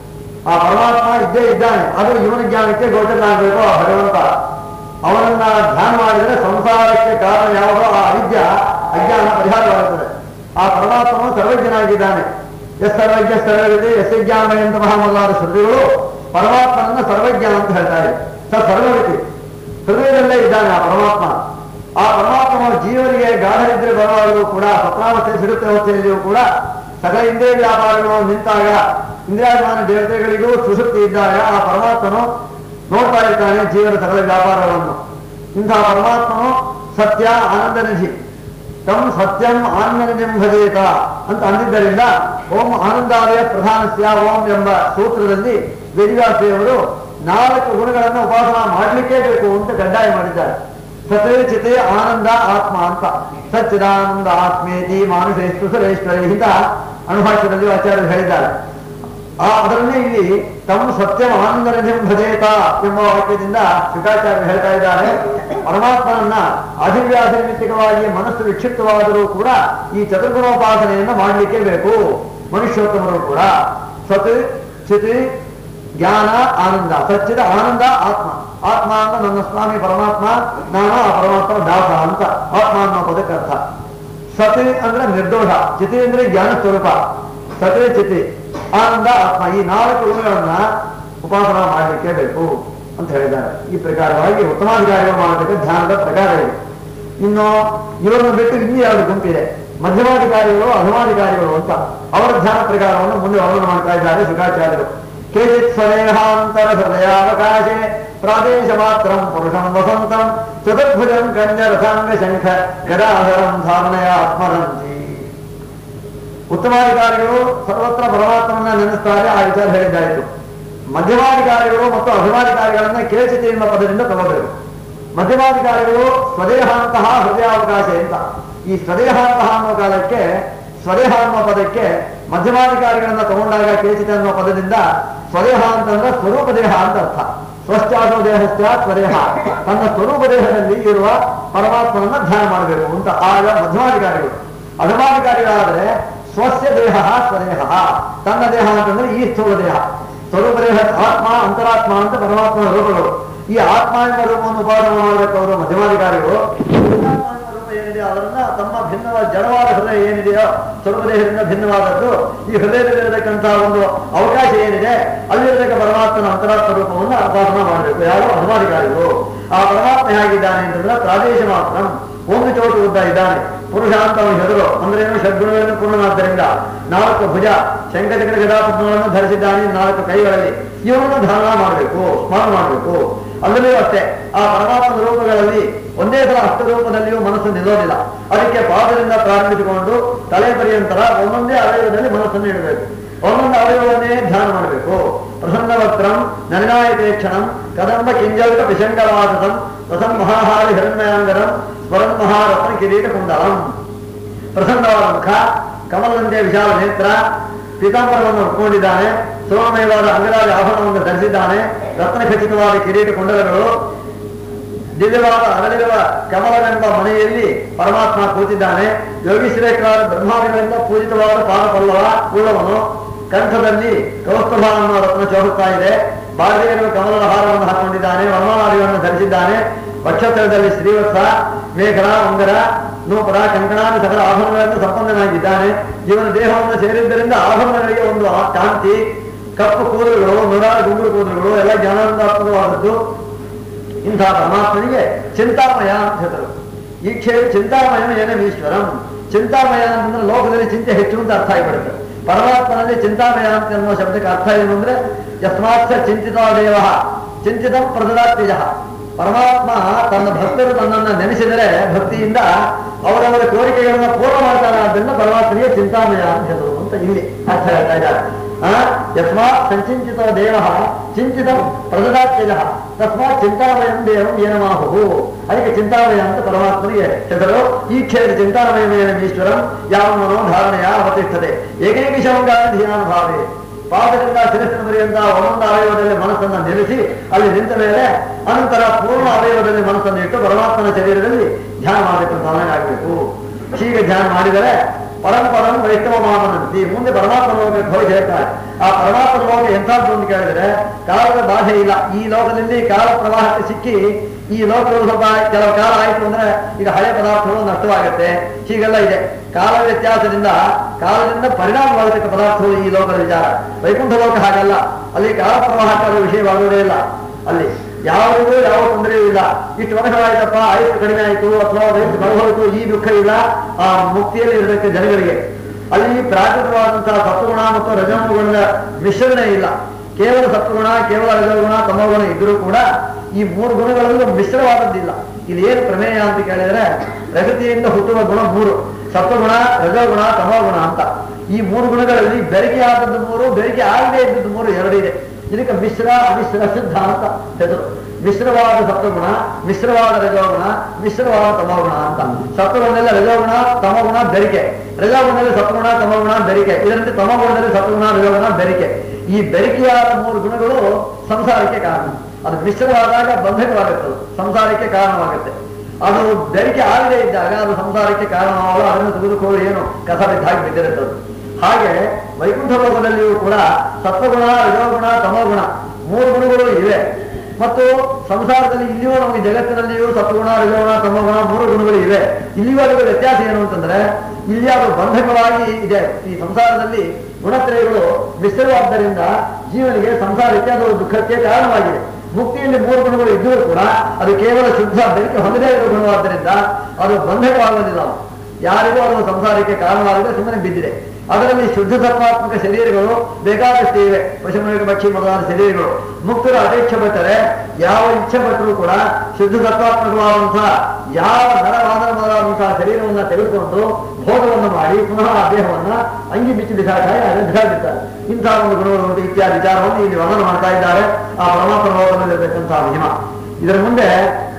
ಆ ಪರಮಾತ್ಮ ಇದ್ದೇ ಇದ್ದಾನೆ ಅದು ಇವನ ಜ್ಞಾನಕ್ಕೆ ಗೋಚರನಾಗಬೇಕು ಆ ಭಗವಂತ ಅವನನ್ನ ಧ್ಯಾನ ಮಾಡಿದರೆ ಸಂಸಾರಕ್ಕೆ ಕಾರಣ ಯಾವುದೋ ಆ ಅವಿದ್ಯ ಅಜ್ಞಾನ ಪರಿಹಾರವಾಗುತ್ತದೆ ಆ ಪರಮಾತ್ಮನು ಸರ್ವಜ್ಞನಾಗಿದ್ದಾನೆ ಎಸ್ ಸರ್ವಜ್ಞ ಸರ್ವವಿದೆ ಎಸ್ ಜ್ಞಾನ ಎಂತ ಮೊದಲಾದ ಶ್ರುತಿಗಳು ಪರಮಾತ್ಮನನ್ನ ಸರ್ವಜ್ಞ ಅಂತ ಹೇಳ್ತಾರೆ ಸ ಸರ್ವವಿತಿ ಹೃದಯದಲ್ಲೇ ಇದ್ದಾನೆ ಆ ಪರಮಾತ್ಮ ಆ ಪರಮಾತ್ಮ ಜೀವನಿಗೆ ಗಾಢ ನಿದ್ರೆ ಬರುವಾಗಲೂ ಕೂಡ ಸ್ವಪ್ನಾವಸ್ಥೆ ಸಿಡುತ್ತೆ ಅವಸ್ಥೆಯಲ್ಲಿಯೂ ಕೂಡ ಸಕಲ ಇಂದ್ರಿಯ ವ್ಯಾಪಾರಗಳು ನಿಂತಾಗ ಇಂದ್ರಿಯಾಭಿಮಾನ ದೇವತೆಗಳಿಗೂ ಸುಶಕ್ತಿ ಇದ್ದಾಗ ಆ ಪರಮಾತ್ಮನು ನೋಡ್ತಾ ಇರ್ತಾನೆ ಜೀವನ ಸಕಲ ವ್ಯಾಪಾರವನ್ನು ಇಂತಹ ಪರಮಾತ್ಮನು ಸತ್ಯ ಆನಂದ ನಿಧಿ ತಂ ಸತ್ಯಂ ಆನಂದನಿಧಿಂ ಭಜೇತ ಅಂತ ಅಂದಿದ್ದರಿಂದ ಓಂ ಆನಂದಾಲಯ ಪ್ರಧಾನಸ್ಯ ಓಂ ಎಂಬ ಸೂತ್ರದಲ್ಲಿ ವೇದಿವ್ಯಾಸದೇವರು ನಾಲ್ಕು ಗುಣಗಳನ್ನು ಉಪಾಸನ ಮಾಡಲಿಕ್ಕೇ ಬೇಕು ಅಂತ ಕಡ್ಡಾಯ ಮಾಡಿದ್ದಾರೆ ಸತೇ ಚಿತೆ ಆನಂದ ಆತ್ಮ ಅಂತ ಸಚ್ಚಿದಾನಂದ ಆತ್ಮೇತಿ ಮಾನಸೇಶ್ವರ ಸುರೇಶ್ವರಿ ಅಂತ ಅನುಭಾಷ್ಯದಲ್ಲಿ ಆಚಾರ್ಯರು ಹೇಳಿದ್ದಾರೆ ಆ ಅದನ್ನೇ ಇಲ್ಲಿ ತಮ್ಮ ಸತ್ಯಂ ಆನಂದನಿಧಿಂ ಭಜೇತ ಎಂಬ ವಾಕ್ಯದಿಂದ ಶುಕಾಚಾರ್ಯರು ಹೇಳ್ತಾ ಇದ್ದಾರೆ ಪರಮಾತ್ಮನನ್ನ ಅಧಿವ್ಯಾಧಿನಿಮಿತ್ತಿಕವಾಗಿ ಮನಸ್ಸು ವಿಕ್ಷಿಪ್ತವಾದರೂ ಕೂಡ ಈ ಚತುರ್ಗುಣೋಪಾಸನೆಯನ್ನು ಮಾಡಲಿಕ್ಕೆ ಬೇಕು ಮನುಷ್ಯೋತ್ತಮರು ಕೂಡ ಸತ್ ಚಿತ್ ಜ್ಞಾನ ಆನಂದ ಸಚ್ಚಿದ ಆನಂದ ಆತ್ಮ ಆತ್ಮ ಅಂತ ನನ್ನ ಸ್ವಾಮಿ ಪರಮಾತ್ಮ ನಾನು ಆ ಪರಮಾತ್ಮ ದಾಸ ಅಂತ ಆತ್ಮ ಅನ್ನೋ ಪದಕ್ಕೆ ಅರ್ಥ ಸತ್ ಅಂದ್ರೆ ನಿರ್ದೋಷ ಚಿತಿ ಅಂದ್ರೆ ಜ್ಞಾನ ಸ್ವರೂಪ ಸತ್ ಚಿತಿ ಆನಂದ ಆತ್ಮ ಈ ನಾಲ್ಕು ಗುಣಗಳನ್ನ ಉಪಾಸನ ಮಾಡಲಿಕ್ಕೆ ಬೇಕು ಅಂತ ಹೇಳಿದ್ದಾರೆ ಈ ಪ್ರಕಾರವಾಗಿ ಉತ್ತಮಾಧಿಕಾರಿಗಳು ಮಾಡೋದಕ್ಕೆ ಧ್ಯಾನದ ಪ್ರಕಾರ ಇದೆ ಇನ್ನು ಇವರನ್ನು ಬಿಟ್ಟು ಇನ್ನೂ ಎರಡು ಗುಂಪಿದೆ ಮಧ್ಯಮಾಧಿಕಾರಿಗಳು ಅಧಮಾಧಿಕಾರಿಗಳು ಅಂತ ಅವರ ಧ್ಯಾನ ಪ್ರಕಾರವನ್ನು ಮುಂದೆ ವರ್ಣನೆ ಮಾಡ್ತಾ ಇದ್ದಾರೆ ಶುಕಾಚಾರ್ಯರು ಕೇಚಿತ್ ಸ್ವದೇಹಾಂತರ ಹೃದಯಾವಕಾಶೆ ಪ್ರಾದೇಶ ಮಾತ್ರಂ ಪುರುಷಂ ವಸಂತಂ ಚತುರ್ಭುಜಂ ಕಂಜ ರಥಾಂಗ ಶಂಖ ಗದಾಧರಂ ಧಾರಣೆಯ ಆತ್ಮರಂತಿ ಉತ್ತಮಾಧಿಕಾರಿಗಳು ಸರ್ವತ್ರ ಪರಮಾತ್ಮನ ನೆನೆಸ್ತಾರೆ ಆ ವಿಚಾರ ಹೇಳಿದ್ದಾಯಿತು ಮಧ್ಯಮಾಧಿಕಾರಿಗಳು ಮತ್ತು ಅಭಿಮಾಧಿಕಾರಿಗಳನ್ನ ಕೇಚಿತಿ ಎಂಬ ಪದದಿಂದ ತಗೋಬೇಕು ಮಧ್ಯಮಾಧಿಕಾರಿಗಳು ಸ್ವದೇಹಾಂತಹ ಹೃದಯಾವಕಾಶ ಅಂತ ಈ ಸ್ವದೇಹಾಂತಹ ಅನ್ನೋ ಕಾಲಕ್ಕೆ ಸ್ವದೇಹ ಅನ್ನೋ ಪದಕ್ಕೆ ಮಧ್ಯಮಾಧಿಕಾರಿಗಳನ್ನ ತಗೊಂಡಾಗ ಕೇಚಿತ ಅನ್ನೋ ಪದದಿಂದ ಸ್ವದೇಹ ಅಂತಂದ್ರೆ ಸ್ವರೂಪ ದೇಹ ಅಂತ ಅರ್ಥ ಸ್ವಶ್ಚಾಸೋ ದೇಹಸ್ಥ ಸ್ವದೇಹ ತನ್ನ ಸ್ವರೂಪ ದೇಹದಲ್ಲಿ ಇರುವ ಪರಮಾತ್ಮನನ್ನ ಧ್ಯಾನ ಮಾಡಬೇಕು ಅಂತ ಆಗ ಮಧ್ಯಮಾಧಿಕಾರಿಗಳು ಅಧಮಾಧಿಕಾರಿಗಳಾದ್ರೆ ಸ್ವಸ್ಯ ದೇಹ ಸ್ವದೇಹ ತನ್ನ ದೇಹ ಅಂತಂದ್ರೆ ಈ ಸ್ಥೂಲ ದೇಹ ಸ್ವರೂಪ ದೇಹ ಆತ್ಮ ಅಂತರಾತ್ಮ ಅಂತ ಪರಮಾತ್ಮನ ರೂಪಗಳು ಈ ಆತ್ಮ ಎಂಬ ರೂಪವನ್ನು ಉಪಾಸನೆ ಮಾಡಬೇಕು ಅವರು ಮಧ್ಯಮಾಧಿಕಾರಿಗಳು ಪರಮಾತ್ಮ ಎಂಬ ರೂಪ ಏನಿದೆ ಅದನ್ನ ತಮ್ಮ ಭಿನ್ನವಾದ ಜಡವಾದ ಹೃದಯ ಏನಿದೆಯೋ ಸ್ವರೂಪ ದೇಹದಿಂದ ಭಿನ್ನವಾದದ್ದು ಈ ಹೃದಯದಲ್ಲಿರತಕ್ಕಂತಹ ಒಂದು ಅವಕಾಶ ಏನಿದೆ ಅಲ್ಲಿರತಕ್ಕ ಪರಮಾತ್ಮನ ಅಂತರಾತ್ಮ ರೂಪವನ್ನು ಉಪಾಸನ ಮಾಡಬೇಕು ಯಾರು ಅಧಮಾಧಿಕಾರಿಗಳು ಆ ಪರಮಾತ್ಮ ಹೇಗಿದ್ದಾನೆ ಅಂತಂದ್ರೆ ಪ್ರಾದೇಶ ಮಾತ್ರ ಒಂದು ಚೋಟು ಉದ್ದ ಇದ್ದಾನೆ ಪುರುಷ ಅಂತ ಅವನು ಹೆದರು ಅಂದ್ರೆ ಏನು ಷಡ್ಗುಣಗಳನ್ನು ಪೂರ್ಣನಾದ್ದರಿಂದ ನಾಲ್ಕು ಭುಜ ಶಂಕಚಕ್ರ ಗದಾಪದ್ಮಗಳನ್ನು ಧರಿಸಿದ್ದಾನೆ ನಾಲ್ಕು ಕೈಗಳಲ್ಲಿ ಇವನನ್ನು ಧಾರಣ ಮಾಡಬೇಕು ಸ್ಮರಣ ಮಾಡಬೇಕು ಅಲ್ಲೂ ಅಷ್ಟೇ ಆ ಪರಮಾತ್ಮನ ರೂಪಗಳಲ್ಲಿ ಒಂದೇ ಸಲ ಅಷ್ಟರೂಪದಲ್ಲಿಯೂ ಮನಸ್ಸು ನಿಲ್ಲೋದಿಲ್ಲ ಅದಕ್ಕೆ ಪಾದದಿಂದ ಪ್ರಾರಂಭಿಸಿಕೊಂಡು ತಲೆ ಪರ್ಯಂತರ ಒಂದೊಂದೇ ಅವಯವದಲ್ಲಿ ಮನಸ್ಸನ್ನು ಇಡಬೇಕು ಒಂದೊಂದು ಅವಯವನ್ನೇ ಧ್ಯಾನ ಮಾಡಬೇಕು ಪ್ರಸನ್ನ ವಕ್ರಂ ನನಿನಾಯತೆ ಕ್ಷಣಂ ಕದಂಬ ಕಿಂಜಲ್ಕ ವಿಷಂಗವಾಸಂ ರಸಂ ಮಹಾಹಾರಿ ಹಿರಣ್ಯಾಂಗರಂ ಸ್ವರಂ ಮಹಾರತ್ನ ಕಿರೀಟ ಕುಂಡಲಂ ಪ್ರಸನ್ನವಾದ ಮುಖ ಕಮಲಂತೆ ವಿಶಾಲ ನೇತ್ರ ಪೀತಾಂಬರವನ್ನು ಉಟ್ಕೊಂಡಿದ್ದಾನೆ ಸುವರ್ಣಮಯವಾದ ಅಂಗರಾಜ ಆಭರಣವನ್ನು ಧರಿಸಿದ್ದಾನೆ ರತ್ನ ಖಚಿತವಾದ ಕಿರೀಟ ಕುಂಡಲಗಳು ದಿವ್ಯವಾದ ಅರಳಿರುವ ಕಮಲವೆಂಬ ಮನೆಯಲ್ಲಿ ಪರಮಾತ್ಮ ಕೂತಿದ್ದಾನೆ ಯೋಗೀಶ್ವರೇಶ್ವರ ಬ್ರಹ್ಮಾದಿಗಳಿಂದ ಪೂಜಿತವಾದ ಪಾದಪಲ್ಲವ ಉಳ್ಳವನು ಕಂಠದಲ್ಲಿ ಕೌಸ್ತುಭ ಅನ್ನೋ ರತ್ನ ಚೋಹುತ್ತಾ ಇದೆ ಬಾಲ್ಯಗಳು ಕಮಲದ ಹಾರವನ್ನು ಹಾಕೊಂಡಿದ್ದಾನೆ ವನಮಾಲಾದಿಗಳನ್ನು ಧರಿಸಿದ್ದಾನೆ ವಕ್ಷತ್ರದಲ್ಲಿ ಶ್ರೀವತ್ಸ ಮೇಘಲ ಉಂಗರ ನೂಪುರ ಕಂಕಣಾದಿ ಸಕಲ ಆಭರಣಗಳಿಂದ ಸಂಪನ್ನನಾಗಿದ್ದಾನೆ ಇವನ ದೇಹವನ್ನು ಸೇರಿದ್ದರಿಂದ ಆಭರಣಗಳಿಗೆ ಒಂದು ಆ ಕಾಂತಿ ಕಪ್ಪು ಕೂದಲುಗಳು ನೂರಾರು ಗುಂಗುರು ಕೂದಲುಗಳು ಎಲ್ಲ ಜ್ಞಾನಾನಂದಾತ್ಮಕವಾದದ್ದು ಇಂತಹ ಪರಮಾತ್ಮನಿಗೆ ಚಿಂತಾಮಯ ಅಂತ ಹೇಳ್ತಾರೆ ಈ ಕ್ಷೇತ್ರ ಚಿಂತಾಮಯನ ಏನೇ ಈಶ್ವರಂ ಚಿಂತಾಮಯ ಅಂತಂದ್ರೆ ಲೋಕದಲ್ಲಿ ಚಿಂತೆ ಹೆಚ್ಚು ಅಂತ ಅರ್ಥ ಆಗಿಬಿಡುತ್ತೆ ಪರಮಾತ್ಮನಲ್ಲಿ ಚಿಂತಾಮಯ ಅಂತ ಅನ್ನುವ ಶಬ್ದಕ್ಕೆ ಅರ್ಥ ಏನು ಅಂದ್ರೆ ಯಸ್ಮಾತ್ ಚಿಂತಿತ ದೇವ ಚಿಂತಿತ ಪ್ರದದಾತ್ಯಜ ಪರಮಾತ್ಮ ತನ್ನ ಭಕ್ತರು ತನ್ನನ್ನು ನೆನೆಸಿದರೆ ಭಕ್ತಿಯಿಂದ ಅವರವರ ಕೋರಿಕೆಗಳನ್ನ ಪೂರ್ಣ ಮಾಡ್ತಾನೆ ಆದ್ದರಿಂದ ಪರಮಾತ್ಮನಿಗೆ ಚಿಂತಾಮಯ ಅಂತ ಹೇಳಿದ್ರು ಅಂತ ಇಲ್ಲಿ ಅರ್ಥ ಹೇಳ್ತಾ ಇದ್ದಾರೆ ಆ, ಯಸ್ಮಾತ್ ಸಂಚಿಂತಿತ ದೇವ ಚಿಂತಿತ ಪ್ರದದಾತ್ಯಜ ತಸ್ಮಾತ್ ಚಿಂತಾಮಯಂ ದೇವಂ ಏನಮಾಹು ಅದಕ್ಕೆ ಚಿಂತಾಮಯ ಅಂತ ಪರಮಾತ್ಮನಿಗೆ ಹೆಸರು ಈ ಕ್ಷೇತ್ರ ಚಿಂತಾಮಯಮೇನ ಈಶ್ವರಂ ಯಾವ ಮನೋಧಾರಣೆಯ ಅವತಿಷ್ಠತೆ ಏಕೈಕ ಶವಂಗಾನ ಧ್ಯಾನಭಾವೇ ಪಾದದಿಂದ ಶಿರಸ್ಸಿನ ಪರ್ಯಂತ ಒಂದೊಂದು ಅವಯವದಲ್ಲಿ ಮನಸ್ಸನ್ನು ನಿಲ್ಲಿಸಿ ಅಲ್ಲಿ ನಿಂತ ಮೇಲೆ ಅನಂತರ ಪೂರ್ಣ ಅವಯವದಲ್ಲಿ ಮನಸ್ಸನ್ನು ಇಟ್ಟು ಪರಮಾತ್ಮನ ಶರೀರದಲ್ಲಿ ಧ್ಯಾನ ಮಾಡಬೇಕು ಅಂತ ಆಗಬೇಕು ಹೀಗೆ ಧ್ಯಾನ ಮಾಡಿದರೆ ಪರಂಪರಂ ವೈಷ್ಣವ ಮಾಮನಂತಿ ಮುಂದೆ ಪರಮಾತ್ಮ ಲೋಕಕ್ಕೆ ಹೋಗಿ ಹೇಳ್ತಾರೆ ಆ ಪರಮಾತ್ಮ ಲೋಕ ಎಂಥದ್ದು ಅಂತ ಕೇಳಿದ್ರೆ ಕಾಲದ ಬಾಧೆ ಇಲ್ಲ ಈ ಲೋಕದಲ್ಲಿ ಕಾಲ ಪ್ರವಾಹಕ್ಕೆ ಸಿಕ್ಕಿ ಈ ಲೋಕಗಳು ಸ್ವಲ್ಪ ಕೆಲವು ಕಾಲ ಆಯಿತು ಅಂದ್ರೆ ಈಗ ಹಳೆ ಪದಾರ್ಥಗಳು ನಷ್ಟವಾಗುತ್ತೆ ಹೀಗೆಲ್ಲ ಇದೆ ಕಾಲ ವ್ಯತ್ಯಾಸದಿಂದ ಕಾಲದಿಂದ ಪರಿಣಾಮವಾಗತಕ್ಕ ಪದಾರ್ಥಗಳು ಈ ಲೋಕದ ವಿಚಾರ ವೈಕುಂಠ ಲೋಕ ಹಾಗಲ್ಲ ಅಲ್ಲಿ ಕಾಲ ಪ್ರವಾಹಕ್ಕೆ ಅದು ವಿಷಯವಾಗುವುದೇ ಇಲ್ಲ ಅಲ್ಲಿ ಯಾರಿಗೂ ಯಾವ ತೊಂದರೆಯೂ ಇಲ್ಲ ಇಷ್ಟು ವರ್ಷಗಳಾಯ್ತಪ್ಪ ಆಯುಷ್ ಕಡಿಮೆ ಆಯಿತು ಅಥವಾ ವಯಸ್ಸು ಬರಬಹುದು ಈ ದುಃಖ ಇಲ್ಲ ಆ ಮುಕ್ತಿಯಲ್ಲಿ ಇರತಕ್ಕ ಜನಗಳಿಗೆ ಅಲ್ಲಿ ಪ್ರಾಕೃತವಾದಂತಹ ಸತ್ವಗುಣ ಮತ್ತು ರಜಗುಣದ ಮಿಶ್ರಣ ಇಲ್ಲ ಕೇವಲ ಸತ್ವಗುಣ ಕೇವಲ ರಜಗುಣ ತಮೋಗುಣ ಇದ್ರೂ ಕೂಡ ಈ ಮೂರು ಗುಣಗಳಲ್ಲೂ ಮಿಶ್ರವಾದದ್ದಿಲ್ಲ ಇಲ್ಲಿ ಏನು ಪ್ರಮೇಯ ಅಂತ ಕೇಳಿದ್ರೆ ಪ್ರಕೃತಿಯಿಂದ ಹುಟ್ಟುವ ಗುಣ ಮೂರು ಸತ್ವಗುಣ ರಜಗುಣ ತಮೋಗುಣ ಅಂತ ಈ ಮೂರು ಗುಣಗಳಲ್ಲಿ ಬೆರಕೆ ಆದದ್ದು ಮೂರು ಬೆರಕೆ ಆಗದೆ ಇದ್ದದ್ದು ಮೂರು ಎರಡು ಇದೆ ಇದಕ್ಕೆ ಮಿಶ್ರ ಅಮಿಶ್ರ ಶುದ್ಧ ಅಂತ ಹೆಸರು ಮಿಶ್ರವಾದ ಸತ್ವಗುಣ ಮಿಶ್ರವಾದ ರಜೋಗುಣ ಮಿಶ್ರವಾದ ತಮೋಗುಣ ಅಂತ ಸತ್ವಗುಣದಲ್ಲಿ ರಜೋಗುಣ ತಮೋಗುಣ ಬೆರಿಕೆ ರಜೋಗುಣದಲ್ಲಿ ಸತ್ವಗುಣ ತಮೋಗುಣ ಬೆರಿಕೆ ಇದರಂತೆ ತಮೋಗುಣದಲ್ಲಿ ಸತ್ವಗುಣ ರಜೋಗುಣ ಬೆರಿಕೆ ಈ ಬೆರಿಕೆಯಾದ ಮೂರು ಗುಣಗಳು ಸಂಸಾರಕ್ಕೆ ಕಾರಣ ಅದು ಮಿಶ್ರವಾದಾಗ ಬಂಧಕವಾಗುತ್ತೆ ಅದು. ಸಂಸಾರಕ್ಕೆ ಕಾರಣವಾಗುತ್ತೆ ಅದು ಬೆರಿಕೆ ಆಗದೇ ಇದ್ದಾಗ ಅದು ಸಂಸಾರಕ್ಕೆ ಕಾರಣವಾಗಲು ಅದನ್ನು ತೆಗೆದುಕೊಳ್ಳಿ ಏನು ಕಸ ಬಿದ್ದಾಗಿ ಬಿದ್ದಿರುತ್ತದೆ ಹಾಗೆ ವೈಕುಂಠ ಲೋಕದಲ್ಲಿಯೂ ಕೂಡ ಸತ್ವಗುಣ ರಜೋಗುಣ ತಮೋಗುಣ ಮೂರು ಗುಣಗಳು ಇವೆ ಮತ್ತು ಸಂಸಾರದಲ್ಲಿ ಇಲ್ಲಿಯೂ ನಮಗೆ ಜಗತ್ತಿನಲ್ಲಿಯೂ ಸತ್ವಗುಣ ರಜೋಗುಣ ತಮೋಗುಣ ಮೂರು ಗುಣಗಳು ಇವೆ ಇಲ್ಲಿಯೂ ಅದರ ವ್ಯತ್ಯಾಸ ಏನು ಅಂತಂದ್ರೆ ಇಲ್ಲಿ ಅದು ಬಂಧಕವಾಗಿ ಇದೆ ಈ ಸಂಸಾರದಲ್ಲಿ ಗುಣತ್ರಯಗಳು ಮಿಶ್ರವಾದ್ದರಿಂದ ಜೀವನಿಗೆ ಸಂಸಾರಕ್ಕೆ ಅದು ದುಃಖಕ್ಕೆ ಕಾರಣವಾಗಿದೆ ಮುಕ್ತಿಯಲ್ಲಿ ಮೂರು ಗುಣಗಳು ಇದ್ದರೂ ಕೂಡ ಅದು ಕೇವಲ ಶುದ್ಧ ಬೆಳಕೆ ಹೊಂದದೇ ಇರುವ ಗುಣವಾದ್ದರಿಂದ ಅದು ಬಂಧಕವಾಗುವುದಿಲ್ಲ ಯಾರಿಗೂ ಅದು ಸಂಸಾರಕ್ಕೆ ಕಾರಣವಾಗದೆ ಸುಮ್ಮನೆ ಬಿದ್ದಿದೆ ಅದರಲ್ಲಿ ಶುದ್ಧ ಸತ್ವಾತ್ಮಕ ಶರೀರಗಳು ಬೇಕಾದಷ್ಟು ಇವೆ ಪಶುಮನಿಕ ಪಕ್ಷಿ ಮೊದಲಾದ ಶರೀರಗಳು ಮುಕ್ತರು ಅಪೇಕ್ಷೆ ಪಟ್ಟರೆ ಯಾವ ಇಚ್ಛೆ ಪಟ್ಟರೂ ಕೂಡ ಶುದ್ಧ ಸತ್ವಾತ್ಮಕವಾದಂತಹ ಯಾವ ನರವಾದನ ಮೊದಲಾದಂತಹ ಶರೀರವನ್ನ ತೆಗೆದುಕೊಂಡು ಭೋಗವನ್ನು ಮಾಡಿ ಪುನಃ ಆ ದೇಹವನ್ನ ಅಂಗಿ ಬಿಚ್ಚಿ ಬಿಸಾಕಾಯಿ ಬಿಸಾಡಿರ್ತಾರೆ ಇಂತಹ ಒಂದು ಗುಣಗಳು ಉಂಟು ಇತ್ಯಾದಿ ವಿಚಾರವನ್ನು ಇಲ್ಲಿ ವರ್ಣನೆ ಮಾಡ್ತಾ ಇದ್ದಾರೆ ಆ ಪರಮಾತ್ಮ ಲೋಕದಲ್ಲಿರತಕ್ಕಂತಹ ಮಹಿಮ ಇದರ ಮುಂದೆ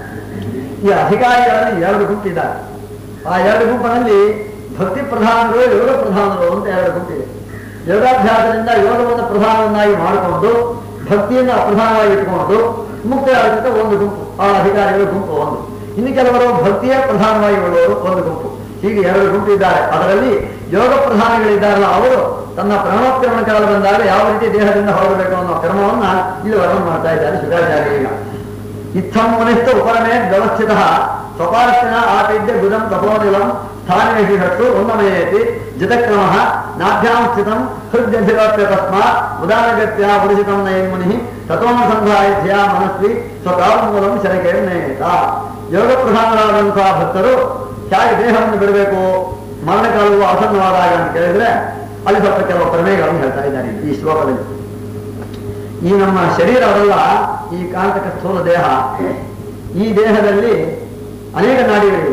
ಈ ಅಧಿಕಾರಿಗಳಲ್ಲಿ ಎರಡು ಗುಂಪಿದ್ದಾರೆ ಆ ಎರಡು ಗುಂಪಿನಲ್ಲಿ ಭಕ್ತಿ ಪ್ರಧಾನಗಳು ಯೋಗ ಪ್ರಧಾನಗಳು ಅಂತ ಎರಡು ಗುಂಪಿದೆ ಯೋಗಾಭ್ಯಾಸದಿಂದ ಯೋಗವನ್ನು ಪ್ರಧಾನವನ್ನಾಗಿ ಮಾಡಿಕೊಂಡು ಭಕ್ತಿಯನ್ನು ಅಪ್ರಧಾನವಾಗಿ ಇಟ್ಟುಕೊಂಡು ಮುಕ್ತರಾಗತಕ್ಕ ಒಂದು ಗುಂಪು ಆ ಅಧಿಕಾರಿಗಳ ಗುಂಪು ಒಂದು ಇನ್ನು ಕೆಲವರು ಭಕ್ತಿಯೇ ಪ್ರಧಾನವಾಗಿ ಉಳ್ಳವರು ಒಂದು ಗುಂಪು ಹೀಗೆ ಎರಡು ಗುಂಪು ಇದ್ದಾರೆ ಅದರಲ್ಲಿ ಯೋಗ ಪ್ರಧಾನಿಗಳಿದ್ದಾರಲ್ಲ ಅವರು ತನ್ನ ಪ್ರಾಣೋತ್ಕ್ರಮಣ ಕಾಲ ಬಂದಾಗ ಯಾವ ರೀತಿ ದೇಹದಿಂದ ಹೊರಡಬೇಕು ಅನ್ನೋ ಕ್ರಮವನ್ನ ಇಲ್ಲಿ ವರ್ಣನೆ ಮಾಡ್ತಾ ಇದ್ದಾರೆ ಶುಕಾಚಾರ್ಯ ಇತ್ತಂ ಮುನಿಸ್ತು ಉಪರಮೇ ವ್ಯವಸ್ಥಿತ ಸ್ವಪಾರ್ಶನ ಆಪೇದ್ಯ ಬುಧಂ ತಪೋನಿಲಂ ಸ್ಥಾನೇಷು ಹತ್ತು ಉನ್ನಮಯೇತಿ ಜಿತಕ್ರಮ ನಾಭ್ಯಾಂ ಸ್ಥಿತಂ ಹೃದಯಭಿರಪ್ಯ ತಸ್ಮಾತ್ ಉದಾನಗತ್ಯ ಪುರುಷಿತಂ ನಯನ್ ಮುನಿ ತತ್ವನುಸಂಧಾಯ ಧಿಯಾ ಮನಸ್ವಿ ಸ್ವಕಾಲಮೂಲಂ ಶರಕೇರ್ನೇತ ಯೋಗ ಪ್ರಧಾನರಾದಂತಹ ಭಕ್ತರು ಹೇಗೆ ದೇಹವನ್ನು ಬಿಡಬೇಕು ಮರಣಕಾಲವು ಆಸನ್ನವಾದಾಗ ಅಂತ ಕೇಳಿದ್ರೆ ಅಲ್ಲಿ ಸ್ವಲ್ಪ ಕೆಲವು ಪ್ರಮೇಯಗಳನ್ನು ಹೇಳ್ತಾ ಇದ್ದಾರೆ ಈ ಶ್ಲೋಕದಲ್ಲಿ ಈ ನಮ್ಮ ಶರೀರ ಅವರಲ್ಲ ಈ ಕಾಂತಕ ಸ್ಥೂಲ ದೇಹ ಈ ದೇಹದಲ್ಲಿ ಅನೇಕ ನಾಡಿಗಳಿವೆ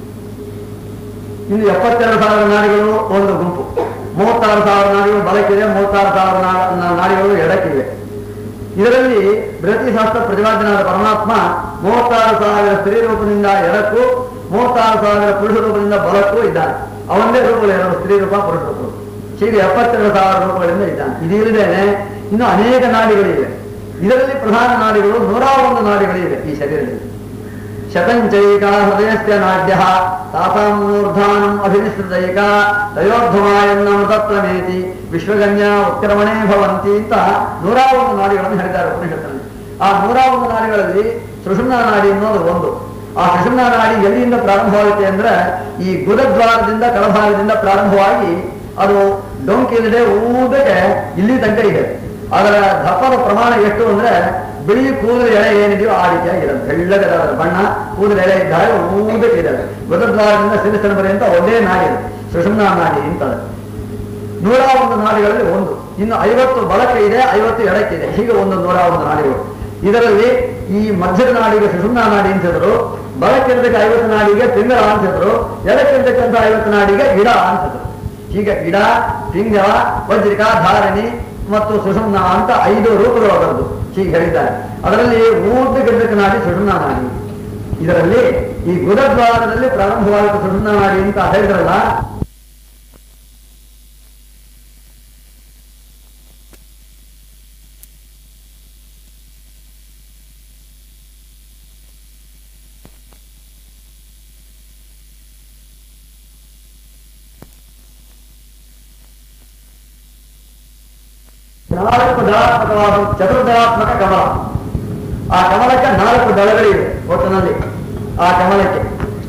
ಇನ್ನು ಎಪ್ಪತ್ತೆರಡು ಸಾವಿರ ನಾಡಿಗಳು ಒಂದು ಗುಂಪು ಮೂವತ್ತಾರು ಸಾವಿರ ನಾಡಿಗಳು ಬಲಕ್ಕಿದೆ ಮೂವತ್ತಾರು ಸಾವಿರ ನಾ- ನಾ- ನಾಡಿಗಳು ಎಡಕ್ಕಿವೆ ಇದರಲ್ಲಿ ಬೃಹತಿಶಾಸ್ತ್ರ ಪ್ರತಿಪಾದನಾದ ಪರಮಾತ್ಮ ಮೂವತ್ತಾರು ಸಾವಿರ ಸ್ತ್ರೀ ರೂಪದಿಂದ ಎಡಕ್ಕೂ ಮೂವತ್ತಾರು ಸಾವಿರ ಪುರುಷ ರೂಪದಿಂದ ಬಲಕ್ಕೂ ಇದ್ದಾನೆ ಅವನದೇ ರೂಪಗಳು ಎರಡು ಸ್ತ್ರೀ ರೂಪ ಪುರುಷ ರೂಪಗಳು ಹೀಗೆ ಎಪ್ಪತ್ತೆರಡು ಸಾವಿರ ರೂಪಗಳಿಂದ ಇದ್ದಾನೆ ಇದಿಲ್ಲದೇನೆ ಇನ್ನು ಅನೇಕ ನಾಡಿಗಳಿವೆ ಇದರಲ್ಲಿ ಪ್ರಧಾನ ನಾಡಿಗಳು ನೂರ ಒಂದು ನಾಡಿಗಳಿವೆ ಈ ಶರೀರದಲ್ಲಿ ಶತಂಚೈಕ ಹೃದಯಸ್ಯ ನಾಡ್ಯ ತಾಸಾಂ ಮೂರ್ಧಾನಂ ಅಭಿನಿಶ್ರಿತೈಕ ತಯೋರ್ಧಮಾಯನ್ನಮೃತತ್ವಮೇತಿ ವಿಶ್ವಗಣ್ಯ ಉತ್ಕ್ರಮಣೇ ಭವಂತಿ ಅಂತ ನೂರ ಒಂದು ನಾಡಿಗಳನ್ನು ಹೇಳಿದ್ದಾರೆ ಉಪನಿಷತ್ತಿನಲ್ಲಿ ಆ ನೂರ ಒಂದು ನಾಡಿಗಳಲ್ಲಿ ಸುಷುಮ್ನ ನಾಡಿ ಅನ್ನೋದು ಒಂದು ಆ ಸುಷುಮ್ನ ನಾಡಿ ಎಲ್ಲಿಂದ ಪ್ರಾರಂಭವಾಗುತ್ತೆ ಅಂದ್ರೆ ಈ ಗುದದ್ವಾರದಿಂದ ಕೆಳಭಾಗದಿಂದ ಪ್ರಾರಂಭವಾಗಿ ಅದು ಡೊಂಕಿಲ್ಲದೆ ಊದಕ್ಕೆ ಇಲ್ಲಿ ತನಕ ಇದೆ ಅದರ ದಪ್ಪದ ಪ್ರಮಾಣ ಎಷ್ಟು ಅಂದ್ರೆ ಬಿಳಿ ಕೂದಲು ಎಳೆ ಏನಿದೆಯೋ ಆ ರೀತಿಯಾಗಿ ಇರುತ್ತೆ ಬೆಳ್ಳಗದ ಅದರ ಬಣ್ಣ ಕೂದಲು ಎಳೆ ಇದ್ದಾಗ ಊದಕ್ಕೆ ಇದ್ದಾವೆ ಗುದದ್ವಾರದಿಂದ ಸಿರಿಸ್ತನ ಪರ್ಯಂತ ಒಂದೇ ನಾಡಿ ಇದೆ ಸುಷುಮ್ನ ನಾಡಿ ಅಂತದೆ ನೂರ ಒಂದು ನಾಡಿಗಳಲ್ಲಿ ಒಂದು ಇನ್ನು ಐವತ್ತು ಬಳಕೆ ಇದೆ ಐವತ್ತು ಎಡಕ್ಕೆ ಇದೆ ಹೀಗೆ ಒಂದು ನೂರ ಒಂದು ನಾಡಿಗಳು ಇದರಲ್ಲಿ ಈ ಮಧ್ಯದ ನಾಡಿಗೆ ಸುಷುಮ್ನ ನಾಡಿ ಅಂತಿದ್ರು ಬಳಕಿರತಕ್ಕ ಐವತ್ತು ನಾಡಿಗೆ ಪಿಂಗಳ ಅಂತಿದ್ರು ಎಡಕ್ಕಿರ್ತಕ್ಕಂಥ ಐವತ್ತು ನಾಡಿಗೆ ಗಿಡ ಅಂತಿದ್ರು ಹೀಗೆ ಗಿಡ ಪಿಂಗಳ ವಜ್ರಿಕ ಧಾರಣಿ ಮತ್ತು ಸುಷುಮ್ನ ಅಂತ ಐದು ರೂಪಗಳು ಅದರದ್ದು ಹೀಗೆ ಹೇಳಿದ್ದಾರೆ ಅದರಲ್ಲಿ ಊರ್ಧಗಿರ್ತಕ್ಕ ನಾಡಿ ಸುಷುಮ್ನ ನಾಡಿ ಇದರಲ್ಲಿ ಈ ಗುದದ್ವಾರದಲ್ಲಿ ಪ್ರಾರಂಭವಾದ ಸುಷುಮ್ನ ನಾಡಿ ಅಂತ ಹೇಳಿದ್ರಲ್ಲ ನಾಲ್ಕು ದಳಾತ್ಮಕವಾದ ಚತುರ್ದಳಾತ್ಮಕ ಕಮಲ ಆ ಕಮಲಕ್ಕೆ ನಾಲ್ಕು ದಳಗಳಿವೆ ಒಟ್ಟಿನಲ್ಲಿ ಆ ಕಮಲಕ್ಕೆ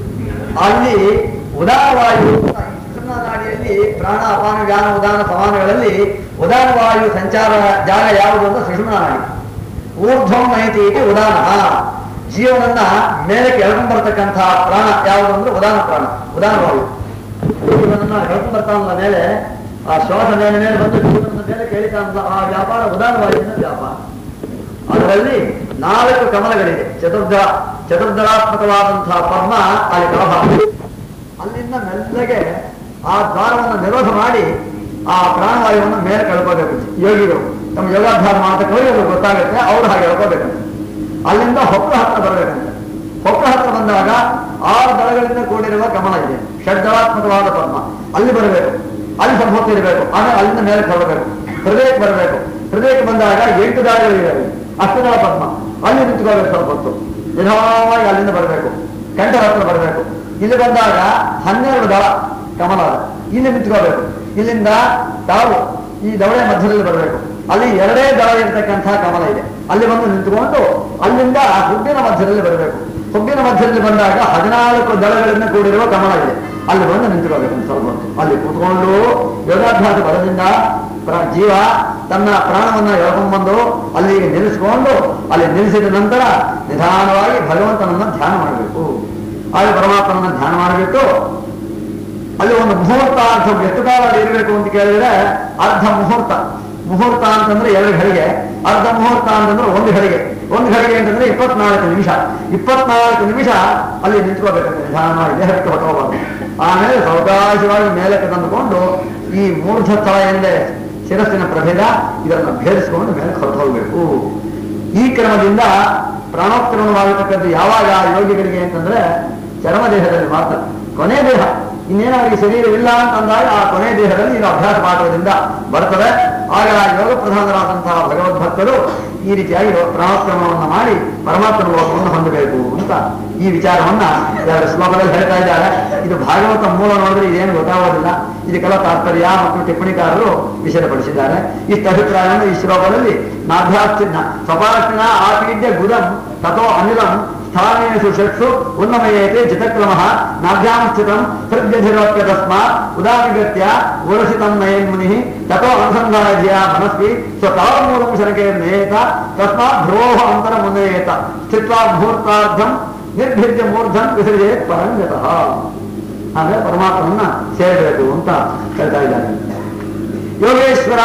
ಅಲ್ಲಿ ಉದಾನವಾಯು ಸುಷುಮ್ನ ನಾಡಿಯಲ್ಲಿ ಪ್ರಾಣ ಅಪಾನ ವ್ಯಾನ ಉದಾನ ಸಮಾನಗಳಲ್ಲಿ ಉದಾನವಾಯು ಸಂಚಾರ ಜಾಗ ಯಾವುದು ಅಂತ ಸುಷುಮ್ನ ನಾಡಿ ಊರ್ಧ್ವಂ ನೈತಿ ಇತಿ ಉದಾನ ಜೀವನನ್ನ ಮೇಲಕ್ಕೆ ಎಳ್ಕೊಂಡ್ ಬರ್ತಕ್ಕಂತಹ ಪ್ರಾಣ ಯಾವುದು ಅಂದ್ರೆ ಉದಾನ ಪ್ರಾಣ ಉದಾನವಾಯು ಜೀವನನ್ನ ಎಳ್ಕೊಂಡ್ ಬರ್ತಾನಲ್ಲ ಮೇಲೆ ಆ ಶ್ವಾಸ ಮೇಲೆ ಮೇಲೆ ಬಂದು ಜೀವನದ ಮೇಲೆ ಕೇಳಿತಾನಲ್ಲ ಆ ವ್ಯಾಪಾರ ಉದಾನವಾಯುವಿನ ವ್ಯಾಪಾರ ಅದರಲ್ಲಿ ನಾಲ್ಕು ಕಮಲಗಳಿದೆ ಚತುರ್ಧ ಚತುರ್ದಳಾತ್ಮಕವಾದಂತಹ ಪದ್ಮ ಅಲ್ಲಿ ಕಳಭಾಗ ಅಲ್ಲಿಂದ ಮೆಲ್ಲಗೆ ಆ ದ್ವಾರವನ್ನು ನಿರೋಧ ಮಾಡಿ ಆ ಪ್ರಾಣವಾಯುವನ್ನು ಮೇಲೆ ಕಳ್ಕೋಬೇಕು ಯೋಗಿಗಳು ತಮ್ಮ ಯೋಗಾಭ್ಯಾಸ ಮಾಡತಕ್ಕವರಿಗೆ ಗೊತ್ತಾಗುತ್ತೆ ಅವ್ರು ಹಾಗೆ ಹೇಳ್ಕೋಬೇಕಂತೆ ಅಲ್ಲಿಂದ ಹೊಕ್ಕ ಹತ್ರ ಬರಬೇಕಂತೆ ಹೊಕ್ಕ ಹತ್ರ ಬಂದಾಗ ಆರು ದಳಗಳಿಂದ ಕೂಡಿರುವ ಕಮಲ ಇದೆ ಷಡ್ದಳಾತ್ಮಕವಾದ ಪದ್ಮ ಅಲ್ಲಿ ಬರಬೇಕು ಅಲ್ಲಿ ಸ್ವಲ್ಪ ಹೊತ್ತು ಇರಬೇಕು ಆಮೇಲೆ ಅಲ್ಲಿಂದ ಮೇಲೆ ಬರಬೇಕು ಹೃದಯಕ್ಕೆ ಬರಬೇಕು ಹೃದಯಕ್ಕೆ ಬಂದಾಗ ಎಂಟು ದಳಗಳಿವೆ ಅಷ್ಟದಳ ಪದ್ಮ ಅಲ್ಲಿ ನಿಂತ್ಕೋಬೇಕು ಸ್ವಲ್ಪ ಹೊತ್ತು ನಿಧಾನವಾಗಿ ಅಲ್ಲಿಂದ ಬರಬೇಕು ಕಂಠದ ಹತ್ರ ಬರಬೇಕು ಇಲ್ಲಿ ಬಂದಾಗ ಹನ್ನೆರಡು ದಳ ಕಮಲ ಇಲ್ಲಿ ನಿಂತ್ಕೋಬೇಕು ಇಲ್ಲಿಂದ ತಾವು ಈ ದವಳೆ ಮಧ್ಯದಲ್ಲಿ ಬರಬೇಕು ಅಲ್ಲಿ ಎರಡೇ ದಳ ಇರತಕ್ಕಂತಹ ಕಮಲ ಇದೆ ಅಲ್ಲಿ ಬಂದು ನಿಂತುಕೊಂಡು ಅಲ್ಲಿಂದ ಹುಬ್ಬಿನ ಮಧ್ಯದಲ್ಲಿ ಬರಬೇಕು ಹುಬ್ಬಿನ ಮಧ್ಯದಲ್ಲಿ ಬಂದಾಗ ಹದಿನಾಲ್ಕು ದಳಗಳಿಂದ ಕೂಡಿರುವ ಕಮಲ ಇದೆ ಅಲ್ಲಿ ಬಂದು ನಿಂತ್ಕೋಬೇಕು ಸ್ವಲ್ಪ ಹೊತ್ತು. ಅಲ್ಲಿ ಕೂತ್ಕೊಂಡು ಯೋಗಾಭ್ಯಾಸ ಬಲದಿಂದ ಪ್ರ- ಜೀವ ತನ್ನ ಪ್ರಾಣವನ್ನ ಎಳ್ಕೊಂಡ್ಬಂದು ಅಲ್ಲಿಗೆ ನಿಲ್ಲಿಸ್ಕೊಂಡು ಅಲ್ಲಿ ನಿಲ್ಲಿಸಿದ ನಂತರ ನಿಧಾನವಾಗಿ ಭಗವಂತನನ್ನ ಧ್ಯಾನ ಮಾಡಬೇಕು ಆಗ ಪರಮಾತ್ಮನನ್ನ ಧ್ಯಾನ ಮಾಡಿಬಿಟ್ಟು ಅಲ್ಲಿ ಒಂದು ಮುಹೂರ್ತ ಅರ್ಥ ಎಷ್ಟು ಕಾಲ ಅಲ್ಲಿ ಇರಬೇಕು ಅಂತ ಕೇಳಿದ್ರೆ ಅರ್ಧ ಮುಹೂರ್ತ ಮುಹೂರ್ತ ಅಂತಂದ್ರೆ ಎರಡು ಘಳಿಗೆ ಅರ್ಧ ಮುಹೂರ್ತ ಅಂತಂದ್ರೆ ಒಂದು ಘಳಿಗೆ ಒಂದು ಘಳಿಗೆ ಅಂತಂದ್ರೆ ಇಪ್ಪತ್ನಾಲ್ಕು ನಿಮಿಷ ಇಪ್ಪತ್ನಾಲ್ಕು ನಿಮಿಷ ಅಲ್ಲಿ ನಿಂತ್ಕೋಬೇಕಂತೆ ನಿಧಾನವಾಗಿ ದೇಹಕ್ಕೆ ಹೊಟ್ಟೋಗ್ಬಾರ್ದು ಆಮೇಲೆ ಸಾವಕಾಶವಾಗಿ ಮೇಲಕ್ಕೆ ತಂದುಕೊಂಡು ಈ ಮೂರ್ಧ ಸ್ಥಳ ಏನಿದೆ ಶಿರಸ್ಸಿನ ಪ್ರಭೇದ ಇದನ್ನು ಭೇದಿಸಿಕೊಂಡು ಮೇಲೆ ಹೊರಟು ಹೋಗ್ಬೇಕು ಈ ಕ್ರಮದಿಂದ ಪ್ರಾಣೋತ್ಕ್ರಮಣವಾಗತಕ್ಕದ್ದು ಯಾವಾಗ ಯೋಗಿಗಳಿಗೆ ಅಂತಂದ್ರೆ ಚರ್ಮ ದೇಹದಲ್ಲಿ ಮಾತ್ರ ಕೊನೆ ದೇಹ ಇನ್ನೇನು ಅವರಿಗೆ ಶರೀರವಿಲ್ಲ ಅಂತಂದಾಗ ಆ ಕೊನೆ ದೇಹದಲ್ಲಿ ಇದು ಅಭ್ಯಾಸ ಮಾಡುವುದರಿಂದ ಬರ್ತದೆ ಆಗ ಯೋಗ ಪ್ರಧಾನರಾದಂತಹ ಭಗವದ್ಭಕ್ತರು ಈ ರೀತಿಯಾಗಿ ಪ್ರಾಣೋತ್ಕ್ರಮಣವನ್ನು ಮಾಡಿ ಪರಮಾತ್ಮನ ಲೋಕವನ್ನು ಹೊಂದಬೇಕು ಅಂತ ಈ ವಿಚಾರವನ್ನ ಎರಡು ಶ್ಲೋಕದಲ್ಲಿ ಹೇಳ್ತಾ ಇದ್ದಾರೆ ಇದು ಭಾಗವತ ಮೂಲ ನೋಡಿದ್ರೆ ಇದೇನು ಗೊತ್ತಾಗೋದಿಲ್ಲ ಇದಕ್ಕೆಲ್ಲ ತಾತ್ಪರ್ಯ ಮತ್ತು ಟಿಪ್ಪಣಿಕಾರರು ವಿಷಯಪಡಿಸಿದ್ದಾರೆ ಇಷ್ಟ ಅಭಿಪ್ರಾಯವನ್ನು ಈ ಶ್ಲೋಕದಲ್ಲಿ ನಾಭ್ಯಾಸ್ತಿನ ಸ್ವಪಾರ್ತಿನ ಆಪೀಡ್ಯ ಗುದಂ ತಥೋ ಅನಿಲಂ ಸ್ಥಾನೇಷು ಷಟ್ಸು ಉನ್ನಮಯೇತೆ ಚಿತಕ್ರಮಃ ನಾಭ್ಯಾಂ ಸ್ಥಿತಂ ಹೃದ್ಯಧಿರೋಕ್ಯ ತಸ್ಮಾತ್ ಉದಾನಿಗತ್ಯ ಗುರುಷಿತಂ ನಯನ್ ಮುನಿಃ ತಥೋ ಅನುಸಂಧಾನಧಿಯ ಮನಸ್ವಿ ಸ್ವತಾವಮೂಲಂ ಶನಕೇರ್ನೇತ ತಸ್ಮಾತ್ ಧ್ರುವೋಹ ಅಂತರ ಮುನ್ನಯೇತ ಸ್ಥಿತ್ವಾ ಮುಹೂರ್ತಾರ್ಧಂ ನಿರ್ಭಿದ್ಯ ಮೂರ್ಧಂ ವಿಸರ್ಜೇತ್ ಪರಂಗತಃ ಆಮೇಲೆ ಪರಮಾತ್ಮನನ್ನ ಸೇರಬೇಕು ಅಂತ ಹೇಳ್ತಾ ಇದ್ದಾರೆ ಯೋಗೇಶ್ವರ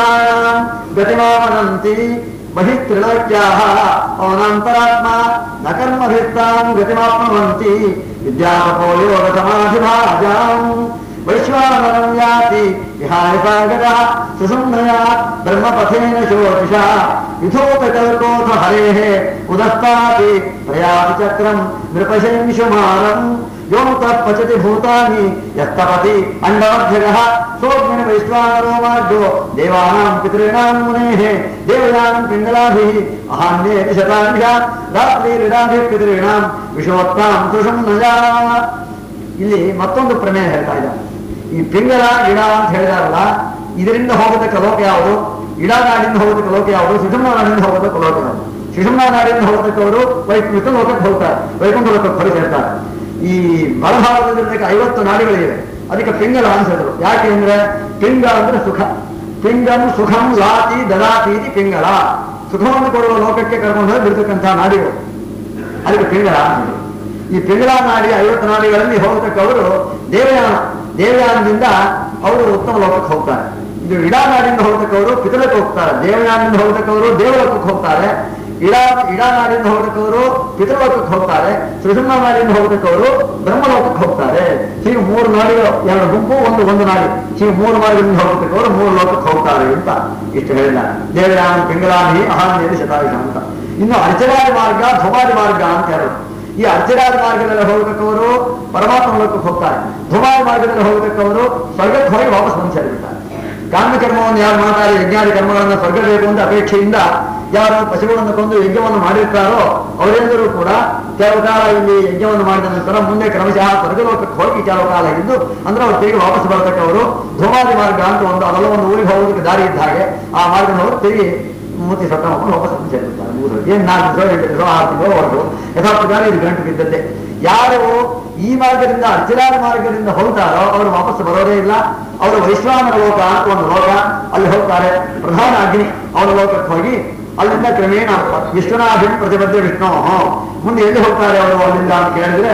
ಗತಿಮಾವನಂತಿ ಬಹಿತ್ರಿಲಕ್ಯಾಹ ಅವನಂತರಾತ್ಮ ನ ಕರ್ಮಭಿತ್ತಾಂ ಗತಿಮಾಪ್ನುವಂತಿ ವಿದ್ಯಾಪೋ ಯೋಗ ಸಮಾಧಿಭಾಜಾಂ ವೈಶ್ವಾನರಂ ಯಾತಿ ವಿಹಾಯ ಸಾಗರಃ ಸುಸುಂದಯಾ ಬ್ರಹ್ಮಪಥೇನ ಜ್ಯೋತಿಷಾ ವಿಧೋತಕಲ್ಕೋಥ ಹರೇಃ ಉದಸ್ತಾತಿ ಪ್ರಯಾತಿ ಚಕ್ರಂ ನೃಪಶಂಶುಮಾರಂ ಯೋಮತಃ ಪಚತಿ ಭೂತಾನಿ ಯಸ್ತಪತಿ ಅಂಡಮಧ್ಯಗಃ ಸೋಗ್ಮನಿ ವೈಶ್ವಾನರೋ ಮಾರ್ಗೋ ದೇವಾನಾಂ ಪಿತॄಣಾಂ ಮುನೇಃ ದೇವಯಾನಂ ಪಿಂಗಲಾಭಿಃ ಅಹಾನ್ಯೇ ಶತಾಂಶ ರಾತ್ರಿರಿಡಾಭಿಃ ಪಿತॄಣಾಂ ವಿಶೋತ್ತಾಂ ಸುಷುಮ್ನಜಾ ಇಲ್ಲಿ ಮತ್ತೊಂದು ಪ್ರಮೇಯ ಹೇಳ್ತಾ ಇದ್ದಾರೆ ಈ ಪಿಂಗಲ ಗಿಡ ಅಂತ ಹೇಳಿದಾರಲ್ಲ ಇದರಿಂದ ಹೋಗತಕ್ಕ ಲೋಕ ಯಾವುದು ಇಡಾ ನಾಡಿಂದ ಹೋಗತಕ್ಕ ಲೋಕ ಯಾವುದು ಸುಷುಮ್ನ ನಾಡಿಂದ ಹೋಗತಕ್ಕ ಲೋಕ ಯಾವುದು ಸುಷುಮ್ನ ನಾಡಿಯಿಂದ ಹೋಗತಕ್ಕವರು ವೈ ವಿಷ್ಣು ಲೋಕಕ್ಕೆ ಹೋಗ್ತಾರೆ ವೈಕುಂಠ ಲೋಕಕ್ಕೆ ಹೊರ ಸೇರ್ತಾರೆ ಈ ಬಲಭಾಗದಲ್ಲಿರ್ತಕ್ಕ ಐವತ್ತು ನಾಡಿಗಳಿವೆ ಅದಕ್ಕೆ ಪಿಂಗಲ ಅನ್ಸಿದ್ರು ಯಾಕೆ ಅಂದ್ರೆ ಪಿಂಗ ಅಂದ್ರೆ ಸುಖ ಪಿಂಗಂ ಸುಖಂ ಲಾತಿ ದದಾತಿ ಇತಿ ಪಿಂಗಲ ಸುಖವನ್ನು ಕೊಡುವ ಲೋಕಕ್ಕೆ ಕರ್ಕೊಂಡು ಹೋಗಿ ಬಿಡ್ತಕ್ಕಂತಹ ನಾಡಿಗಳು ಅದಕ್ಕೆ ಪಿಂಗಳ ಅಂದ್ರು. ಈ ಪಿಂಗಳ ನಾಡಿ ಐವತ್ತು ನಾಡಿಗಳಲ್ಲಿ ಹೋಗತಕ್ಕವರು ದೇವಯಾನ ದೇವಯಾನದಿಂದ ಅವರು ಉತ್ತಮ ಲೋಕಕ್ಕೆ ಹೋಗ್ತಾರೆ ಇದು ಇಡಾ ನಾಡಿಂದ ಹೋಗತಕ್ಕವರು ಪಿತಲಕ್ಕೆ ಹೋಗ್ತಾರೆ ದೇವಯಾನದಿಂದ ಹೋಗತಕ್ಕವರು ದೇವಲೋಕಕ್ಕೆ ಹೋಗ್ತಾರೆ ಇಡಾ ಇಡಾ ನಾಡಿಂದ ಹೋಗತಕ್ಕವರು ಪಿತೃಲೋಕಕ್ಕೆ ಹೋಗ್ತಾರೆ ಸುಷುಮ್ನ ನಾಡಿಂದ ಹೋಗತಕ್ಕವರು ಬ್ರಹ್ಮಲೋಕಕ್ಕೆ ಹೋಗ್ತಾರೆ ಹೀಗೆ ಮೂರು ನಾಡಿಗಳು ಎರಡು ಗುಂಪು ಒಂದು ಒಂದು ನಾಡಿ ಹೀಗೆ ಮೂರು ಮಾರ್ಗದಿಂದ ಹೋಗತಕ್ಕವರು ಮೂರು ಲೋಕಕ್ಕೆ ಹೋಗ್ತಾರೆ ಅಂತ ಇಷ್ಟು ಹೇಳಿದ ದೇವಯಾನ ಪಿಂಗಳಾನಿ ಅಹಾನ್ಯದಿ ಶತಾಯುಷ ಅಂತ ಇನ್ನು ಅರ್ಚನಾದಿ ಮಾರ್ಗ ಧುಮಾದಿ ಮಾರ್ಗ ಅಂತ ಹೇಳೋದು ಈ ಅರ್ಚನಾದಿ ಮಾರ್ಗದಲ್ಲಿ ಹೋಗತಕ್ಕವರು ಪರಮಾತ್ಮ ಲೋಕಕ್ಕೆ ಹೋಗ್ತಾರೆ ಧುಮಾದಿ ಮಾರ್ಗದಲ್ಲಿ ಹೋಗತಕ್ಕವರು ಸ್ವರ್ಗಕ್ಕೆ ಹೋಗಿ ವಾಪಸ್ ಬಂದು ಸೇರಿಬಿಡ್ತಾರೆ ಕಾಮ್ಯ ಕರ್ಮವನ್ನು ಯಾರು ಮಾಡ್ತಾರೆ ಯಜ್ಞಾದಿ ಕರ್ಮಗಳನ್ನು ಸ್ವರ್ಗ ಬೇಕು ಅಂತ ಅಪೇಕ್ಷೆಯಿಂದ ಯಾರು ಪಶುಗಳನ್ನು ಕೊಂದು ಯಜ್ಞವನ್ನು ಮಾಡಿರ್ತಾರೋ ಅವರೆಲ್ಲರೂ ಕೂಡ ಕೆಲವು ಕಾಲ ಇಲ್ಲಿ ಯಜ್ಞವನ್ನು ಮಾಡಿದ ನಂತರ ಮುಂದೆ ಕ್ರಮಶಃ ಸ್ವರ್ಗಲೋಕಕ್ಕೆ ಹೋಗಿ ಕೆಲವು ಕಾಲ ಇದ್ದು ಅಂದ್ರೆ ಅವ್ರು ತಿರುಗಿ ವಾಪಸ್ ಬರತಕ್ಕವರು ಧುಮಾದಿ ಮಾರ್ಗ ಅಂತ ಒಂದು ಅದೆಲ್ಲ ಒಂದು ಊರಿಗೆ ಹೋಗೋದಕ್ಕೆ ದಾರಿ ಇದ್ದ ಹಾಗೆ ಆ ಮಾರ್ಗದವರು ತಿರುಗಿ ಮೂತಿ ಸತ್ತ ಮಕ್ಕಳು ವಾಪಸ್ ಬಂದು ಸೇರಿರ್ತಾರೆ ಮೂರು ಏನ್ ನಾಲ್ಕು ದಿವಸ ಎಂಟು ದಿವಸ ಆರು ತಿಂಗಳು ಹೊರಟು ಯಥಾ ಪ್ರಕಾರ ಇದು ಗಂಟು ಬಿದ್ದದ್ದೇ ಯಾರು ಈ ಮಾರ್ಗದಿಂದ ಅರ್ಚನಾದ ಮಾರ್ಗದಿಂದ ಹೋಗ್ತಾರೋ ಅವರು ವಾಪಸ್ ಬರೋದೇ ಇಲ್ಲ ಅವರು ವೈಶ್ವಾನರ ಲೋಕ ಅಂತ ಒಂದು ಲೋಕ ಅಲ್ಲಿ ಹೋಗ್ತಾರೆ ಪ್ರಧಾನ ಅಗ್ನಿ ಅವರ ಲೋಕಕ್ಕೆ ಹೋಗಿ ಅಲ್ಲಿಂದ ಕ್ರಮೇಣ ವಿಶ್ವನಾಥಿನ ಪ್ರತಿಬದ್ಧ ವಿಷ್ಣು ಮುಂದೆ ಎಲ್ಲಿ ಹೋಗ್ತಾರೆ ಅವರು ಅಲ್ಲಿಂದ ಅಂತ ಕೇಳಿದ್ರೆ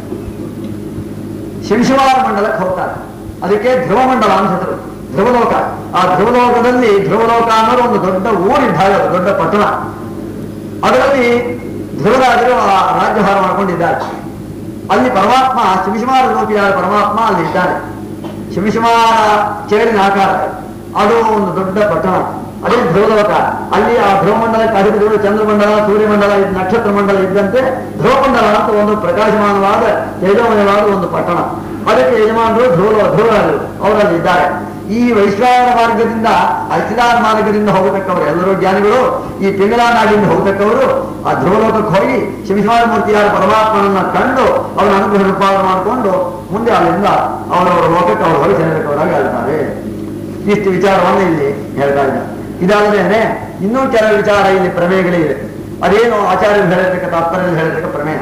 ಶಿಂಶುವಾರ ಮಂಡಲಕ್ಕೆ ಹೋಗ್ತಾರೆ ಅದಕ್ಕೆ ಧ್ರುವ ಮಂಡಲ ಅಂತ ಹೆಸರು ಧ್ರುವಲೋಕ ಆ ಧ್ರುವಲೋಕದಲ್ಲಿ ಧ್ರುವಲೋಕ ಅನ್ನೋದು ಒಂದು ದೊಡ್ಡ ಊರಿದ್ದ ಹಾಗೆ ಅದು ದೊಡ್ಡ ಪಟ್ಟಣ ಅದರಲ್ಲಿ ಧ್ರುವರಾಜರು ಆ ರಾಜ್ಯಭಾರ ಮಾಡಿಕೊಂಡಿದ್ದಾರೆ ಅಲ್ಲಿ ಪರಮಾತ್ಮ ಶಿವಶಿಮಾರ ಲೋಕಿಯಾದ ಪರಮಾತ್ಮ ಅಲ್ಲಿ ಇದ್ದಾನೆ ಶಿವಶಿಮಾರ ಚೇಳಿನ ಆಕಾರ ಅದು ಒಂದು ದೊಡ್ಡ ಪಟ್ಟಣ ಅದೇ ಧ್ರುವಲೋಕ ಅಲ್ಲಿ ಆ ಧ್ರುವಮಂಡಲಕ್ಕೆ ಅಧಿಪತಿಗಳು ಚಂದ್ರಮಂಡಲ ಸೂರ್ಯಮಂಡಲ ಇದ್- ನಕ್ಷತ್ರ ಮಂಡಲ ಇದ್ದಂತೆ ಧ್ರುವಮಂಡಲ ಅಂತ ಒಂದು ಪ್ರಕಾಶಮಾನವಾದ ತೇಜೋಮಯವಾದ ಒಂದು ಪಟ್ಟಣ ಅದಕ್ಕೆ ಯಜಮಾನರು ಧ್ರುವ ಧ್ರುವರಾಜರು ಅವರಲ್ಲಿ ಇದ್ದಾರೆ ಈ ವೈಶ್ವಾನ ಮಾರ್ಗದಿಂದ ಅರ್ಚಿದಾನ ಮಾರ್ಗದಿಂದ ಹೋಗತಕ್ಕವರು ಎಲ್ಲರೂ ಜ್ಞಾನಿಗಳು ಈ ಪಿಂಗಲ ನಾಡಿಂದ ಹೋಗತಕ್ಕವರು ಆ ಧ್ರುವಲೋಕಕ್ಕೆ ಹೋಗಿ ಶಿವಶಿವಾರ ಮೂರ್ತಿಯಾದ ಪರಮಾತ್ಮನನ್ನ ಕಂಡು ಅವರ ಅನುಗ್ರಹ ಉಪಾದನೆ ಮಾಡಿಕೊಂಡು ಮುಂದೆ ಅಲ್ಲಿಂದ ಅವರವರ ಲೋಕಕ್ಕೆ ಅವರು ಹೊರಗೆ ಸೇರಬೇಕವರಾಗಿ ಹೇಳ್ತಾರೆ ಇಷ್ಟು ವಿಚಾರವನ್ನು ಇಲ್ಲಿ ಹೇಳ್ತಾ ಇದ್ದಾರೆ ಇದಾದ್ಮೇಲೆ ಇನ್ನೂ ಕೆಲವು ವಿಚಾರ ಇಲ್ಲಿ ಪ್ರಮೇಯಗಳಿವೆ ಅದೇನು ಆಚಾರ್ಯರು ಹೇಳಿರ್ತಕ್ಕ ತಾತ್ಪರ್ಯದಲ್ಲಿ ಹೇಳಿರ್ತಕ್ಕ ಪ್ರಮೇಯ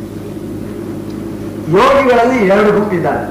ಯೋಗಿಗಳಲ್ಲಿ ಎರಡು ಗುಂಪಿದ್ದಾರೆ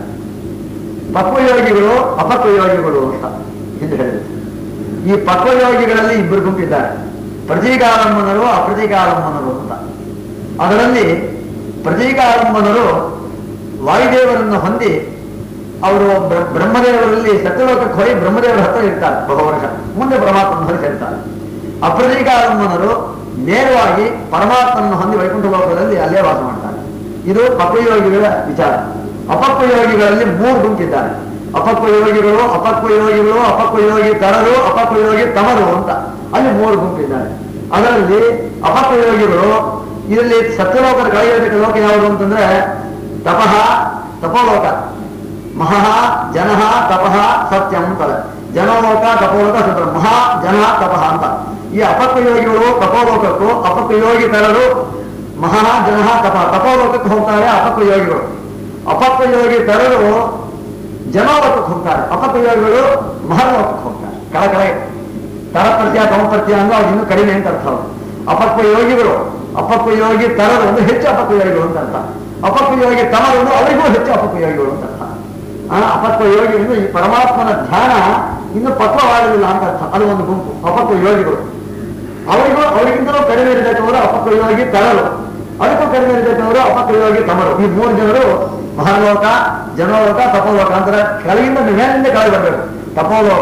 ಪಕ್ವಯೋಗಿಗಳು ಅಪಕ್ವಯೋಗಿಗಳು ಅಂತ ಎಂದು ಹೇಳಿದ್ರು ಈ ಪಕ್ವಯೋಗಿಗಳಲ್ಲಿ ಇಬ್ಬರು ಗುಂಪಿದ್ದಾರೆ ಪ್ರತೀಕಾರಂಭನರು ಅಪ್ರತೀಕಾರಂಭನರು ಅಂತ ಅದರಲ್ಲಿ ಪ್ರತೀಕಾರಂಭನರು ವಾಯುದೇವರನ್ನು ಹೊಂದಿ ಅವರು ಬ್ರ- ಬ್ರಹ್ಮದೇವರಲ್ಲಿ ಸತ್ಯಲೋಕಕ್ಕೆ ಹೋಗಿ ಬ್ರಹ್ಮದೇವರ ಹತ್ರ ಇರ್ತಾರೆ ಬಹು ವರ್ಷ ಮುಂದೆ ಪರಮಾತ್ಮನ ಹೊರಗೆ ಸೇರ್ತಾರೆ ಅಪ್ರತೀಕಾರಂಭನರು ನೇರವಾಗಿ ಪರಮಾತ್ಮನನ್ನು ಹೊಂದಿ ವೈಕುಂಠ ಲೋಕದಲ್ಲಿ ಅಲ್ಲೇ ವಾಸ ಮಾಡ್ತಾರೆ ಇದು ಪಕ್ವಯೋಗಿಗಳ ವಿಚಾರ ಅಪಕ್ವಯೋಗಿಗಳಲ್ಲಿ ಮೂರು ಗುಂಪಿದ್ದಾರೆ ಅಪಕ್ವಯೋಗಿಗಳು ಅಪಕ್ವಯೋಗಿಗಳು ಅಪಕ್ವಯೋಗಿ ತರರು ಅಪಕ್ವಯೋಗಿ ತಮರು ಅಂತ ಅಲ್ಲಿ ಮೂರು ಗುಂಪಿದ್ದಾರೆ ಅದರಲ್ಲಿ ಅಪಕ್ವಯೋಗಿಗಳು ಇದರಲ್ಲಿ ಸತ್ಯಲೋಕದ ಕಳೆಯತಕ್ಕ ಲೋಕ ಯಾವುದು ಅಂತಂದ್ರೆ ತಪಃ ತಪೋಲೋಕ ಮಹಾ ಜನಃ ತಪಃ ಸತ್ಯಂ ಅಂತದೆ ಜನಲೋಕ ತಪೋಲೋಕ ಸತ್ಯ ಮಹಾ ಜನ ತಪಃ ಅಂತ ಈ ಅಪಕ್ವಯೋಗಿಗಳು ತಪೋಲೋಕಕ್ಕೂ ಅಪಕ್ವಯೋಗಿ ತರರು ಮಹಾ ಜನ ತಪ ತಪೋಲೋಕಕ್ಕೆ ಹೋಗ್ತಾರೆ ಅಪಕ್ವಯೋಗಿಗಳು ಅಪಕ್ವಯೋಗಿ ತರರು ಜನಲೋಕಕ್ಕೆ ಹೋಗ್ತಾರೆ ಅಪಕ್ವಯೋಗಿಗಳು ಮಹಾಲೋಕಕ್ಕೆ ಹೋಗ್ತಾರೆ ಕೆಳ ಕೆಳಗೆ ತರಪ್ರತ್ಯ ತಮಪ್ರತ್ಯ ಅಂದ್ರೆ ಅವ್ರು ಇನ್ನೂ ಕಡಿಮೆ ಅಂತ ಅರ್ಥ ಅವ್ರು ಅಪಕ್ವಯೋಗಿಗಳು ಅಪಕ್ವಯೋಗಿ ತರರು ಅಂದ್ರೆ ಹೆಚ್ಚು ಅಪಕ್ವಯೋಗಿಗಳು ಅಂತ ಅರ್ಥ ಅಪಕ್ವಯೋಗಿ ತಮರು ಅಂದ್ರೆ ಅವರಿಗೂ ಹೆಚ್ಚು ಅಪಕ್ವಯೋಗಿಗಳು ಅಂತ ಅರ್ಥ ಆ ಅಪಕ್ವ ಯೋಗಿ ಅಂದ್ರೆ ಈ ಪರಮಾತ್ಮನ ಧ್ಯಾನ ಇನ್ನು ಪಕ್ವವಾಗಲಿಲ್ಲ ಅಂತ ಅರ್ಥ ಅದು ಒಂದು ಗುಂಪು ಅಪಕ್ವ ಯೋಗಿಗಳು ಅವರಿಗೂ ಅವರಿಗಿಂತಲೂ ಕಡಿಮೆ ಇರತಕ್ಕವರು ಅಪಕ್ವ ಯೋಗಿ ತರಲು ಅದಕ್ಕೂ ಕಡಿಮೆ ಇರತಕ್ಕವರು ಅಪಕ್ವ ಯೋಗಿ ತಮರು ಈ ಮೂರು ಜನರು ಮಹಾಲೋಕ ಜನಲೋಕ ತಪೋಲೋಕ ಅಂದ್ರೆ ಕೆಳಗಿಂದ ಮೇಲಿಂದ ಕೆಳಗೆ ಬರಬೇಕು ತಪೋಲೋಕ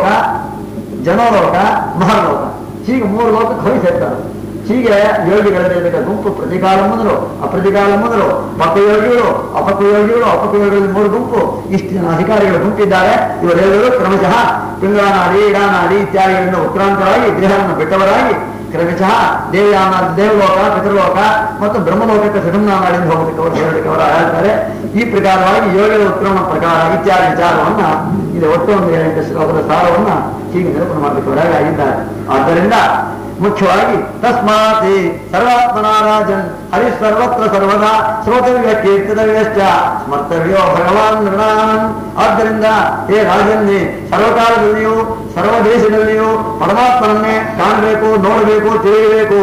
ಜನಲೋಕ ಮಹಾಲೋಕ ಹೀಗೆ ಮೂರು ಲೋಕಕ್ಕೆ ಹೋಗಿ ಸೇರ್ತಾರೆ ಹೀಗೆ ಯೋಗಿಗಳಿರತಕ್ಕ ಗುಂಪು ಪ್ರತಿಕಾಲಂಬದರು ಅಪ್ರತಿಕಾಲಂಬದರು ಪಕ್ವಯೋಗಿಗಳು ಅಪಕ್ವಯೋಗಿಗಳು ಅಪಕ್ವಯೋಗಿಗಳಲ್ಲಿ ಮೂರು ಗುಂಪು ಇಷ್ಟು ಜನ ಅಧಿಕಾರಿಗಳ ಗುಂಪಿದ್ದಾರೆ ಇವರೆಲ್ಲರೂ ಕ್ರಮಶಃ ಪಿಂಗಳನಾಡಿ ಇಡಾನಾಡಿ ಇತ್ಯಾದಿಗಳಿಂದ ಉತ್ಕ್ರಾಂತರಾಗಿ ದೇಹವನ್ನು ಬಿಟ್ಟವರಾಗಿ ಕ್ರಮಶಃ ದೇವಯಾನ ದೇವಲೋಕ ಪಿತೃಲೋಕ ಮತ್ತು ಬ್ರಹ್ಮಲೋಕಕ್ಕೆ ಸುಷುಮ್ನಾಡಿಂದ ಹೋಗಲಿಕ್ಕವರು ಹೇಳಲಿಕ್ಕವರು ಹೇಳ್ತಾರೆ ಈ ಪ್ರಕಾರವಾಗಿ ಯೋಗದ ಉತ್ಕ್ರಮಣ ಪ್ರಕಾರ ಇತ್ಯಾದಿ ವಿಚಾರವನ್ನ ಇದು ಒಟ್ಟು ಒಂದು ಏಳೆಂಟು ಶ್ಲೋಕದ ಸಾರವನ್ನ ಹೀಗೆ ನಿರೂಪಣೆ ಮಾಡಲಿಕ್ಕವರಾಗಿ ಆಗಿದ್ದಾರೆ ಆದ್ದರಿಂದ ಮುಖ್ಯವಾಗಿ ತಸ್ಮಾತ್ ಸರ್ವಾತ್ಮನಾರಾಜನ್ ಹರಿ ಸರ್ವತ್ರ ಸರ್ವದಾ ಶ್ರೋತವ್ಯ ಕೀರ್ತವ್ಯಶ್ಚ ಸ್ಮರ್ತವ್ಯೋ ಭಗವಾನ್ ನೃಣಾನ್ ಆದ್ದರಿಂದ ಹೇ ರಾಜನ್ನೇ ಸರ್ವಕಾಲದಲ್ಲಿಯೂ ಸರ್ವ ದೇಶದಲ್ಲಿಯೂ ಪರಮಾತ್ಮನನ್ನೇ ಕಾಣಬೇಕು ನೋಡಬೇಕು ತಿಳಿಯಬೇಕು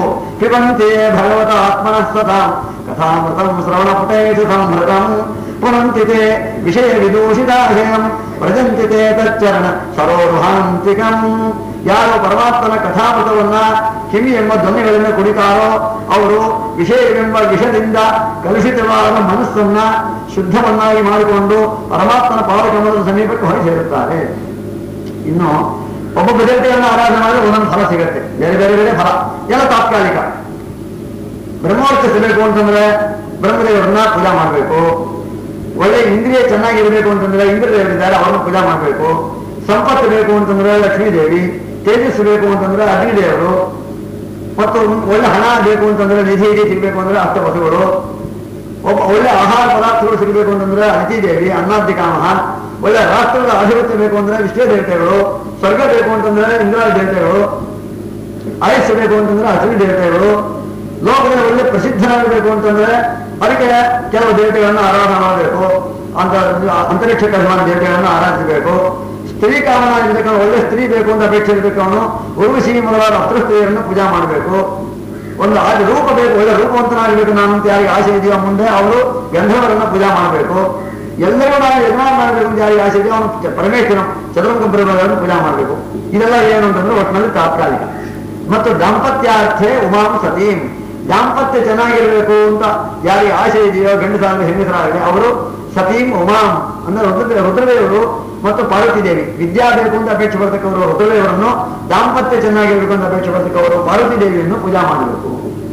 पिबन्ते भगवत आत्मनः सताम् कथामृतम् श्रवणपुटेषु संहृतम् पुनन्ति ते विषयविदूषिताशयम् व्रजन्ति ते ತಚ್ಚರಣ ಸರೋರುಹಾಂತಿಕಂ ಯಾರು ಪರಮಾತ್ಮನ ಕಥಾಮೃತವನ್ನ ಕಿವಿ ಎಂಬ ಧ್ವನಿಗಳಿಂದ ಕುಡಿತಾರೋ ಅವರು ವಿಷಯವೆಂಬ ವಿಷದಿಂದ ಕಲುಷಿತವಾದ ಮನಸ್ಸನ್ನ ಶುದ್ಧವನ್ನಾಗಿ ಮಾಡಿಕೊಂಡು ಪರಮಾತ್ಮನ ಪಾದಕಮಲದ ಸಮೀಪಕ್ಕೆ ಹೊರ ಸೇರುತ್ತಾರೆ ಇನ್ನು ಒಬ್ಬೊಬ್ಬ ದೇವತೆಗಳನ್ನ ಆರಾಧನೆ ಮಾಡಿದ್ರೆ ಒಂದೊಂದು ಫಲ ಸಿಗುತ್ತೆ ಬೇರೆ ಬೇರೆ ಬೇರೆ ಫಲ ಎಲ್ಲ ತಾತ್ಕಾಲಿಕ ಬ್ರಹ್ಮೋರ್ಚಿಸಬೇಕು ಅಂತಂದ್ರೆ ಬ್ರಹ್ಮದೇವರನ್ನ ಪೂಜಾ ಮಾಡಬೇಕು ಒಳ್ಳೆ ಇಂದ್ರಿಯ ಚೆನ್ನಾಗಿರಬೇಕು ಅಂತಂದ್ರೆ ಇಂದ್ರದೇವರಿದ್ದಾರೆ ಅವ್ರನ್ನ ಪೂಜಾ ಮಾಡಬೇಕು ಸಂಪತ್ತು ಬೇಕು ಅಂತಂದ್ರೆ ಲಕ್ಷ್ಮೀ ದೇವಿ ತೇಜಸ್ಸು ಬೇಕು ಅಂತಂದ್ರೆ ಅಗ್ನಿದೇವರು ಮತ್ತು ಒಳ್ಳೆ ಹಣ ಬೇಕು ಅಂತಂದ್ರೆ ನಿಧಿ ನಿಧಿ ಸಿಗಬೇಕು ಅಂದ್ರೆ ಅಷ್ಟವಸುಗಳು ಒಬ್ಬ ಒಳ್ಳೆ ಆಹಾರ ಪದಾರ್ಥಗಳು ಸಿಗಬೇಕು ಅಂತಂದ್ರೆ ಅತಿಥಿ ದೇವಿ ಅನ್ನಾಧಿಕಾಮ ಒಳ್ಳೆ ರಾಷ್ಟ್ರದ ಆಧಿಪತ್ಯ ಬೇಕು ಅಂದ್ರೆ ವಿಶ್ವ ದೇವತೆಗಳು ಸ್ವರ್ಗ ಬೇಕು ಅಂತಂದ್ರೆ ಇಂದ್ರಾಜ ದೇವತೆಗಳು ಆಯಸ್ಸು ಬೇಕು ಅಂತಂದ್ರೆ ಅಶ್ವಿನಿ ದೇವತೆಗಳು ಲೋಕದಲ್ಲಿ ಒಳ್ಳೆ ಪ್ರಸಿದ್ಧನಾಗಬೇಕು ಅಂತಂದ್ರೆ ಅದಕ್ಕೆ ಕೆಲವು ದೇವತೆಗಳನ್ನ ಆರಾಧನೆ ಮಾಡಬೇಕು ಅಂತ ಅಂತರಿಕ್ಷ ಕರ್ಮಾನ ದೇವತೆಗಳನ್ನ ಆರಾಧಿಸಬೇಕು ಸ್ತ್ರೀ ಕಾಮನಾಗಿರ್ಬೇಕು ಒಳ್ಳೆ ಸ್ತ್ರೀ ಬೇಕು ಅಂತ ಅಪೇಕ್ಷೆ ಇರಬೇಕು ಅವನು ಉರ್ವಶಿ ಮೊದಲಾದ ಅಸ್ತ್ರ ಸ್ತ್ರೀಯರನ್ನು ಪೂಜಾ ಮಾಡಬೇಕು ಒಂದು ಆದ ರೂಪ ಬೇಕು ಒಳ್ಳೆ ರೂಪವಂತನಾಗಬೇಕು ನಾನು ಅಂತ ಯಾರಿಗೆ ಆಸೆ ಇದೆಯೋ ಮುಂದೆ ಅವರು ಗಂಧರ್ವರನ್ನ ಪೂಜಾ ಮಾಡಬೇಕು ಎಲ್ಲರೂ ನಾವು ಯಜಮಾನ ಮಾಡಬೇಕು ಅಂತ ಯಾರಿಗೆ ಆಸೆ ಇದೆಯೋ ಅವನು ಪರಮೇಶ್ವರ ಚತುರ್ಮುಖ ಬ್ರಹ್ಮಗಳನ್ನು ಪೂಜಾ ಮಾಡಬೇಕು ಇದೆಲ್ಲ ಏನು ಅಂತಂದ್ರೆ ಒಟ್ಟಿನಲ್ಲಿ ತಾತ್ಕಾಲಿಕ ಮತ್ತು ದಾಂಪತ್ಯಾರ್ಥೆ ಉಮಾಂ ಸತೀಂ ದಾಂಪತ್ಯ ಚೆನ್ನಾಗಿರ್ಬೇಕು ಅಂತ ಯಾರಿಗೆ ಆಸೆ ಇದೆಯೋ ಗಂಡಸಾಗಲಿ ಹೆಂಗಸರಾಗಲಿ ಅವರು ಸತೀಂ ಉಮಾಂ ಅಂದ್ರೆ ರುದ್ರ ರುದ್ರದೇವರು ಮತ್ತು ಪಾರ್ವತಿ ದೇವಿ ವಿದ್ಯಾ ಬೇಕು ಅಂತ ಅಪೇಕ್ಷೆ ಬರ್ತಕ್ಕವರು ರುದ್ರದೇವರನ್ನು ದಾಂಪತ್ಯ ಚೆನ್ನಾಗಿರ್ಬೇಕು ಅಂತ ಅಪೇಕ್ಷೆ ಬರ್ತಕ್ಕವರು ಪಾರ್ವತಿ ದೇವಿಯನ್ನು ಪೂಜಾ ಮಾಡಬೇಕು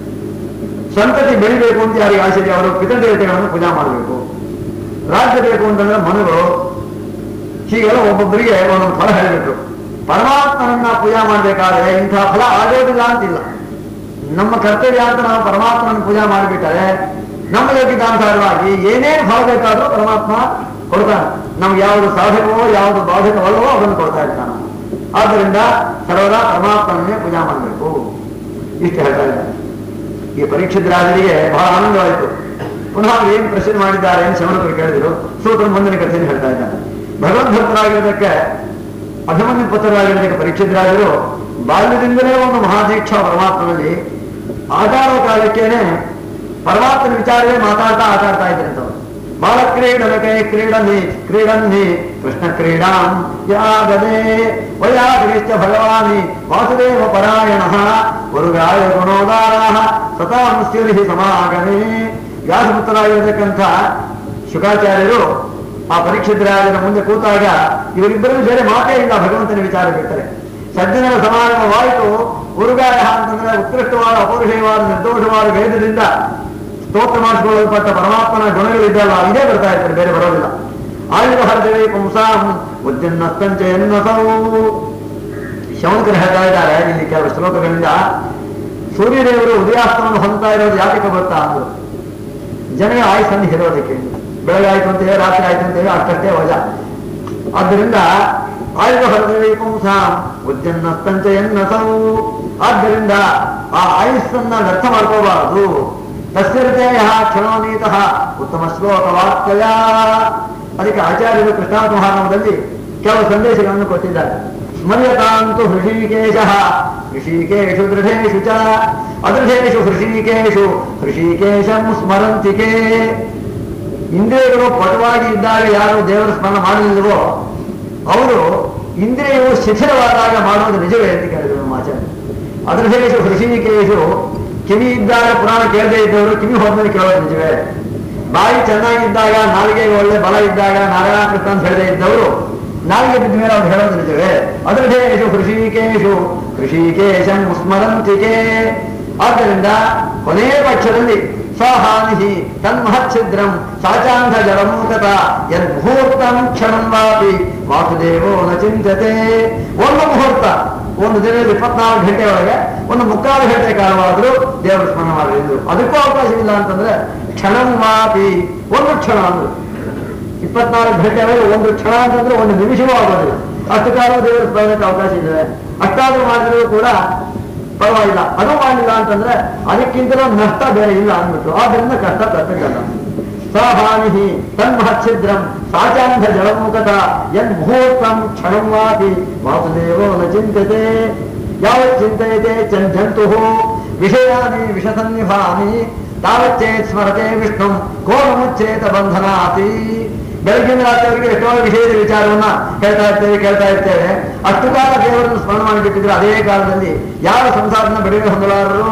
ಸಂತತಿ ಬೆಳಿಬೇಕು ಅಂತ ಯಾರಿಗೆ ಆಸೆ ಇದೆ ಅವರು ಪಿತೃದೇವತೆಗಳನ್ನು ಪೂಜಾ ಮಾಡಬೇಕು ರಾಜ್ಯ ಬೇಕು ಅಂತಂದ್ರೆ ಮನುಗಳು ಹೀಗೆಲ್ಲ ಒಬ್ಬೊಬ್ಬರಿಗೆ ಒಂದೊಂದು ಫಲ ಹೇಳಿಬಿಟ್ರು ಪರಮಾತ್ಮನನ್ನ ಪೂಜಾ ಮಾಡಬೇಕಾದ್ರೆ ಇಂಥ ಫಲ ಆಗೋದಿಲ್ಲ ಅಂತಿಲ್ಲ ನಮ್ಮ ಕರ್ತವ್ಯ ಅಂತ ನಾವು ಪರಮಾತ್ಮನ ಪೂಜಾ ಮಾಡಿಬಿಟ್ಟರೆ ನಮ್ಮ ಯೋಗ್ಯತಾನುಸಾರವಾಗಿ ಏನೇನು ಫಲ ಬೇಕಾದ್ರೂ ಪರಮಾತ್ಮ ಕೊಡ್ತಾನೆ ನಮ್ಗೆ ಯಾವುದು ಸಾಧಕವೋ ಯಾವುದು ಬಾಧಕವಲ್ಲವೋ ಅದನ್ನು ಕೊಡ್ತಾ ಇರ್ತಾನೆ ಆದ್ದರಿಂದ ಸರ್ವದಾ ಪರಮಾತ್ಮನನ್ನೇ ಪೂಜಾ ಮಾಡಬೇಕು ಇಷ್ಟು ಹೇಳ್ತಾ ಇದ್ದಾರೆ ಈ ಪರೀಕ್ಷಿತರಾಜರಿಗೆ ಬಹಳ ಆನಂದವಾಯಿತು ಪುನಃ ಅವ್ರು ಏನ್ ಪ್ರಶ್ನೆ ಮಾಡಿದ್ದಾರೆ ಅಂತ ಶವಣಕರು ಕೇಳಿದ್ರು ಸೂತ್ರ ಮುಂದಿನ ಕಥೆಯನ್ನು ಹೇಳ್ತಾ ಇದ್ದಾರೆ ಭಗವದ್ಭಕ್ತರಾಗಿರೋದಕ್ಕೆ ಅಭಿಮನ್ಯು ಪುತ್ರರಾಗಿರೋದಕ್ಕೆ ಪರೀಕ್ಷಿತರಾಜರು ಬಾಲ್ಯದಿಂದಲೇ ಒಂದು ಮಹಾದೀಕ್ಷಾ ಪರಮಾತ್ಮನಲ್ಲಿ ಆಟ ಆಡೋ ಕಾಲಕ್ಕೇನೆ ಪರಮಾತ್ಮನ ವಿಚಾರವೇ ಮಾತಾಡ್ತಾ ಆಟ ಆಡ್ತಾ ಇದ್ರಂತವ್ರು ಬಾಲ ಕ್ರೀಡನಕೆ ಕ್ರೀಡನಿ ಕ್ರೀಡನ್ನಿ ಕೃಷ್ಣ ಕ್ರೀಡಾಂ ಯಾಗದೆ ವಯಾಗರಿಶ್ಚ ಭಗವಾನಿ ವಾಸುದೇವ ಪರಾಯಣ ಗುರುಗಾಯ ಗುಣೋದಾರ ಸತಾಂ ಸ್ಯುರಿಹಿ ಸಮಾಗಮೇ ವ್ಯಾಸಪುತ್ರರಾಗಿರತಕ್ಕಂಥ ಶುಕಾಚಾರ್ಯರು ಆ ಪರೀಕ್ಷಿತರಾಜನ ಮುಂದೆ ಕೂತಾಗ ಇವರಿಬ್ಬರಿಗೂ ಬೇರೆ ಮಾತೇ ಇಲ್ಲ ಭಗವಂತನ ವಿಚಾರ ಬಿಟ್ಟರೆ ಸಜ್ಜನರ ಸಮಾರಂಭವಾಯಿತು ಗುರುಗಾಯ ಅಂತಂದ್ರೆ ಉತ್ಕೃಷ್ಟವಾದ ಅಪೌರುಷಯವಾದ ನಿರ್ದೋಷವಾದ ವೇದದಿಂದ ಸ್ತೋತ್ರ ಮಾಡಿಸಿಕೊಳ್ಳಲ್ಪಟ್ಟ ಪರಮಾತ್ಮನ ಗುಣಗಳಿದ್ದಲ್ಲ ಇದೇ ಬರ್ತಾ ಇರ್ತಾರೆ ಬೇರೆ ಬರೋದಿಲ್ಲ ಆಯುಧ ಹರದೇವಿ ಪುಂಸಾಂ ಉದ್ಯನ್ನಸ್ತಂಚ ಎನ್ನಸವು ಶೌನಕರು ಹೇಳ್ತಾ ಇದ್ದಾರೆ ಇಲ್ಲಿ ಕೆಲವು ಶ್ಲೋಕಗಳಿಂದ ಸೂರ್ಯದೇವರು ಉದಯಾಸ್ತವನ್ನು ಹೊಂದ್ತಾ ಇರೋದು ಯಾತಕ್ಕೆ ಬರ್ತಾ ಅಂದ್ರು ಜನಗಳ ಆಯುಸ್ಸನ್ನು ಹೇರೋದಕ್ಕೆ ಬೆಳಗಾಯ್ತು ಅಂತೇಳಿ ರಾತ್ರಿ ಆಯ್ತು ಅಂತೇಳಿ ಅಷ್ಟಷ್ಟೇ ವಜ ಆದ್ದರಿಂದ ಆಯುಧ ಹರದೇವಿ ಪುಂಸಾಂ ಉದ್ಯನ್ನಸ್ತಂಚ ಎನ್ನಸವು ಆದ್ದರಿಂದ ಆ ಆಯುಸ್ಸನ್ನ ವ್ಯರ್ಥ ಮಾಡ್ಕೋಬಾರದು ತಸ್ಯರ್ಜಯ ಕ್ಷಣೋನೀತಃ ಉತ್ತಮ ಶ್ಲೋಕ ವಾಕ್ಯ ಅದಕ್ಕೆ ಆಚಾರ್ಯರು ಕೃಷ್ಣಾರ್ಥ ಮಹಾರಾಮದಲ್ಲಿ ಕೆಲವು ಸಂದೇಶಗಳನ್ನು ಕೊಟ್ಟಿದ್ದಾರೆ ಸ್ಮರ್ಯತಾಂತು ಹೃಷಿಕೇಶ ಹೃಷಿಕೇಶು ದೃಢೇಶು ಚ ಅದೃಢೇಶು ಹೃಷಿಕೇಶು ಹೃಷಿಕೇಶಂ ಸ್ಮರಂತಿಕೆ ಇಂದ್ರಿಯಗಳು ಪಟುವಾಗಿ ಇದ್ದಾಗ ಯಾರು ದೇವರ ಸ್ಮರಣ ಮಾಡಲಿಲ್ಲವೋ ಅವರು ಇಂದ್ರಿಯವು ಶಿಥಿಲವಾದಾಗ ಮಾಡೋದು ನಿಜವೇ ಅಂತ ಕೇಳಿದ್ರು ನಮ್ಮ ಆಚಾರ್ಯ ಅದೃಢೇಶು ಹೃಷಿಕೇಶು ಕಿವಿ ಇದ್ದಾಗ ಪುರಾಣ ಕೇಳದೇ ಇದ್ದವರು ಕಿವಿ ಹೋದ್ಮೇಲೆ ಕೇಳೋದು ನಿಜವೇ ಬಾಯಿ ಚೆನ್ನಾಗಿದ್ದಾಗ ನಾಲಿಗೆ ಒಳ್ಳೆ ಬಲ ಇದ್ದಾಗ ನಾರಾಯಣ ಕೃಷ್ಣ ಅಂತ ಹೇಳದೇ ಇದ್ದವರು ನಾಲಿಗೆ ಬಿದ್ದ ಮೇಲೆ ಅವ್ರು ಹೇಳೋದು ನಿಜವೇ ಅದೃಢೇಶು ಹೃಷಿಕೇಶು ಹೃಷಿಕೇಶಂ ಸ್ಮರಂತಿಕೆ ಆದ್ದರಿಂದ ಕೊನೆಯ ಪಕ್ಷದಲ್ಲಿ ಸ್ವಹಾನಿ ತನ್ಮಹಚ್ಛಿದ್ರಂ ಸಾಚಾಂಧ ಜಲಮೂಕತ ಯದ್ಮುಹೂರ್ತಂ ಕ್ಷಣಂ ವಾಪಿ ವಾಸುದೇವೋ ನ ಚಿಂತತೆ ಒಂದು ಮುಹೂರ್ತ ಒಂದು ದಿನದ ಇಪ್ಪತ್ನಾಲ್ಕು ಗಂಟೆ ಒಳಗೆ ಒಂದು ಮುಕ್ಕಾಲು ಗಂಟೆ ಕಾಲವಾದರೂ ದೇವರ ಸ್ಮರಣ ಮಾಡಲಿದ್ದು ಅದಕ್ಕೂ ಅವಕಾಶವಿಲ್ಲ ಅಂತಂದ್ರೆ ಕ್ಷಣಂ ವಾಪಿ ಒಂದು ಕ್ಷಣ ಅಂದ್ರು ಇಪ್ಪತ್ನಾಲ್ಕು ಗಂಟೆ ಒಳಗೆ ಒಂದು ಕ್ಷಣ ಅಂತಂದ್ರೆ ಒಂದು ನಿಮಿಷವೂ ಆಗೋದಿಲ್ಲ ಅಷ್ಟು ಕಾಲ ದೇವರ ಸ್ಮರಣಕ್ಕೆ ಅವಕಾಶ ಇದೆ ಅಷ್ಟಾದ್ರೂ ಮಾಡಿದ್ರು ಕೂಡ ಪರವಾಗಿಲ್ಲ ಅದು ಮಾಡಲಿಲ್ಲ ಅಂತಂದ್ರೆ ಅದಕ್ಕಿಂತಲೂ ನಷ್ಟ ಬೇರೆ ಇಲ್ಲ ಅಂದ್ಬಿಟ್ಟು ಆದ್ರಿಂದ ಕಷ್ಟ ತಪ್ಪಲ್ಲ ಸಹಾನಿ ತನ್ಮಹಚ್ಛಿದ್ರಂ ಸಾಚಾಂಧ ಜಲಮುಖತ ಯನ್ ಮುಹೂರ್ತಂ ಕ್ಷಣಂ ವಾಪಿ ವಾಸುದೇವೋ ನ ಚಿಂತತೆ ಯಾವ ಚಿಂತೆಯತೆ ಜಂತು ವಿಷಯಾನಿ ವಿಷಸನ್ನಿಭಾನಿ ತಾವಚ್ಚೇತ್ ಸ್ಮರತೆ ವಿಷ್ಣು ಕೋಮುಚ್ಚೇತ ಬಂಧನಾತಿ ಬೆಳಗಿನ ರಾತ್ರಿವರೆಗೆ ಎಷ್ಟೋ ವಿಷಯದ ವಿಚಾರವನ್ನ ಹೇಳ್ತಾ ಇರ್ತೇವೆ ಕೇಳ್ತಾ ಇರ್ತೇವೆ ಅಷ್ಟು ಕಾಲ ದೇವರನ್ನು ಸ್ಮರಣ ಮಾಡಿಬಿಟ್ಟಿದ್ರೆ ಅದೇ ಕಾಲದಲ್ಲಿ ಯಾವ ಸಂಸಾರನ ಬಿಡುಗಡೆ ಹೊಂದಲಾರರು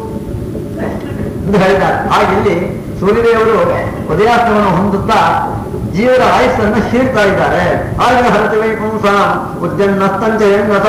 ಎಂದು ಹೇಳಿದ್ದಾರೆ ಹಾಗಿಲ್ಲಿ ಸೂರ್ಯದೇವರು ಉದಯಾಸ್ತವನ್ನು ಹೊಂದುತ್ತಾ ಜೀವರ ಆಯುಸ್ಸನ್ನು ಶೀರ್ತಾ ಇದ್ದಾರೆ ಆಗ ಹರತಿ ವೈಪುಂಸ ಉದ್ಯನ್ನಸ್ತಂಚ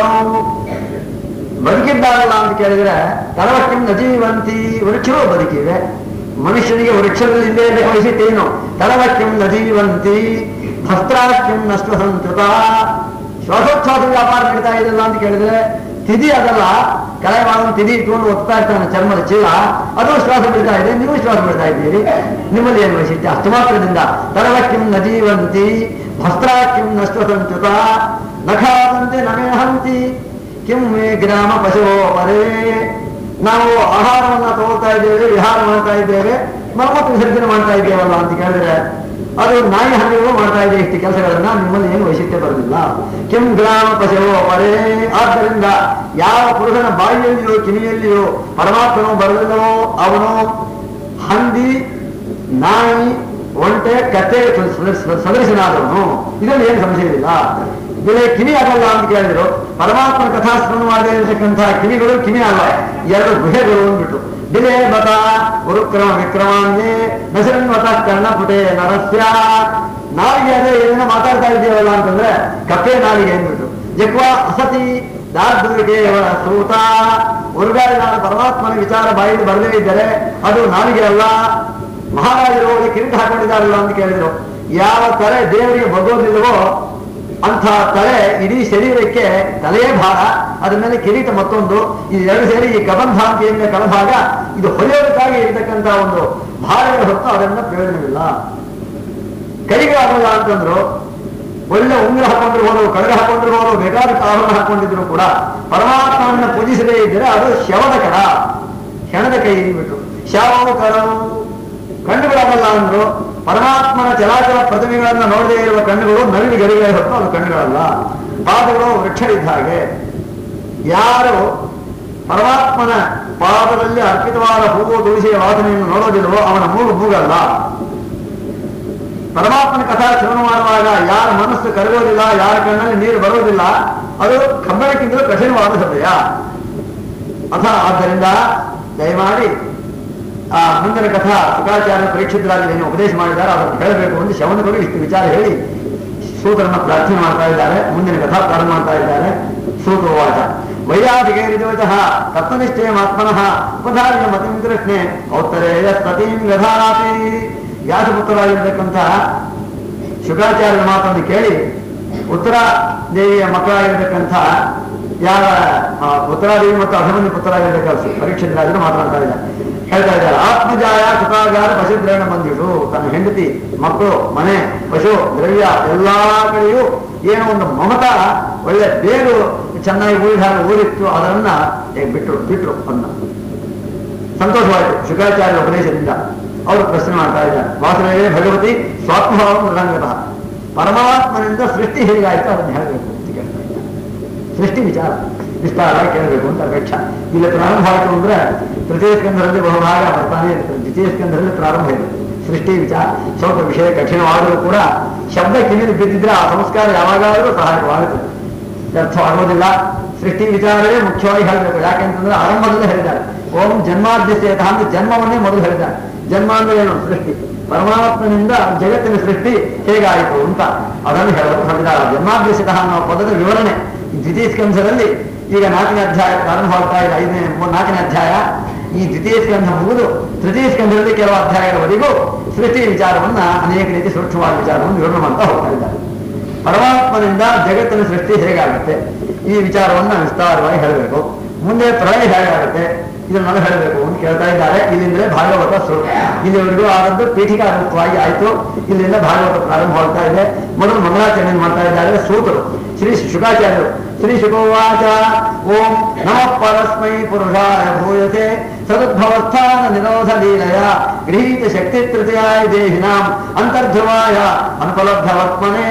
ಬದುಕಿದ್ದಾರಲ್ಲ ಅಂತ ಕೇಳಿದ್ರೆ ತಲವಕ್ಕಿಂ ನಜೀವಂತಿ ವೃಕ್ಷಗಳು ಬದುಕಿವೆ ಮನುಷ್ಯನಿಗೆ ವೃಕ್ಷದಲ್ಲಿ ಇಲ್ಲೇ ವಹಿಸಿಟ್ಟೇನು ತಲವಕ್ಕಿಂ ನಜೀವಂತಿ ಭಸ್ತ್ರಾಕ್ಯಂ ನಷ್ಟ ಸಂತೃತ ಶ್ವಾಸೋಚ್ಛ್ವಾಸ ವ್ಯಾಪಾರ ನಡೀತಾ ಇದೆಯಲ್ಲ ಅಂತ ಕೇಳಿದ್ರೆ ತಿದಿ ಅದಲ್ಲ ಕೆಳಗೆ ಭಾಗವನ್ನು ತಿದಿ ಇಟ್ಕೊಂಡು ಒತ್ತಾ ಇರ್ತಾನೆ ಚರ್ಮದ ಚೀಲ ಅದು ಶ್ವಾಸ ಬಿಡ್ತಾ ಇದೆ ನೀವು ಶ್ವಾಸ ಬಿಡ್ತಾ ಇದ್ದೀರಿ ನಿಮ್ಮಲ್ಲಿ ಏನು ವೈಶಿಷ್ಟ್ಯ ಅಷ್ಟು ಮಾತ್ರದಿಂದ ತಲವಕ್ಕಿಂ ನಜೀವಂತಿ ಭಸ್ತ್ರಾಕ್ಯಂ ನಷ್ಟ ಸಂತೃತ ನಖಾದಂತೆ ನಮೇಹಂತಿ ಕಿಂ ಮೇ ಗ್ರಾಮ ಪಶುವೋ ಪರೇ ನಾವು ಆಹಾರವನ್ನ ತಗೊಳ್ತಾ ಇದ್ದೇವೆ ವಿಹಾರ ಮಾಡ್ತಾ ಇದ್ದೇವೆ ಮಲಮೂತ್ರ ವಿಸರ್ಜನೆ ಮಾಡ್ತಾ ಇದ್ದೇವಲ್ಲ ಅಂತ ಕೇಳಿದ್ರೆ ಅದು ನಾಯಿ ಹಣ್ಣಿಗಳು ಮಾಡ್ತಾ ಇದೆ ಇಷ್ಟು ಕೆಲಸಗಳನ್ನ ನಿಮ್ಮಲ್ಲಿ ಏನು ವೈಶಿಷ್ಟ್ಯ ಬರಲಿಲ್ಲ ಕಿಂ ಗ್ರಾಮ ಪಶುವೋ ಪರೇ ಆದ್ದರಿಂದ ಯಾವ ಪುರುಷನ ಬಾಯಿಯಲ್ಲಿಯೋ ಕಿವಿಯಲ್ಲಿಯೋ ಪರಮಾತ್ಮನು ಬರಲಿಲ್ಲವೋ ಅವನು ಹಂದಿ ನಾಯಿ ಒಂಟೆ ಕತ್ತೆ ಸದೃಶನಾದವನು ಇದರಲ್ಲಿ ಏನು ಸಂಶಯವಿಲ್ಲ ಬೆಲೆ ಕಿವಿ ಆಗಲ್ಲ ಅಂತ ಕೇಳಿದ್ರು ಪರಮಾತ್ಮನ ಕಥಾಸ್ಮರಣ ಮಾಡದೇ ಇರತಕ್ಕಂತಹ ಕಿವಿಗಳು ಕಿವಿ ಅಲ್ಲ ಎರಡು ಗುಹೆಗಳು ಅಂದ್ಬಿಟ್ಟು ಬಿಲೆ ಬತ ಉರುಕ್ರಮ ವಿಕ್ರಮಾನ್ಯೇ ನಸರನ್ವತ ಕರ್ಣಪುಟೆ ನರಸ್ಯ ನಾಲಿಗೆ ಅದೇ ಏನೇನೋ ಮಾತಾಡ್ತಾ ಇದ್ದೀವಲ್ಲ ಅಂತಂದ್ರೆ ಕಪ್ಪೆ ನಾಲಿಗೆ ಅಂದ್ಬಿಟ್ಟು ಜಕ್ವ ಅಸತಿ ದಾರ್ಢ್ಯಕ್ಕೆ ಸೂತ ಉರುಗಾಡಿ ನಾನು ಪರಮಾತ್ಮನ ವಿಚಾರ ಬಾಯಲ್ಲಿ ಬರದೇ ಇದ್ದರೆ ಅದು ನಾಲಿಗೆ ಅಲ್ಲ ಮಹಾರಾಜರು ಹೋಗಿ ಕಿರೀಟ ಹಾಕೊಂಡಿದ್ದಾರಲ್ಲ ಅಂತ ಕೇಳಿದ್ರು ಯಾವ ತಲೆ ದೇವರಿಗೆ ಬಗ್ಗೋದಿಲ್ಲವೋ ಅಂಥ ತಲೆ ಇಡೀ ಶರೀರಕ್ಕೆ ತಲೆಯೇ ಭಾರ ಅದ್ರ ಮೇಲೆ ಕಿರೀಟ ಮತ್ತೊಂದು ಈ ಎರಡು ಸೇರಿ ಈ ಗಬಂಧ ಅಂತ ಏನಿದೆ ಕಲಭಾಗ ಇದು ಹೊಲಿಯೋದಕ್ಕಾಗಿ ಇರತಕ್ಕಂತ ಒಂದು ಭಾರಗಳ ಹೊತ್ತು ಅದನ್ನ ಪ್ರಯೋಜನವಿಲ್ಲ ಕೈಗೆ ಆಗಲ್ಲ ಅಂತಂದ್ರು ಒಳ್ಳೆ ಉಂಗುರ ಹಾಕೊಂಡಿರ್ಬೋದು ಕಡಗ ಹಾಕೊಂಡಿರ್ಬೋದು ಬೇಕಾದ ಆಭರಣ ಹಾಕೊಂಡಿದ್ರು ಕೂಡ ಪರಮಾತ್ಮನನ್ನ ಪೂಜಿಸದೇ ಇದ್ದರೆ ಅದು ಶವದ ಕರ ಹೆಣದ ಕೈ ಬಿಟ್ಟು ಶವವು ಕರವು ಕಣ್ಣುಗಳಾಗಲ್ಲ ಅಂದ್ರು ಪರಮಾತ್ಮನ ಚಲಾಚಲ ಪ್ರತಿಮೆಗಳನ್ನ ನೋಡದೇ ಇರುವ ಕಣ್ಣುಗಳು ನವಿಲು ಗರಿಗಳೇ ಹೊತ್ತು ಅದು ಕಣ್ಣುಗಳಲ್ಲ ಪಾದಗಳು ವೃಕ್ಷ ಇದ್ದ ಹಾಗೆ ಯಾರು ಪರಮಾತ್ಮನ ಪಾದದಲ್ಲಿ ಅರ್ಪಿತವಾದ ಹೂವು ತುಳಸಿಯ ವಾಸನೆಯನ್ನು ನೋಡೋದಿಲ್ವೋ ಅವನ ಮೂಗು ಮೂಗಲ್ಲ ಪರಮಾತ್ಮನ ಕಥಾ ಶ್ರವಣ ಮಾಡುವಾಗ ಯಾರ ಮನಸ್ಸು ಕರಗೋದಿಲ್ಲ ಯಾರ ಕಣ್ಣಲ್ಲಿ ನೀರು ಬರೋದಿಲ್ಲ ಅದು ಕಬ್ಬಣಕ್ಕಿಂತಲೂ ಕಠಿಣವಾದ ಸಮಯ ಅಥ ಆದ್ದರಿಂದ ದಯಮಾಡಿ ಆ ಮುಂದಿನ ಕಥಾ ಸುಖಾಚಾರ್ಯ ಪರೀಕ್ಷಿತರಾಗಿ ಏನು ಉಪದೇಶ ಮಾಡಿದ್ದಾರೆ ಅದನ್ನು ಹೇಳಬೇಕು ಅಂತ ಶವನಗಳು ಇಷ್ಟು ವಿಚಾರ ಹೇಳಿ ಸೂತ್ರನ ಪ್ರಾರ್ಥನೆ ಮಾಡ್ತಾ ಇದ್ದಾರೆ ಮುಂದಿನ ಕಥಾ ಪ್ರಾರಂಭ ಮಾಡ್ತಾ ಇದ್ದಾರೆ ಸೂತೋವಾಚ ವೈಯಾಧಿಕೈರಿದೋಚಃ ತತ್ವನಿಷ್ಠೇಮಾತ್ಮನಃ ಉಪಧಾರ್ಯ ಮತಿಂ ಕೃಷ್ಣೆ ಔತ್ತರೇಯ ಸತೀಂ ವ್ಯಧಾರಾತಿ ವ್ಯಾಸಪುತ್ರರಾಗಿರ್ತಕ್ಕಂಥ ಶುಕಾಚಾರ್ಯರ ಮಾತನ್ನು ಕೇಳಿ ಉತ್ತರ ದೇವಿಯ ಮಕ್ಕಳಾಗಿರ್ತಕ್ಕಂಥ ಯಾರ ಆ, ಉತ್ತರಾದೇವಿ ಮತ್ತು ಅಭಿಮನ್ಯು ಪುತ್ರರಾಗಿರ್ತಕ್ಕಂಥ ಪರೀಕ್ಷಿತರಾಜರು ಮಾತನಾಡ್ತಾ ಇದ್ದಾರೆ ಹೇಳ್ತಾ ಇದ್ದಾರೆ ಆತ್ಮಜಾಯ ಕೃತಾಗಾರ ಪಶುದ್ರವಣ ಬಂದಿರು ತನ್ನ ಹೆಂಡತಿ ಮಕ್ಕಳು ಮನೆ ಪಶು ದ್ರವ್ಯ ಎಲ್ಲಾ ಕಡೆಯೂ ಏನೋ ಒಂದು ಮಮತ ಒಳ್ಳೆ ಬೇರು ಚೆನ್ನಾಗಿ ಊರಿದ ಹಾಗೆ ಊರಿತ್ತು ಅದನ್ನ ಏ, ಬಿಟ್ರು ಬಿಟ್ರು ಅನ್ನ ಸಂತೋಷವಾಯಿತು ಶುಕಾಚಾರ್ಯ ಉಪದೇಶದಿಂದ ಅವರು ಪ್ರಶ್ನೆ ಮಾಡ್ತಾ ಇದ್ದಾರೆ ವಾಸುದೇವೇ ಭಗವತಿ ಸ್ವಾತ್ಮಭಾವ ಮೃದಂಗತಃ ಪರಮಾತ್ಮನಿಂದ ಸೃಷ್ಟಿ ಹೇಗಾಯಿತು ಅದನ್ನು ಹೇಳಬೇಕು ಅಂತ ಕೇಳ್ತಾ ಇದ್ದಾರೆ ಸೃಷ್ಟಿ ವಿಚಾರ ವಿಸ್ತಾರವಾಗಿ ಕೇಳಬೇಕು ಅಂತ ಅಪೇಕ್ಷ ಇಲ್ಲಿ ಪ್ರಾರಂಭ ಆಯಿತು ಅಂದ್ರೆ ತೃತೀಯ ಸ್ಕಂಧದಲ್ಲಿ ಬಹುಭಾಗ ಬರ್ತಾನೆ ಇರುತ್ತೆ ದ್ವಿತೀಯ ಸ್ಕಂಧದಲ್ಲಿ ಪ್ರಾರಂಭ ಇದೆ ಸೃಷ್ಟಿ ವಿಚಾರ ಸ್ವಲ್ಪ ವಿಷಯ ಕಠಿಣವಾದರೂ ಕೂಡ ಶಬ್ದ ಕಿವಿಲಿ ಬಿದ್ದಿದ್ರೆ ಆ ಸಂಸ್ಕಾರ ಯಾವಾಗಾದರೂ ಸಹಾಯಕವಾಗುತ್ತದೆ ಅರ್ಥವಾಗುವುದಿಲ್ಲ ಸೃಷ್ಟಿ ವಿಚಾರವೇ ಮುಖ್ಯವಾಗಿ ಹೇಳಬೇಕು ಯಾಕೆಂತಂದ್ರೆ ಆರಂಭದಲ್ಲೇ ಹೇಳಿದ್ದಾರೆ ಓಂ ಜನ್ಮಾದ್ಯಸ್ಯತ ಅಂದ್ರೆ ಜನ್ಮವನ್ನೇ ಮೊದಲು ಹೇಳಿದ್ದಾರೆ ಜನ್ಮ ಅಂದ್ರೆ ಏನು ಸೃಷ್ಟಿ ಪರಮಾತ್ಮನಿಂದ ಜಗತ್ತಿನ ಸೃಷ್ಟಿ ಹೇಗಾಯಿತು ಅಂತ ಅದನ್ನು ಹೇಳಲು ಹೊರಟಿದ್ದಾರೆ ಜನ್ಮಾದ್ಯಸ್ಯತ ಅನ್ನೋ ಪದದ ವಿವರಣೆ ಈ ದ್ವಿತೀಯ ಸ್ಕಂಧದಲ್ಲಿ ಈಗ ನಾಲ್ಕನೇ ಅಧ್ಯಾಯ ಪ್ರಾರಂಭವಾಗ್ತಾ ಇದೆ ಐದನೇ ಮೂ- ನಾಲ್ಕನೇ ಅಧ್ಯಾಯ ಈ ದ್ವಿತೀಯ ಸ್ಕಂಧ ಮುಗಿದು ತೃತೀಯ ಸ್ಕಂಧದಲ್ಲಿ ಕೆಲವು ಅಧ್ಯಾಯಗಳವರೆಗೂ ಸೃಷ್ಟಿ ವಿಚಾರವನ್ನ ಅನೇಕ ರೀತಿ ಸೂಕ್ಷ್ಮವಾದ ವಿಚಾರವನ್ನು ವಿವರಣೆ ಮಾಡ್ತಾ ಹೋಗ್ತಾ ಇದ್ದಾರೆ ಪರಮಾತ್ಮನಿಂದ ಜಗತ್ತಿನ ಸೃಷ್ಟಿ ಹೇಗಾಗುತ್ತೆ ಈ ವಿಚಾರವನ್ನ ವಿಸ್ತಾರವಾಗಿ ಹೇಳಬೇಕು ಮುಂದೆ ಪ್ರಳಯ ಹೇಗಾಗುತ್ತೆ ಇದನ್ನೆಲ್ಲ ಹೇಳಬೇಕು ಅಂತ ಕೇಳ್ತಾ ಇದ್ದಾರೆ ಇಲ್ಲಿಂದಲೇ ಭಾಗವತ ಶುರು ಇಲ್ಲಿವರೆಗೂ ಆದದ್ದು ಪೀಠಿಕಾ ರೂಪವಾಗಿ ಆಯಿತು ಇಲ್ಲಿಂದ ಭಾಗವತ ಪ್ರಾರಂಭವಾಗ್ತಾ ಇದೆ ಮೊದಲು ಮಂಗಳಾಚರಣೆ ಮಾಡ್ತಾ ಇದ್ದಾರೆ ಸೂತರು ಶ್ರೀ ಶುಕಾಚಾರ್ಯರು ಶ್ರೀ ಶುಕೋವಾಚ ಓಂ ನಮಃ ಪರಸ್ಮೈ ಪುರುಷಾಯ ಭೂಯತೆ ಸದುದ್ಭವಸ್ಥಾನ ನಿರೋಧ ಲೀಲಯ ಗೃಹೀತ ಶಕ್ತಿ ತೃತೀಯಾಯ ದೇಹಿನಾಂ ಅಂತರ್ಧ್ರುವಾಯ ಅನುಪಲಬ್ಧವತ್ಮನೇ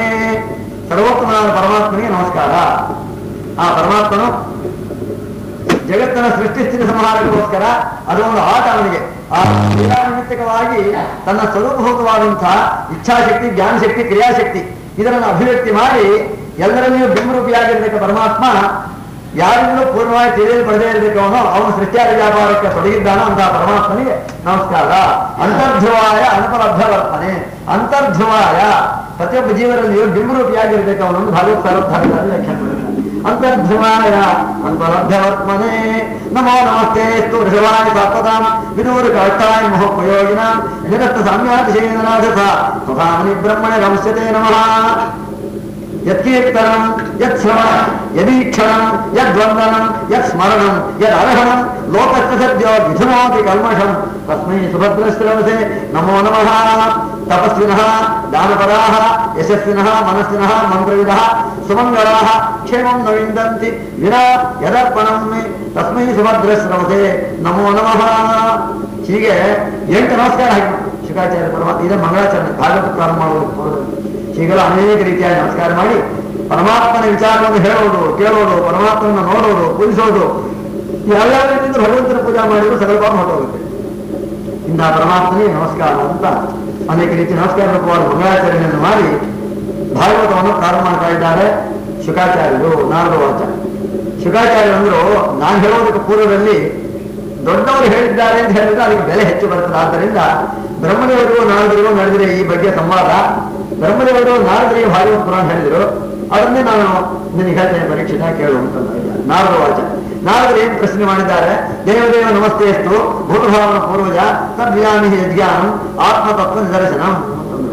ಸರ್ವೋತ್ತಮನಾದ ಪರಮಾತ್ಮನಿಗೆ ನಮಸ್ಕಾರ ಆ ಪರಮಾತ್ಮನು ಜಗತ್ತ ಜಗತ್ತಿನ ಸೃಷ್ಟಿ ಸ್ಥಿತಿ ಸಂಹಾರಕ್ಕೋಸ್ಕರ ಅದೊಂದು ಆಟ ಅವನಿಗೆ ಆ ಕ್ರಿಯಾನಿಮಿತ್ತಕವಾಗಿ ತನ್ನ ಸ್ವರೂಪಭೂತವಾದಂತಹ ಇಚ್ಛಾಶಕ್ತಿ ಜ್ಞಾನಶಕ್ತಿ ಕ್ರಿಯಾಶಕ್ತಿ ಇದನ್ನು ಅಭಿವ್ಯಕ್ತಿ ಮಾಡಿ ಎಲ್ಲರಲ್ಲಿಯೂ ಬಿಂಬರೂಪಿಯಾಗಿರ್ತಕ್ಕ ಪರಮಾತ್ಮ ಯಾರಿಂದಲೂ ಪೂರ್ಣವಾಗಿ ತಿಳಿಯಲು ಪಡೆದೇ ಇರಬೇಕವನೋ ಅವನು ಸೃಷ್ಟಿಯಾದ ವ್ಯಾಪಾರಕ್ಕೆ ತೊಡಗಿದ್ದಾನೋ ಅಂತಹ ಪರಮಾತ್ಮನಿಗೆ ನಮಸ್ಕಾರ ಅಂತರ್ಧ್ರುವಾಯ ಅನಪಲಬ್ಧವರ್ತನೆ ಅಂತರ್ಧ್ರುವಾಯ ಪ್ರತಿಯೊಬ್ಬ ಜೀವನಲ್ಲಿಯೂ ಬಿಂಬರೂಪಿಯಾಗಿರ್ಬೇಕು ಅವನೊಂದು ಭಾಗವತ್ ಸರ್ವಧಾರದಲ್ಲಿ ವ್ಯಾಖ್ಯಾನ ಮಾಡಿದ್ದಾನೆ ಅಂತರ್ಧ್ರುವಾಯ ಅನ್ಪಲಬ್ಧವರ್ತ್ಮನೆ ನಮೋ ನಮಸ್ತೆ ಸ್ತು ಋಷವಾಯ ಸಾತ್ವತಾಂ ವಿದೂರ ಕಷ್ಟಾಯ ಮಹೋಪಯೋಗಿನ ನಿರಸ್ತ ಸಾಮ್ಯಾತಿಶೇನನಾಥ ಸ್ವಧಾಮನಿ ಬ್ರಹ್ಮಣೆ ನಮಸ್ಯತೆ ನಮಃ ಯತ್ಕೀರ್ತನಂ ಯತ್ ಶ್ರವಣ ಯದೀಕ್ಷಣಂ ಯದ್ವಂದನಂ ಯತ್ ಸ್ಮರಣಂ ಯದ್ ಅರ್ಹಣಂ ಲೋಕಸ್ಥ ಸದ್ಯೋ ವಿಧುನೋತಿ ಕಲ್ಮಷಂ ತಸ್ಮೈ ಸುಭದ್ರಶ್ರವಸೆ ನಮೋ ನಮಃ ತಪಸ್ವಿನಃ ದಾನಪರಾಃ ಯಶಸ್ವಿನಃ ಮನಸ್ಸಿನಃ ಮಂತ್ರವಿದಃ ಸುಮಂಗಳಾಃ ಕ್ಷೇಮಂ ನ ವಿಂದಂತಿ ವಿನಾ ಯದರ್ಪಣಂ ಮೇ ತಸ್ಮೈ ಸುಭದ್ರಶ್ರವಸೆ ನಮೋ ನಮಃ ಹೀಗೆ ಎಂಟು ನಮಸ್ಕಾರ ಹಾಕಿ ಶುಕಾಚಾರ್ಯ ಪರಮಾತ್ಮ ಇದೇ ಮಂಗಳಾಚರಣೆ ಭಾಗವತ ಪ್ರಾರಂಭ ಮಾಡುವ ಪೂರ್ವದಲ್ಲಿ ಹೀಗೆಲ್ಲ ಅನೇಕ ರೀತಿಯಾಗಿ ನಮಸ್ಕಾರ ಮಾಡಿ ಪರಮಾತ್ಮನ ವಿಚಾರವನ್ನು ಹೇಳೋದು ಕೇಳೋದು ಪರಮಾತ್ಮನ ನೋಡೋದು ಪೂಜಿಸೋದು ಎಲ್ಲ ರೀತಿಯಿಂದ ಭಗವಂತನ ಪೂಜಾ ಮಾಡಿದ್ರು ಸಕಲ ಪಾಪ ಹೊರಟೋಗುತ್ತೆ ಇಂತಹ ಪರಮಾತ್ಮನಿಗೆ ನಮಸ್ಕಾರ ಅಂತ ಅನೇಕ ರೀತಿ ನಮಸ್ಕಾರ ರೂಪವಾದ ಮಂಗಳಾಚರಣೆಯನ್ನು ಮಾಡಿ ಭಾಗವತವನ್ನು ಪ್ರಾರಂಭ ಮಾಡ್ತಾ ಇದ್ದಾರೆ ಶುಕಾಚಾರ್ಯರು ನಾರದ ವಾಚ ಶುಕಾಚಾರ್ಯರು ಅಂದ್ರು ನಾನು ಹೇಳೋದಕ್ಕೆ ಪೂರ್ವದಲ್ಲಿ ದೊಡ್ಡವರು ಹೇಳಿದ್ದಾರೆ ಅಂತ ಹೇಳಿದ್ರೆ ಅದಕ್ಕೆ ಬೆಲೆ ಹೆಚ್ಚು ಬರ್ತದೆ ಆದ್ದರಿಂದ ಬ್ರಹ್ಮದೇವರು ನಾರದರು ನಡೆದಿದೆ ಈ ಬಗ್ಗೆ ಸಂವಾದ ಬ್ರಹ್ಮದೇವರು ನಾರದರಿಗೆ ಭಾಗವತ ಪುರಾಣ ಹೇಳಿದರು ಅದನ್ನೇ ನಾನು ನಿನಗೆ ಹೇಳ್ತೇನೆ ಪರೀಕ್ಷಿತ ಕೇಳು ಅಂತ ನಾರದ ವಾಚ ನಾರದರು ಏನ್ ಪ್ರಶ್ನೆ ಮಾಡಿದ್ದಾರೆ ದೇವದೇವ ನಮಸ್ತೆ ಎಷ್ಟು ಭೂತಭಾವನ ಪೂರ್ವಜ ತದ್ವ್ಯಾಮಿ ಯಜ್ಞಾನಂ ಆತ್ಮತತ್ವ ನಿದರ್ಶನಂ ಅಂತಂದ್ರು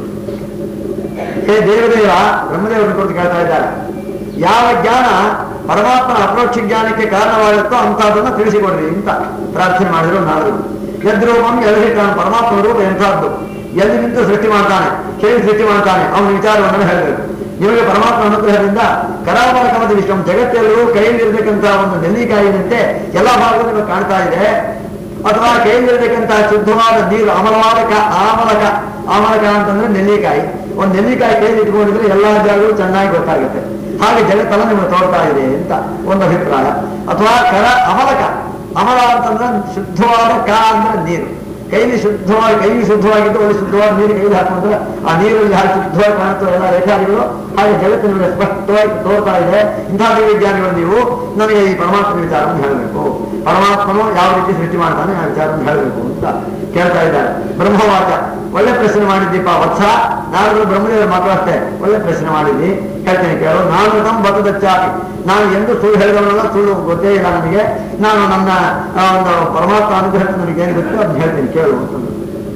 ಹೇ ದೇವದೇವ ಬ್ರಹ್ಮದೇವರನ್ನು ಕುರಿತು ಕೇಳ್ತಾ ಇದ್ದಾರೆ ಯಾವ ಜ್ಞಾನ ಪರಮಾತ್ಮನ ಅಪ್ರೋಕ್ಷ ಜ್ಞಾನಕ್ಕೆ ಕಾರಣವಾಗುತ್ತೋ ಅಂತಹದನ್ನು ತಿಳಿಸಿಕೊಡ್ರಿ ಅಂತ ಪ್ರಾರ್ಥನೆ ಮಾಡಿದ್ರು ನಾರದರು ಯದ್ರೂಪಂ ಎಲ್ಲಿರ್ತಾನೆ ಪರಮಾತ್ಮ ರೂಪ ಎಂಥದ್ದು ಎಲ್ಲಿ ನಿಂತು ಸೃಷ್ಟಿ ಮಾಡ್ತಾನೆ ಕೇಳಿ ಸೃಷ್ಟಿ ಮಾಡ್ತಾನೆ ಅವನ ವಿಚಾರವನ್ನು ಹೇಳಬೇಕು ನಿಮಗೆ ಪರಮಾತ್ಮ ಅನುಗ್ರಹದಿಂದ ಕರಾವಳಕಮದ ವಿಶ್ವಂ ಜಗತ್ತೆಲ್ಲರೂ ಕೈಯಲ್ಲಿರ್ತಕ್ಕಂತಹ ಒಂದು ನೆಲ್ಲಿಕಾಯಿನಂತೆ ಎಲ್ಲ ಭಾಗಗಳು ನಿಮಗೆ ಕಾಣ್ತಾ ಇದೆ ಅಥವಾ ಕೈಯಲ್ಲಿರ್ತಕ್ಕಂತಹ ಶುದ್ಧವಾದ ನೀರು ಅಮಲವಾದ ಕ ಆಮಲಕ ಆಮಲಕ ಅಂತಂದ್ರೆ ನೆಲ್ಲಿಕಾಯಿ ಒಂದು ನೆಲ್ಲಿಕಾಯಿ ಕೈಯಲ್ಲಿ ಇಟ್ಕೊಂಡಿದ್ರೆ ಎಲ್ಲಾ ಜಾಗಗಳು ಚೆನ್ನಾಗಿ ಗೊತ್ತಾಗುತ್ತೆ ಹಾಗೆ ಜಗತ್ತೆಲ್ಲ ನಿಮಗೆ ತೋರ್ತಾ ಇದೆ ಅಂತ ಒಂದು ಅಭಿಪ್ರಾಯ ಅಥವಾ ಕರ ಅಮಲಕ ಅಮಲ ಅಂತಂದ್ರೆ ಶುದ್ಧವಾದ ಕ ಅಂದ್ರೆ ನೀರು ಕೈಲಿ ಶುದ್ಧವಾಗಿ ಕೈ ಶುದ್ಧವಾಗಿದ್ದು ಒಳ್ಳೆ ಶುದ್ಧವಾದ ನೀರು ಕೈಲಿ ಹಾಕೊಂಡ್ರೆ ಆ ನೀರಲ್ಲಿ ಹಾಗೆ ಶುದ್ಧವಾಗಿ ಕಾಣುತ್ತೋ ಎಲ್ಲ ರೇಖಾದಿಗಳು ಹಾಗೆ ಜಗತ್ತಿನ ಸ್ಪಷ್ಟವಾಗಿ ತೋರ್ತಾ ಇದೆ ಇಂತಹ ವಿಜ್ಞಾನಿಗಳು ನೀವು ನನಗೆ ಈ ಪರಮಾತ್ಮ ವಿಚಾರವನ್ನು ಹೇಳಬೇಕು ಪರಮಾತ್ಮನು ಯಾವ ರೀತಿ ಸೃಷ್ಟಿ ಮಾಡ್ತಾನೆ ಆ ವಿಚಾರವನ್ನು ಹೇಳಬೇಕು ಅಂತ ಕೇಳ್ತಾ ಇದ್ದಾರೆ ಬ್ರಹ್ಮವಾಚ ಒಳ್ಳೆ ಪ್ರಶ್ನೆ ಮಾಡಿದ್ದೀಪ ವತ್ಸ ನಾನು ಬ್ರಹ್ಮದೇವರ ಮಕ್ಕಳು ಅಷ್ಟೇ ಒಳ್ಳೆ ಪ್ರಶ್ನೆ ಮಾಡಿದ್ದಿ ಹೇಳ್ತೇನೆ ಕೇಳು ನಾನು ತಮ್ಮ ಬತದಚ್ಚಾಪಿ ನಾನು ಎಂದು ಸುಳ್ಳು ಹೇಳಿದವನಲ್ಲ ಸುಳ್ಳು ಗೊತ್ತೇ ಇಲ್ಲ ನನಗೆ ನಾನು ನನ್ನ ಆ, ಒಂದು ಪರಮಾತ್ಮ ಅನುಗ್ರಹ ನನಗೆ ಏನು ಗೊತ್ತು ಅದನ್ನ ಹೇಳ್ತೀನಿ ಕೇಳು ಅಂತಂದ್ರು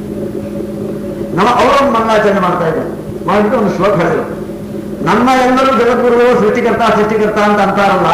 ನಮ್ಮ ಅವರೊಂದು ಮಂಗಳಾಚರಣೆ ಮಾಡ್ತಾ ಇದ್ದಾರೆ ಮಾಡಿಬಿಟ್ಟು ಒಂದು ಶ್ಲೋಕ ಹೇಳಿದ್ರು ನಮ್ಮ ಎಲ್ಲರೂ ಜಗದ್ಗುರುಗಳು ಸೃಷ್ಟಿಕರ್ತ ಸೃಷ್ಟಿಕರ್ತ ಅಂತ ಅಂತಾರಲ್ಲ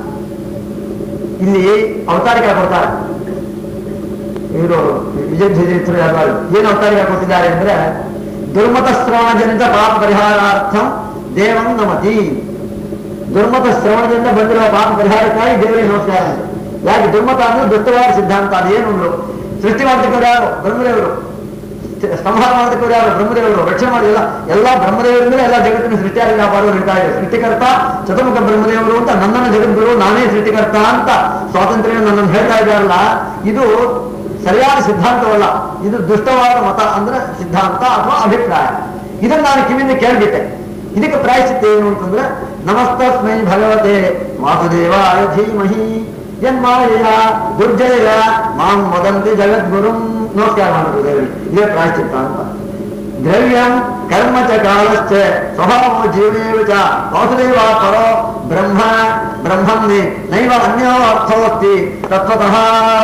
ಇಲ್ಲಿ ಅವತಾರಿಕ ಕೊಡ್ತಾರೆ ಇವರು ವಿಜಯಧ್ವಜೇಶ್ವರ ಯಾದವ್ ಏನು ಅವತಾರಿಕ ಕೊಟ್ಟಿದ್ದಾರೆ ಅಂದ್ರೆ ದುರ್ಮತ ಶ್ರವಣಜನಿತ ಪಾಪ ಪರಿಹಾರಾರ್ಥಂ ದೇವಂ ನಮತಿ ದುರ್ಮತ ಶ್ರವಣದಿಂದ ಬಂದಿರುವ ಪಾಪ ಪರಿಹಾರಕ್ಕಾಗಿ ದೇವರಿಗೆ ನಮಸ್ಕಾರ ಅಂತ. ಯಾಕೆ ದುರ್ಮತ ಅಂದ್ರೆ ದುಷ್ಟವಾದ ಸಿದ್ಧಾಂತ ಅದೇನು ಅಂದ್ರು ಸೃಷ್ಟಿ ಮಾಡ್ತಕ್ಕವ್ರು ಯಾರು ಬ್ರಹ್ಮದೇವರು ಸಂಹಾರ ಮಾಡ್ತಕ್ಕವ್ರು ಯಾರು ಬ್ರಹ್ಮದೇವರು ರಕ್ಷಣೆ ಮಾಡಿಲ್ಲ ಎಲ್ಲ ಬ್ರಹ್ಮದೇವರಿಂದಲೇ ಎಲ್ಲ ಜಗತ್ತಿನ ಸೃಷ್ಟಿಯಾಗಿ ವ್ಯಾಪಾರ ನಡೀತಾ ಇದೆ ಸೃಷ್ಟಿಕರ್ತ ಚತುರ್ಮುಖ ಬ್ರಹ್ಮದೇವರು ಅಂತ ನನ್ನನ್ನು ಜಗದ್ಗುರು ನಾನೇ ಸೃಷ್ಟಿಕರ್ತ ಅಂತ ಸ್ವಾತಂತ್ರ್ಯ ನನ್ನನ್ನು ಹೇಳ್ತಾ ಇದ್ದಾರಲ್ಲ ಇದು ಸರಿಯಾದ ಸಿದ್ಧಾಂತವಲ್ಲ ಇದು ದುಷ್ಟವಾದ ಮತ ಅಂದ್ರೆ ಸಿದ್ಧಾಂತ ಅಥವಾ ಅಭಿಪ್ರಾಯ ಇದನ್ನು ನಾನು ಕಿವಿಯಿಂದ ಕೇಳ್ಬಿಟ್ಟೆ ಇದಕ್ಕೆ ಪ್ರಾಯಶ್ಚಿತ್ತ ಏನು ಅಂತಂದ್ರೆ ನಮಸ್ತಸ್ಮೈ ಭಗವತೆ ವಾಸುದೇವಾಯ ಧೀಮಹಿ ಯನ್ಮಾಯ ದುರ್ಜಯ ಮಾಂ ವದಂತಿ ಜಗದ್ಗುರುಂ ನಮಸ್ಕಾರ ಮಾಡೋದು ದೇವರಿಗೆ ಇದೇ ಪ್ರಾಯಶ್ಚಿತ್ತ ಅಂತ ದ್ರವ್ಯಂ ಕರ್ಮ ಚ ಕಾಲಶ್ಚ ಸ್ವಭಾವೋ ಜೀವನೇವ ಚ ವಾಸುದೇವ ಪರೋ ಬ್ರಹ್ಮ ಬ್ರಹ್ಮನ್ನೇ ನೈವ ಅನ್ಯೋ ಅರ್ಥೋಸ್ತಿ ತತ್ವತಃ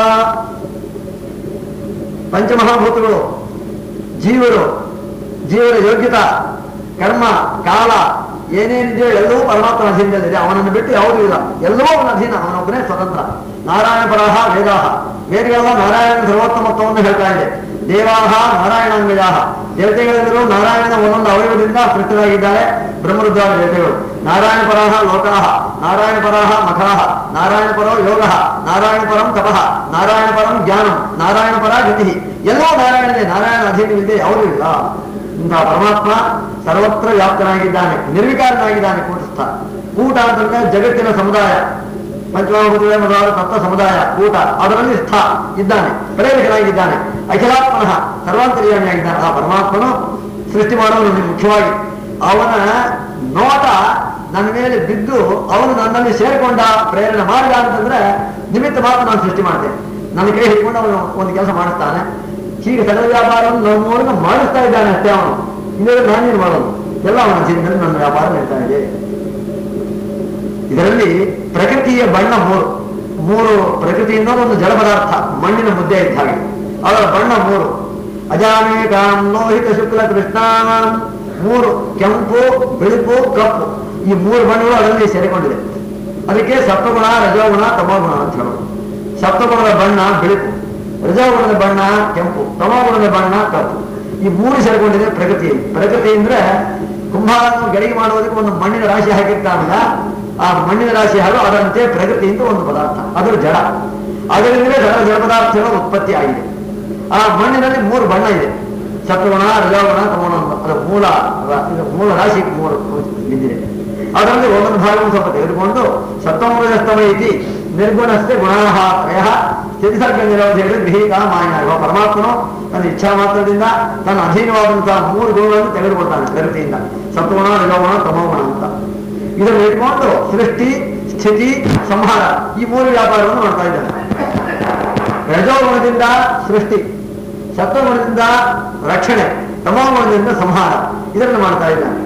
ಪಂಚಮಹಾಭೂತಗಳು ಜೀವರು ಜೀವರ ಯೋಗ್ಯತಾ ಕರ್ಮ ಕಾಲ ಏನೇನಿದೆಯೋ ಎಲ್ಲವೂ ಪರಮಾತ್ಮನ ಅಧೀನದಲ್ಲಿದೆ ಅವನನ್ನು ಬಿಟ್ಟು ಯಾವುದೂ ಇಲ್ಲ ಎಲ್ಲವೂ ಅವನ ಅಧೀನ ಅವನೊಬ್ಬನೇ ಸ್ವತಂತ್ರ ನಾರಾಯಣ ಪರಾಹ ವೇದಾಹ ವೇದಗಳೆಲ್ಲ ನಾರಾಯಣ ಸರ್ವೋತ್ತಮತ್ವವನ್ನು ಹೇಳ್ತಾ ಇದೆ ದೇವಾಹ ನಾರಾಯಣಾಂಗಜಾಹ ದೇವತೆಗಳೆಲ್ಲರೂ ನಾರಾಯಣನ ಒಂದೊಂದು ಅವಯವದಿಂದ ಸೃಷ್ಟರಾಗಿದ್ದಾರೆ ಬ್ರಹ್ಮರುದ್ರಾದ ದೇವತೆಗಳು ನಾರಾಯಣ ಪರಾಹ ಲೋಕಾಹ ನಾರಾಯಣ ಪರಾಹ ಮಠಾಹ ನಾರಾಯಣ ಪರೋ ಯೋಗ ನಾರಾಯಣ ಪರಂ ತಪಃ ನಾರಾಯಣ ಪರಂ ಜ್ಞಾನಂ ನಾರಾಯಣ ಪರ ಗತಿ ಎಲ್ಲವೂ ನಾರಾಯಣನೇ ನಾರಾಯಣ ಅಧೀನವಿದೆ ಯಾವುದೂ ಇಲ್ಲ ಇಂತಹ ಪರಮಾತ್ಮ ಸರ್ವತ್ರ ವ್ಯಾಪ್ತನಾಗಿದ್ದಾನೆ ನಿರ್ವಿಕಾರನಾಗಿದ್ದಾನೆ ಕೂಟಸ್ಥ ಕೂಟ ಅಂತಂದ್ರೆ ಜಗತ್ತಿನ ಸಮುದಾಯ ಪಂಚಮಹಾಭೂತಗಳೇ ಮೊದಲಾದ ತತ್ವ ಸಮುದಾಯ ಊಟ ಅದರಲ್ಲಿ ಸ್ಥ ಇದ್ದಾನೆ ಪ್ರೇರಕನಾಗಿದ್ದಾನೆ ಅಖಿಲಾತ್ಮನಃ ಸರ್ವಾಂತರ್ಯಾಮಿಯಾಗಿದ್ದಾನೆ ಆ ಪರಮಾತ್ಮನು ಸೃಷ್ಟಿ ಮಾಡೋನು ಮುಖ್ಯವಾಗಿ ಅವನ ನೋಟ ನನ್ನ ಮೇಲೆ ಬಿದ್ದು ಅವನು ನನ್ನಲ್ಲಿ ಸೇರಿಕೊಂಡ ಪ್ರೇರಣೆ ಮಾಡಿದ ಅಂತಂದ್ರೆ ನಿಮಿತ್ತ ಮಾತ್ರ ನಾನು ಸೃಷ್ಟಿ ಮಾಡ್ತೇನೆ ನನ್ನ ಕೈ ಹಿಡ್ಕೊಂಡು ಅವನು ಒಂದು ಕೆಲಸ ಮಾಡಿಸ್ತಾನೆ ಹೀಗೆ ಸಕಲ ವ್ಯಾಪಾರವನ್ನು ನಮ್ಮ ಮೂಲಕ ಮಾಡಿಸ್ತಾ ಇದ್ದಾನೆ ಅಷ್ಟೇ ಅವನು ಇದರಲ್ಲಿ ನಾನೇನು ಮಾಡೋದು ಎಲ್ಲ ಅವನ ಜೀವನದಲ್ಲಿ ನನ್ನ ವ್ಯಾಪಾರ ನಡೀತಾ ಇದೆ ಇದರಲ್ಲಿ ಪ್ರಕೃತಿಯ ಬಣ್ಣ ಮೂರು ಮೂರು ಪ್ರಕೃತಿಯಿಂದ ಒಂದು ಜಡ ಪದಾರ್ಥ ಮಣ್ಣಿನ ಮುದ್ದೆ ಇದ್ದ ಹಾಗೆ ಅದರ ಬಣ್ಣ ಮೂರು ಅಜಾಮೇಕಾಂ ಲೋಹಿತ ಶುಕ್ಲ ಕೃಷ್ಣ ಮೂರು ಕೆಂಪು ಬಿಳುಪು ಕಪ್ಪು ಈ ಮೂರು ಬಣ್ಣಗಳು ಅದರಲ್ಲಿ ಸೇರಿಕೊಂಡಿದೆ ಅದಕ್ಕೆ ಸಪ್ತಗುಣ ರಜೋಗುಣ ತಮೋಗುಣ ಅಂತ ಹೇಳೋದು ಸಪ್ತಗುಣದ ಬಣ್ಣ ಬಿಳುಪು ರಜೋಗುಣದ ಬಣ್ಣ ಕೆಂಪು ತಮೋಗುಣದ ಬಣ್ಣ ಕಪ್ಪು ಈ ಮೂರು ಸೇರಿಕೊಂಡಿದೆ ಪ್ರಕೃತಿ ಪ್ರಕೃತಿ ಅಂದ್ರೆ ಕುಂಭಾರನ್ನು ಗಡಿಗೆ ಮಾಡುವುದಕ್ಕೆ ಒಂದು ಮಣ್ಣಿನ ರಾಶಿ ಹಾಕಿರ್ತಾನಲ್ಲ ಆ ಮಣ್ಣಿನ ರಾಶಿ ಹಾಗೂ ಅದರಂತೆ ಪ್ರಗತಿ ಅಂತ ಒಂದು ಪದಾರ್ಥ ಅದರ ಜಡ ಅದರಿಂದಲೇ ಜಡ ಜಡ ಪದಾರ್ಥಗಳ ಉತ್ಪತ್ತಿ ಆಗಿದೆ ಆ ಮಣ್ಣಿನಲ್ಲಿ ಮೂರು ಬಣ್ಣ ಇದೆ ಸತ್ವಗುಣ ರಜೋಗುಣ ತಮೋಗುಣ ಅಂತ. ಅದರ ಮೂಲ ರ- ಇದು ಮೂಲ ರಾಶಿ ಮೂರು ಬಿದ್ದಿದೆ ಅದರಲ್ಲಿ ಒಂದೊಂದು ಭಾಗವನ್ನು ಸ್ವಲ್ಪ ತೆಗೆದುಕೊಂಡು ಸತ್ವಮೂಲಸ್ತಮ ಇತಿ ನಿರ್ಗುಣಸ್ಥೆ ಗುಣಾಹ ತ್ರಯ ಸ್ಥಿತಿಸರ್ಗ ನಿರೋಧಗಳು ಗೃಹೀತ ಮಾಯ ಪರಮಾತ್ಮನು ತನ್ನ ಇಚ್ಛಾ ಮಾತ್ರದಿಂದ ತನ್ನ ಅಧೀನವಾದಂತಹ ಮೂರು ಗುಣಗಳನ್ನು ತೆಗೆದುಕೊಳ್ತಾನೆ ಪ್ರಗತಿಯಿಂದ ಸತ್ವಗುಣ ರಜೋಗುಣ ತಮೋಗುಣ ಅಂತ ಇದನ್ನು ಇಟ್ಕೊಂಡು ಸೃಷ್ಟಿ ಸ್ಥಿತಿ ಸಂಹಾರ ಈ ಮೂರು ವ್ಯಾಪಾರವನ್ನು ಮಾಡ್ತಾ ಇದ್ದಾನೆ ರಜೋಗುಣದಿಂದ ಸೃಷ್ಟಿ ಸತ್ವಗುಣದಿಂದ ರಕ್ಷಣೆ ತಮೋಗುಣದಿಂದ ಸಂಹಾರ ಇದನ್ನು ಮಾಡ್ತಾ ಇದ್ದಾನೆ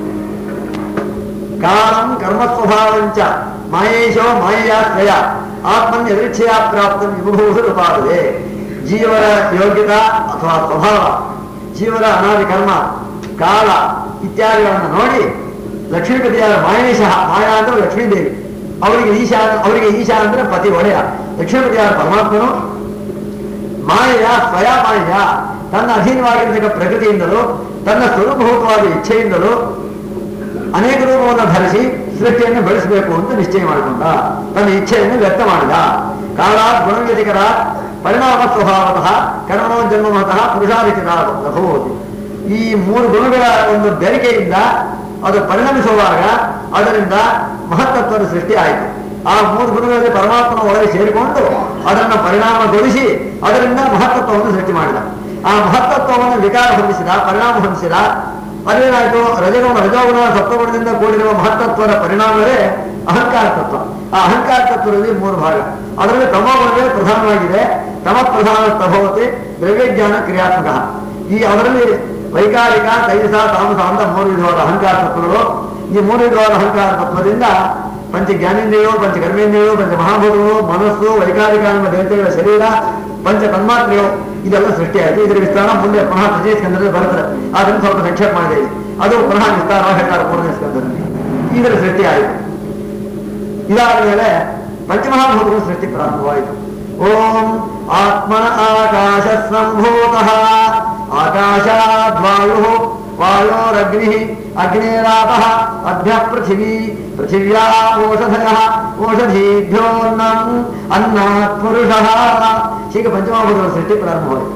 ಕಾಲಂ ಕರ್ಮ ಸ್ವಭಾವಂಚ ಮಾಯೇಶೋ ಮಾಯೆಯಾಶ್ರಯ ಆತ್ಮನ್ ಎದೃಚ್ಛೆಯ ಪ್ರಾಪ್ತ ವಿಭೂಷ ಉಪಾದದೆ ಜೀವರ ಯೋಗ್ಯತಾ ಅಥವಾ ಸ್ವಭಾವ ಜೀವರ ಅನಾದಿ ಕರ್ಮ ಕಾಲ ಇತ್ಯಾದಿಗಳನ್ನು ನೋಡಿ ಲಕ್ಷ್ಮೀಪತಿಯಾದ ಮಾಯೇಶ ಮಾಯಾ ಅಂದ್ರೆ ಲಕ್ಷ್ಮೀದೇವಿ ಅವರಿಗೆ ಈಶಾ ಅವರಿಗೆ ಈಶಾ ಅಂದ್ರೆ ಪತಿ ಒಡೆಯ ಲಕ್ಷ್ಮೀಪತಿಯಾದ ಪರಮಾತ್ಮನು ಮಾಯೆಯ ಸ್ವಯ ಮಾಯೆಯ ತನ್ನ ಅಧೀನವಾಗಿರ್ತಕ್ಕ ಪ್ರಕೃತಿಯಿಂದಲೂ ತನ್ನ ಸ್ವರೂಪಭೂತವಾದ ಇಚ್ಛೆಯಿಂದಲೂ ಅನೇಕ ರೂಪವನ್ನು ಧರಿಸಿ ಸೃಷ್ಟಿಯನ್ನು ಬೆಳೆಸಬೇಕು ಅಂತ ನಿಶ್ಚಯ ಮಾಡಿಕೊಂಡ ತನ್ನ ಇಚ್ಛೆಯನ್ನು ವ್ಯಕ್ತ ಮಾಡಿದ ಕಾಲಾತ್ ಗುಣವ್ಯತಿಕರ ಪರಿಣಾಮ ಸ್ವಭಾವತಃ ಕರ್ಮೋ ಜನ್ಮತಃ ಪುರುಷಾಧಿಕರ ಲಭೋತಿ ಈ ಮೂರು ಗುಣಗಳ ಒಂದು ಬೆರಿಕೆಯಿಂದ ಅದು ಪರಿಣಮಿಸುವಾಗ ಅದರಿಂದ ಮಹತ್ತತ್ವದ ಸೃಷ್ಟಿ ಆಯಿತು ಆ ಮೂರು ಗುಣಗಳಲ್ಲಿ ಪರಮಾತ್ಮನ ಒಳಗೆ ಸೇರಿಕೊಂಡು ಅದನ್ನು ಪರಿಣಾಮಗೊಳಿಸಿ ಅದರಿಂದ ಮಹತ್ತತ್ವವನ್ನು ಸೃಷ್ಟಿ ಮಾಡಿದ ಆ ಮಹತ್ತತ್ವವನ್ನು ವಿಕಾರ ಹೊಂದಿಸಿದ ಪರಿಣಾಮ ಹೊಂದಿಸಿದ ಅದೇನಾಯ್ತು ರಜಗುಣ ರಜೋಗುಣ ಸತ್ವಗುಣದಿಂದ ಕೂಡಿರುವ ಮಹತ್ತತ್ವದ ಪರಿಣಾಮವೇ ಅಹಂಕಾರ ತತ್ವ ಆ ಅಹಂಕಾರ ತತ್ವದಲ್ಲಿ ಮೂರು ಭಾಗ ಅದರಲ್ಲಿ ತಮೋಗುಣವೇ ಪ್ರಧಾನವಾಗಿದೆ ತಮ ಪ್ರಧಾನ ತಭವತಿ ದ್ರವ್ಯಜ್ಞಾನ ಕ್ರಿಯಾತ್ಮಕ ಈ ಅದರಲ್ಲಿ ವೈಕಾರಿಕ ತೈಜಸ ತಾಮಸ ಅಂತ ಮೂರು ವಿಧವಾದ ಅಹಂಕಾರ ತತ್ವಗಳು ಈ ಮೂರು ವಿಧವಾದ ಅಹಂಕಾರ ತತ್ವದಿಂದ ಪಂಚ ಜ್ಞಾನೇಂದ್ರಿಯಗಳು ಪಂಚ ಕರ್ಮೇಂದ್ರಿಯಗಳು ಪಂಚ ಮಹಾಭೂತಗಳು ಮನಸ್ಸು ವೈಕಾರಿಕ ಎಂಬ ದೇವತೆಗಳ ಶರೀರ ಪಂಚ ತನ್ಮಾತ್ರೆಗಳು ಇದೆಲ್ಲ ಸೃಷ್ಟಿಯಾಯಿತು ಇದರ ವಿಸ್ತಾರ ಮುಂದೆ ಪುನಃ ಪ್ರಜೆ ಸ್ಕಂದದಲ್ಲಿ ಬರ್ತದೆ ಅದನ್ನು ಸ್ವಲ್ಪ ಸಂಕ್ಷೇಪ ಮಾಡಿದೆ ಅದು ಪುನಃ ವಿಸ್ತಾರ ಹೇಳ್ತಾರೆ ಮೂರನೇ ಸ್ಕಂದದಲ್ಲಿ ಇದರ ಸೃಷ್ಟಿಯಾಯಿತು ಇದಾದ ಮೇಲೆ ಪಂಚಮಹಾಭೂತಗಳ ಸೃಷ್ಟಿ ಪ್ರಾರಂಭವಾಯಿತು ಓಂ ಆತ್ಮನ ಆಕಾಶ ಸಂಭೂತ ಆಕಾಶಾದ್ವಾಯು ವಾಯೋರಗ್ನಿ ಅಗ್ನೇರಾಪ ಅಭ್ಯ ಪೃಥಿವೀ ಪೃಥಿವ್ಯಾ ಓಷಧಯ ಓಷಧೀಭ್ಯೋನ್ನಂ ಅನ್ನಾತ್ ಪುರುಷ ಹೀಗೆ ಪಂಚಮಹಾಭೂತಗಳ ಸೃಷ್ಟಿ ಪ್ರಾರಂಭವಾಯಿತು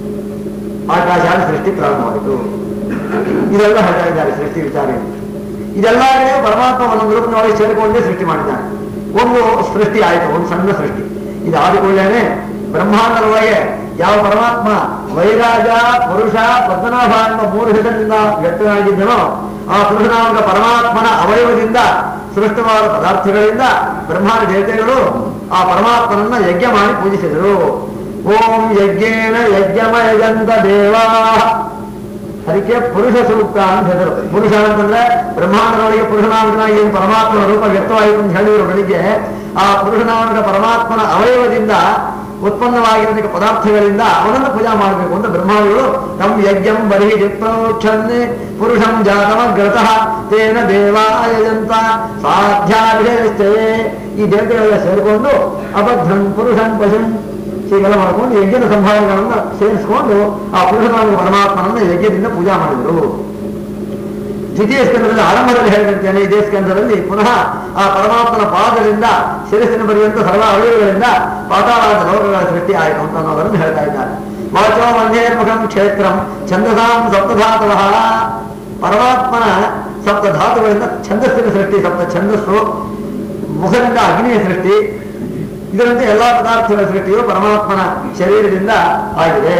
ಆಕಾಶಾದ ಸೃಷ್ಟಿ ಪ್ರಾರಂಭವಾಯಿತು ಇದೆಲ್ಲ ಹೇಳ್ತಾ ಇದ್ದಾರೆ ಸೃಷ್ಟಿ ವಿಚಾರ ಇದೆಲ್ಲ ಪರಮಾತ್ಮ ಒಂದೊಂದು ರೂಪದೊಳಗೆ ಸೇರಿಕೊಂಡೇ ಸೃಷ್ಟಿ ಮಾಡಿದ್ದಾನೆ ಒಂದು ಸೃಷ್ಟಿ ಆಯಿತು ಒಂದು ಸಣ್ಣ ಸೃಷ್ಟಿ ಇದು ಆದ ಕೂಡಲೇ ಬ್ರಹ್ಮಾಂಡದೊಳಗೆ ಯಾವ ಪರಮಾತ್ಮ ವೈರಾಜ ಪುರುಷ ಪದ್ಮನಾಭ ಎಂಬ ಮೂರು ಹೆಸರಿನಿಂದ ವ್ಯಕ್ತನಾಗಿದ್ದನೋ ಆ ಪುರುಷನಾಮಕ ಪರಮಾತ್ಮನ ಅವಯವದಿಂದ ಸೃಷ್ಟವಾದ ಪದಾರ್ಥಗಳಿಂದ ಬ್ರಹ್ಮಾಂಡ ದೇವತೆಗಳು ಆ ಪರಮಾತ್ಮನನ್ನ ಯಜ್ಞ ಮಾಡಿ ಪೂಜಿಸಿದರು ಓಂ ಯಜ್ಞೇನ ಯಜ್ಞಮಯಜಂತ ದೇವಾ ಅದಕ್ಕೆ ಪುರುಷ ಸೂಕ್ತ ಅಂತ ಹೇಳಿದರು ಪುರುಷ ಅಂತಂದ್ರೆ ಬ್ರಹ್ಮಾಂಡದೊಳಗೆ ಪುರುಷನಾಮಕನಾಗಿ ಏನು ಪರಮಾತ್ಮನ ರೂಪ ವ್ಯಕ್ತವಾಯಿತು ಅಂತ ಹೇಳಿದರು ಬೆಳಿಗ್ಗೆ ಆ ಪುರುಷನಾಮಕ ಪರಮಾತ್ಮನ ಅವಯವದಿಂದ ಉತ್ಪನ್ನವಾಗಿರತಕ್ಕ ಪದಾರ್ಥಗಳಿಂದ ಅವನನ್ನು ಪೂಜಾ ಮಾಡಬೇಕು ಅಂತ ಬ್ರಹ್ಮಾವಿಗಳು ತಮ್ಮ ಯಜ್ಞಂ ಬರೀ ವಿಪ್ರೋಕ್ಷನ್ನೇ ಪುರುಷಂ ಜಾತಮಗ್ರತಃ ತೇನ ದೇವಾಯಜಂತ ಸಾಧ್ಯಾಭಿಷೇಸ್ತೇ ಈ ದೇವತೆಗಳೆಲ್ಲ ಸೇರಿಕೊಂಡು ಅಬದ್ಧಂ ಪುರುಷಂ ಪಶುಂ ಹೀಗೆಲ್ಲ ಮಾಡ್ಕೊಂಡು ಯಜ್ಞದ ಸಂಭಾವನೆಗಳನ್ನ ಸೇರಿಸಿಕೊಂಡು ಆ ಪುರುಷನಾಮ ಪರಮಾತ್ಮನನ್ನ ಯಜ್ಞದಿಂದ ಪೂಜಾ ಮಾಡಿದರು ದ್ವಿತೀಯ ಸ್ಕಂದದಲ್ಲಿ ಆರಂಭದಲ್ಲಿ ಹೇಳಿದಂತೇನೆ ಇದೇ ಸ್ಕಂದದಲ್ಲಿ ಪುನಃ ಆ ಪರಮಾತ್ಮನ ಪಾದದಿಂದ ಶಿರಸ್ಸಿನ ಬರೆಯುವಂತ ಸರ್ವ ಅವಯವಗಳಿಂದ ಪಾತಾಳದ ಲೋಕಗಳ ಸೃಷ್ಟಿ ಆಯಿತು ಅಂತ ಅನ್ನೋದನ್ನು ಹೇಳ್ತಾ ಇದ್ದಾರೆ ವಾಚೋ ಮಂಧೇರ್ಮುಖಂ ಕ್ಷೇತ್ರಂ ಛಂದಸಾಂ ಸಪ್ತಧಾತವ ಪರಮಾತ್ಮನ ಸಪ್ತ ಧಾತುಗಳಿಂದ ಛಂದಸ್ಸಿನ ಸೃಷ್ಟಿ ಸಪ್ತ ಛಂದಸ್ಸು ಮುಖದಿಂದ ಅಗ್ನಿಯ ಸೃಷ್ಟಿ ಇದರಂತೆ ಎಲ್ಲಾ ಪದಾರ್ಥಗಳ ಸೃಷ್ಟಿಯು ಪರಮಾತ್ಮನ ಶರೀರದಿಂದ ಆಗಿದೆ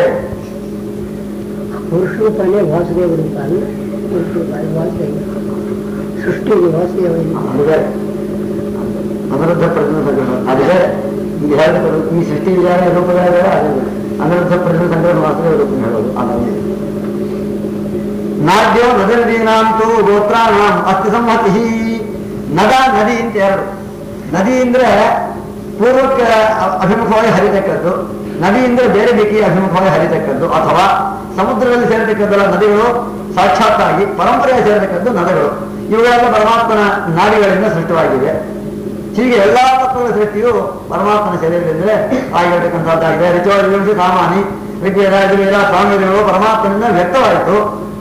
ಪುರುಷರೂಪನೇ ವಾಸುದೇವರು ಅಂತ ಅಲ್ಲ ಪುರುಷರೂಪ ವಾಸುದೇವ ಸೃಷ್ಟಿಗೆ ವಾಸುದೇವ ಅದೇ ಅನರ್ಧ ಪ್ರಜ್ಞ ಸಂಗ್ರಹ ಅದೇ ಈಗ ಹೇಳಿದ ಈ ಸೃಷ್ಟಿ ವಿಚಾರ ರೂಪಗಳಿವೆ ಅದೇ ಅನರ್ಧ ಪ್ರಜ್ಞ ಸಂಗ್ರಹ ವಾಸುದೇವ ರೂಪ ಹೇಳೋದು ಅದೇ ನಾಡ್ಯೋ ನದೀನಾಂತೂ ಗೋತ್ರಾಣಾಂ ಅಸ್ತಿ ಸಂಹತಿ ನದ ನದಿ ಅಂತ ಎರಡು ನದಿ ಅಂದ್ರೆ ಪೂರ್ವಕ್ಕೆ ಅ- ಅಭಿಮುಖವಾಗಿ ಹರಿತಕ್ಕದ್ದು ನದಿ ಅಂದ್ರೆ ಬೇರೆ ದಿಕ್ಕಿಗೆ ಅಭಿಮುಖವಾಗಿ ಹರಿತಕ್ಕದ್ದು ಅಥವಾ ಸಮುದ್ರದಲ್ಲಿ ಸೇರತಕ್ಕದ್ದಲ್ಲ ನದಿಗಳು ಸಾಕ್ಷಾತ್ತಾಗಿ ಪರಂಪರೆಯ ಸೇರತಕ್ಕದ್ದು ನದಿಗಳು ಇವುಗಳೆಲ್ಲ ಪರಮಾತ್ಮನ ನಾಡಿಗಳಿಂದ ಸೃಷ್ಟವಾಗಿವೆ ಹೀಗೆ ಎಲ್ಲಾ ತತ್ವಗಳ ಸೃಷ್ಟಿಯು ಪರಮಾತ್ಮನ ಶರೀರದಿಂದಲೇ ಆಗಿರತಕ್ಕಂಥದ್ದಾಗಿದೆ ರಿಚೋರ್ಯಂಶ ಕಾಮಾನಿ ಋಗ್ವೇದ ಯಜುರ್ವೇದ ಸ್ವಾಮಿಗಳು ಪರಮಾತ್ಮನಿಂದ ವ್ಯಕ್ತವಾಯಿತು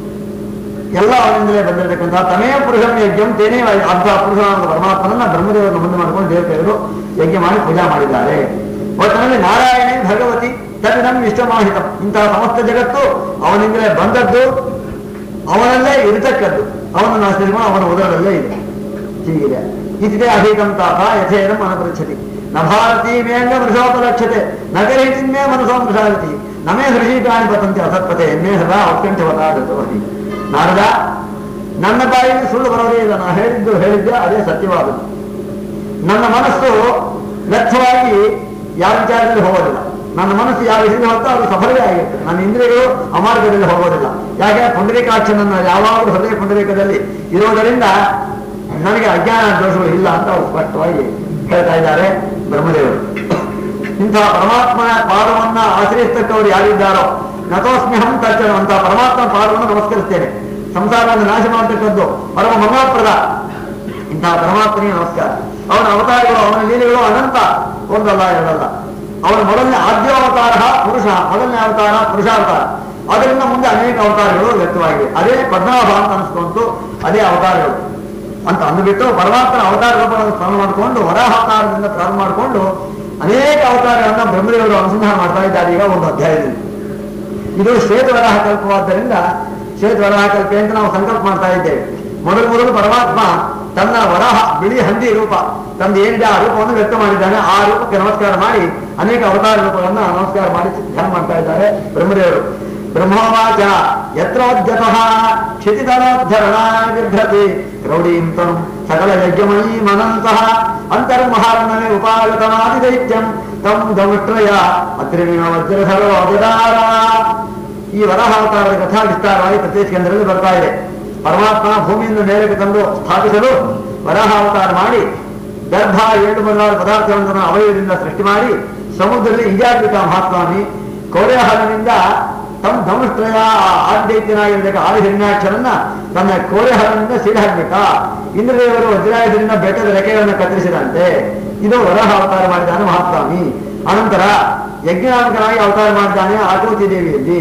ಎಲ್ಲ ಅವನಿಂದಲೇ ಬಂದಿರತಕ್ಕಂತಹ ತಮೇ ಪುರುಷಂ ಯಜ್ಞಂ ತೇನೇ ವಾಯು. ಅಂತಹ ಪುರುಷನಾದ ಪರಮಾತ್ಮನನ್ನ ಬ್ರಹ್ಮದೇವರನ್ನು ಮುಂದೆ ಮಾಡಿಕೊಂಡು ದೇವತೆಯರು ಯಜ್ಞ ಮಾಡಿ ಪೂಜಾ ಮಾಡಿದ್ದಾರೆ ಒಟ್ಟಿನಲ್ಲಿ ನಾರಾಯಣೇ ಭಗವತಿ ತನ್ನಿದಂ ಇಷ್ಟಮಾಹಿತಂ ಇಂತಹ ಸಮಸ್ತ ಜಗತ್ತು ಅವನಿಂದಲೇ ಬಂದದ್ದು ಅವನಲ್ಲೇ ಇರತಕ್ಕದ್ದು ಅವನನ್ನು ಆಶ್ರಯಿಸಿಕೊಂಡು ಅವನ ಉದರದಲ್ಲೇ ಇದೆ ಹೀಗಿದೆ ಇತಿದೆ ಅಹಿತಂ ತಾಪ ಯಥೇರಂ ಅನಪೃಚ್ಛತಿ ನ ಭಾರತೀ ಮೇಂಗ ಮೃಷೋಪಲಕ್ಷ್ಯತೆ ನ ಗರಿಹಿತಿನ್ಮೇ ಮನಸೋ ಮೃಷಾಗತಿ ನಮೇ ಹೃಷೀಕಾಣಿ ಪತಂತೆ ಅಸತ್ಪತೆ ಎನ್ಮೇ ಸದಾ ಉತ್ಕಂಠವತಾಗತವತಿ ನಾರದ ನನ್ನ ಬಾಯಿಗೆ ಸುಳ್ಳು ಬರೋದೇ ಇಲ್ಲ ನಾ ಹೇಳಿದ್ದು ಹೇಳಿದ್ದೆ ಅದೇ ಸತ್ಯವಾದದ್ದು ನನ್ನ ಮನಸ್ಸು ವ್ಯರ್ಥವಾಗಿ ಯಾವ ವಿಚಾರದಲ್ಲಿ ಹೋಗೋದಿಲ್ಲ ನನ್ನ ಮನಸ್ಸು ಯಾವ ವಿಷಯದಲ್ಲಿ ಹೋಗ್ತಾ ಅದು ಸಫಲವೇ ಆಗಿರ್ತದೆ ನನ್ನ ಇಂದ್ರಿಯಗಳು ಅಮಾರ್ಗದಲ್ಲಿ ಹೋಗೋದಿಲ್ಲ ಯಾಕೆ ಪುಂಡರೀಕಾಕ್ಷನನ್ನ ಯಾವಾಗಲೂ ಹೃದಯ ಪುಂಡರೀಕದಲ್ಲಿ ಇರೋದರಿಂದ ನನಗೆ ಅಜ್ಞಾನ ದೋಷಗಳು ಇಲ್ಲ ಅಂತ ಅವರು ಸ್ಪಷ್ಟವಾಗಿ ಹೇಳ್ತಾ ಇದ್ದಾರೆ ಬ್ರಹ್ಮದೇವರು ಇಂತಹ ಪರಮಾತ್ಮನ ಪಾದವನ್ನ ಆಶ್ರಯಿಸ್ತಕ್ಕವರು ಯಾರಿದ್ದಾರೋ ನತೋಸ್ಮ್ಯಹಂ ತರ್ಚನ ಅಂತ ಪರಮಾತ್ಮ ಪಾದವನ್ನು ನಮಸ್ಕರಿಸ್ತೇನೆ ಸಂಸಾರವನ್ನು ನಾಶ ಮಾಡತಕ್ಕದ್ದು ಪರಮ ಮಂಗಳಪ್ರದ ಇಂತಹ ಪರಮಾತ್ಮನಿಗೆ ನಮಸ್ಕಾರ ಅವನ ಅವತಾರಗಳು ಅವನ ಲೀಲೆಗಳು ಅನಂತ ಒಂದಲ್ಲ ಎರಡಲ್ಲ ಅವನ ಮೊದಲನೇ ಆದ್ಯಾವತಾರ ಪುರುಷ ಮೊದಲನೇ ಅವತಾರ ಪುರುಷಾವತಾರ ಅದರಿಂದ ಮುಂದೆ ಅನೇಕ ಅವತಾರಗಳು ವ್ಯಕ್ತವಾಗಿವೆ ಅದೇ ಪದ್ಮನಾಭ ಅಂತ ಅನಿಸ್ಕೊಂತು ಅದೇ ಅವತಾರಗಳು ಅಂತ ಅಂದುಬಿಟ್ಟು ಪರಮಾತ್ಮನ ಅವತಾರ ರೂಪವನ್ನು ಪ್ರಾರಂಭ ಮಾಡಿಕೊಂಡು ವರಾಹ ಅವತಾರದಿಂದ ಪ್ರಾರಂಭ ಮಾಡಿಕೊಂಡು ಅನೇಕ ಅವತಾರಗಳನ್ನ ಬ್ರಹ್ಮದೇವರು ಅನುಸಂಧಾನ ಮಾಡ್ತಾ ಇದ್ದಾರೆ ಈಗ ಒಂದು ಅಧ್ಯಾಯದಲ್ಲಿ ಇದು ಶ್ವೇತ ವರಾಹ ಕಲ್ಪವಾದ್ದರಿಂದ ಶ್ವೇತ ವರಾಹ ಕಲ್ಪೆ ಅಂತ ನಾವು ಸಂಕಲ್ಪ ಮಾಡ್ತಾ ಇದ್ದೇವೆ ಮೊದಲು ಮೊದಲು ಪರಮಾತ್ಮ ತನ್ನ ವರಾಹ ಬಿಳಿ ಹಂದಿ ರೂಪ ತಂದು ಏನಿದೆ ಆ ರೂಪವನ್ನು ವ್ಯಕ್ತ ಮಾಡಿದ್ದಾನೆ ಆ ರೂಪಕ್ಕೆ ನಮಸ್ಕಾರ ಮಾಡಿ ಅನೇಕ ಅವತಾರ ರೂಪಗಳನ್ನ ನಮಸ್ಕಾರ ಮಾಡಿ ಧ್ಯಾನ ಮಾಡ್ತಾ ಇದ್ದಾರೆ ಬ್ರಹ್ಮದೇವರು ಬ್ರಹ್ಮವಾಚ ಯತ್ರೋದ್ಯತಃ ಕ್ಷಿತಿಧರೋದ್ಧರಣಾಗಿರ್ಭ್ರತಿ ಕ್ರೌಡೀಂ ತಂ ಸಕಲ ಯಜ್ಞಮಯೀ ಮನಂತಃ ಅಂತರ್ಮಹಾರಣವೇ ಉಪಾಗತನಾದಿ ದೈತ್ಯಂ ತಂ ದಮುಟ್ರಯ ಅತ್ರಿಮಿಣ ವಜ್ರಧರೋ ಅಜದಾರ ಈ ವರಾಹಾವತಾರದ ಕಥಾ ವಿಸ್ತಾರವಾಗಿ ಪ್ರತಿ ಸ್ಕಂದರಲ್ಲಿ ಬರ್ತಾ ಇದೆ ಪರಮಾತ್ಮ ಭೂಮಿಯಿಂದ ಮೇಲಕ್ಕೆ ತಂದು ಸ್ಥಾಪಿಸಲು ವರಾಹಾವತಾರ ಮಾಡಿ ಗರ್ಭ ಏಳು ಮೊದಲಾದ ಪದಾರ್ಥಗಳನ್ನು ಅವಯವದಿಂದ ಸೃಷ್ಟಿ ಮಾಡಿ ಸಮುದ್ರದಲ್ಲಿ ಈಜಾಡ್ಬಿಟ್ಟ ಮಹಾಸ್ವಾಮಿ ಕೋರೆಹರನಿಂದ ತಮ್ಮ ಧನುಷ್ಟ್ರಯ ಆದ್ಯೈತ್ಯನಾಗಿರ್ಬೇಕು ಆದಿಹಿರಣ್ಯಾಕ್ಷರನ್ನ ತನ್ನ ಕೋರೆಹರನಿಂದ ಸೀಳೆ ಹಾಕ್ಬಿಟ್ಟ ಇಂದ್ರದೇವರು ವಜ್ರಾಯುಧದಿಂದ ಬೆಟ್ಟದ ರೆಕೆಗಳನ್ನು ಕತ್ತರಿಸಿದಂತೆ ಇದು ವರಹ ಅವತಾರ ಮಾಡಿದ್ದಾನೆ ಮಹಾಸ್ವಾಮಿ ಅನಂತರ ಯಜ್ಞನಾಮಕನಾಗಿ ಅವತಾರ ಮಾಡಿದ್ದಾನೆ ಆಕೃತಿ ದೇವಿಯಲ್ಲಿ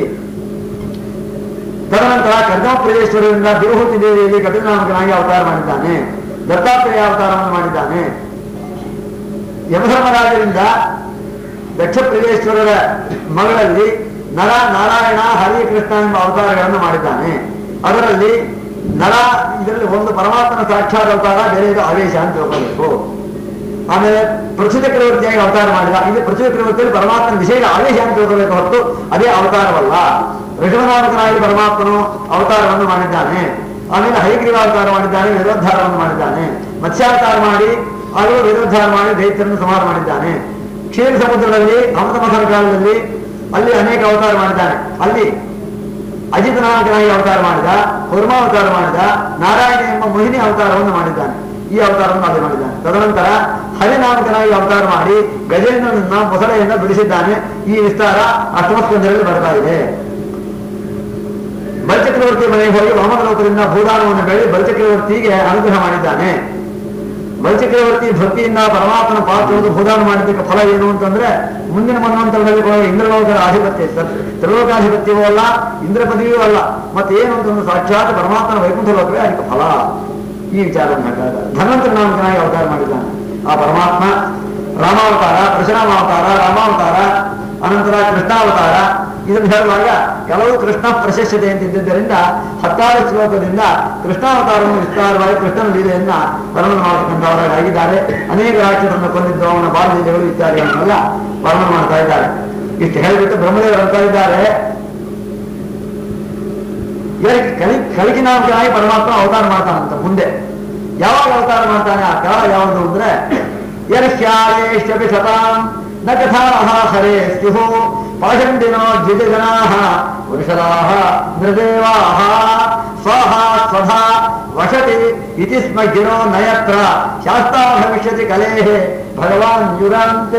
ತದನಂತರ ಕರ್ಣಪ್ರದೇಶ್ವರರಿಂದ ದೇವಹೂತಿ ದೇವಿಯಲ್ಲಿ ಕಪಿಲನಾಮಕನಾಗಿ ಅವತಾರ ಮಾಡಿದ್ದಾನೆ ದತ್ತಾತ್ರೇಯ ಅವತಾರವನ್ನು ಮಾಡಿದ್ದಾನೆ ಯಮಧರ್ಮರಾಜರಿಂದ ದಕ್ಷ ಪ್ರದೇಶ್ವರರ ಮಗಳಲ್ಲಿ ನರ ನಾರಾಯಣ ಹರಿ ಕೃಷ್ಣ ಎಂಬ ಅವತಾರಗಳನ್ನು ಮಾಡಿದ್ದಾನೆ ಅದರಲ್ಲಿ ನರ ಇದರಲ್ಲಿ ಒಂದು ಪರಮಾತ್ಮನ ಸಾಕ್ಷಾತ್ ಅವತಾರ ಬೇರೆ ಇದು ಆವೇಶ ಅಂತ ತಿಳ್ಕೋಬೇಕು ಆಮೇಲೆ ಪೃಥ್ವಿ ಚಕ್ರವರ್ತಿಯಾಗಿ ಅವತಾರ ಮಾಡಿದ ಇದು ಪೃಥ್ವಿ ಚಕ್ರವರ್ತಿಯಲ್ಲಿ ಪರಮಾತ್ಮನ ವಿಷಯದ ಆವೇಶ ಅಂತ ತಿಳ್ಕೋಬೇಕು ಹೊರತು ಅದೇ ಅವತಾರವಲ್ಲ ಋಷಭನಾಮಕನಾಗಿ ಪರಮಾತ್ಮನು ಅವತಾರವನ್ನು ಮಾಡಿದ್ದಾನೆ ಆಮೇಲೆ ಹೈಗ್ರೀವ ಅವತಾರ ಮಾಡಿದ್ದಾನೆ ವೇದೋದ್ಧಾರವನ್ನು ಮಾಡಿದ್ದಾನೆ ಮತ್ಸ್ಯಾವತಾರ ಮಾಡಿ ಹಾಗೂ ವೇದೋದ್ಧಾರ ಮಾಡಿ ದೈತ್ಯರನ್ನು ಸಂಹಾರ ಮಾಡಿದ್ದಾನೆ ಕ್ಷೀರ ಸಮುದ್ರದಲ್ಲಿ ಅಮೃತಮಥನ ಕಾಲದಲ್ಲಿ ಅಲ್ಲಿ ಅನೇಕ ಅವತಾರ ಮಾಡಿದ್ದಾನೆ ಅಲ್ಲಿ ಅಜಿತ ನಾಮಕನಾಗಿ ಅವತಾರ ಮಾಡಿದ ಕುರ್ಮಾವತಾರ ಮಾಡಿದ ನಾರಾಯಣ ಎಂಬ ಮೋಹಿನಿ ಅವತಾರವನ್ನು ಮಾಡಿದ್ದಾನೆ ಈ ಅವತಾರವನ್ನು ಅಲ್ಲಿ ಮಾಡಿದ್ದಾನೆ ತದನಂತರ ಹರಿನಾಮಕನಾಗಿ ಅವತಾರ ಮಾಡಿ ಗಜೇಂದ್ರನನ್ನ ಮೊಸಳೆಯಿಂದ ಬಿಡಿಸಿದ್ದಾನೆ ಈ ವಿಸ್ತಾರ ಅಷ್ಟಮಸ್ಕಂದರಲ್ಲಿ ಬರ್ತಾ ಇದೆ ಬಲಚಕ್ರವರ್ತಿ ಮನೆಗೆ ಹೋಗಿ ವಾಮನಲೋಕದಿಂದ ಭೂದಾನವನ್ನು ಬೆಳಿ ಬಲಚಕ್ರವರ್ತಿಗೆ ಅನುಗ್ರಹ ಮಾಡಿದ್ದಾನೆ ಬಲಚಕ್ರವರ್ತಿ ಭಕ್ತಿಯಿಂದ ಪರಮಾತ್ಮನ ಪಾತ್ರವನ್ನು ಭೂದಾನ ಮಾಡಿದ್ದಕ್ಕೆ ಫಲ ಏನು ಅಂತಂದ್ರೆ ಮುಂದಿನ ಮನ್ವಂತರದಲ್ಲಿ ಕೂಡ ಇಂದ್ರಲೋಕದ ಆಧಿಪತ್ಯ ಸ- ತ್ರಿಲೋಕಾಧಿಪತ್ಯವೂ ಅಲ್ಲ ಇಂದ್ರ ಪದವಿಯೂ ಅಲ್ಲ ಮತ್ತೆ ಏನು ಅಂತಂದ್ರೆ ಸಾಕ್ಷಾತ್ ಪರಮಾತ್ಮನ ವೈಕುಂಠ ಲೋಕವೇ ಅದಕ್ಕೆ ಫಲ ಈ ವಿಚಾರವನ್ನು ಹೇಳ್ತಾ ಇದ್ದಾರೆ ಧನ್ವಂತರ ನಾಮಕನಾಗಿ ಅವತಾರ ಮಾಡಿದ್ದಾನೆ ಆ ಪರಮಾತ್ಮ ರಾಮಾವತಾರ ಪರಶುರಾಮಾವತಾರ ರಾಮಾವತಾರ ಅನಂತರ ಕೃಷ್ಣಾವತಾರ ಇದನ್ನು ಹೇಳುವಾಗ ಕೆಲವು ಕೃಷ್ಣ ಪ್ರಶಸ್ಯತೆ ಅಂತ ಇದ್ದಿದ್ದರಿಂದ ಹತ್ತಾರು ಶ್ಲೋಕದಿಂದ ಕೃಷ್ಣಾವತಾರವನ್ನು ವಿಸ್ತಾರವಾಗಿ ಕೃಷ್ಣನ ಲೀಲೆಯನ್ನ ವರ್ಣನೆ ಮಾಡತಕ್ಕಂಥವರಾಗಿದ್ದಾರೆ ಅನೇಕ ರಾಕ್ಷಸರನ್ನು ಕೊಂದಿದ್ದು ಅವನ ಬಾಲ್ಯಗಳು ಇತ್ಯಾದಿಗಳನ್ನೆಲ್ಲ ವರ್ಣನೆ ಮಾಡ್ತಾ ಇದ್ದಾರೆ ಇಷ್ಟು ಹೇಳಿಬಿಟ್ಟು ಬ್ರಹ್ಮದೇವರು ಅಂತ ಇದ್ದಾರೆ ಇವರಿಗೆ ಕಲಿ ಕಲಿಕಿನಾಗಿ ಪರಮಾತ್ಮ ಅವತಾರ ಮಾಡ್ತಾನಂತ ಮುಂದೆ ಯಾವಾಗ ಅವತಾರ ಮಾಡ್ತಾನೆ ಆ ಕಾಲ ಯಾವುದು ಅಂದ್ರೆ ಯರ್ಷ್ಯಾಯೇಷ್ಯಪಿ ಸತಾಂ ನ ಕಥಾಹ ಹರೇ ಸ್ಯುಹು ಪಾಷಂಡಿನೋ ದ್ವಿಜಗಣಾಹ ವೃಷಲಾಹ ನೃದೇವಾಹ ಸ್ವಹ ಸ್ವಧಾ ವಸತಿ ಇತಿ ಸ್ಮ ಗಿರೋ ನಯತ್ರ ಶಾಸ್ತ್ರ ಭವಿಷ್ಯತಿ ಕಲೇಹೆ ಭಗವಾನ್ ಯುಗಾಂತೆ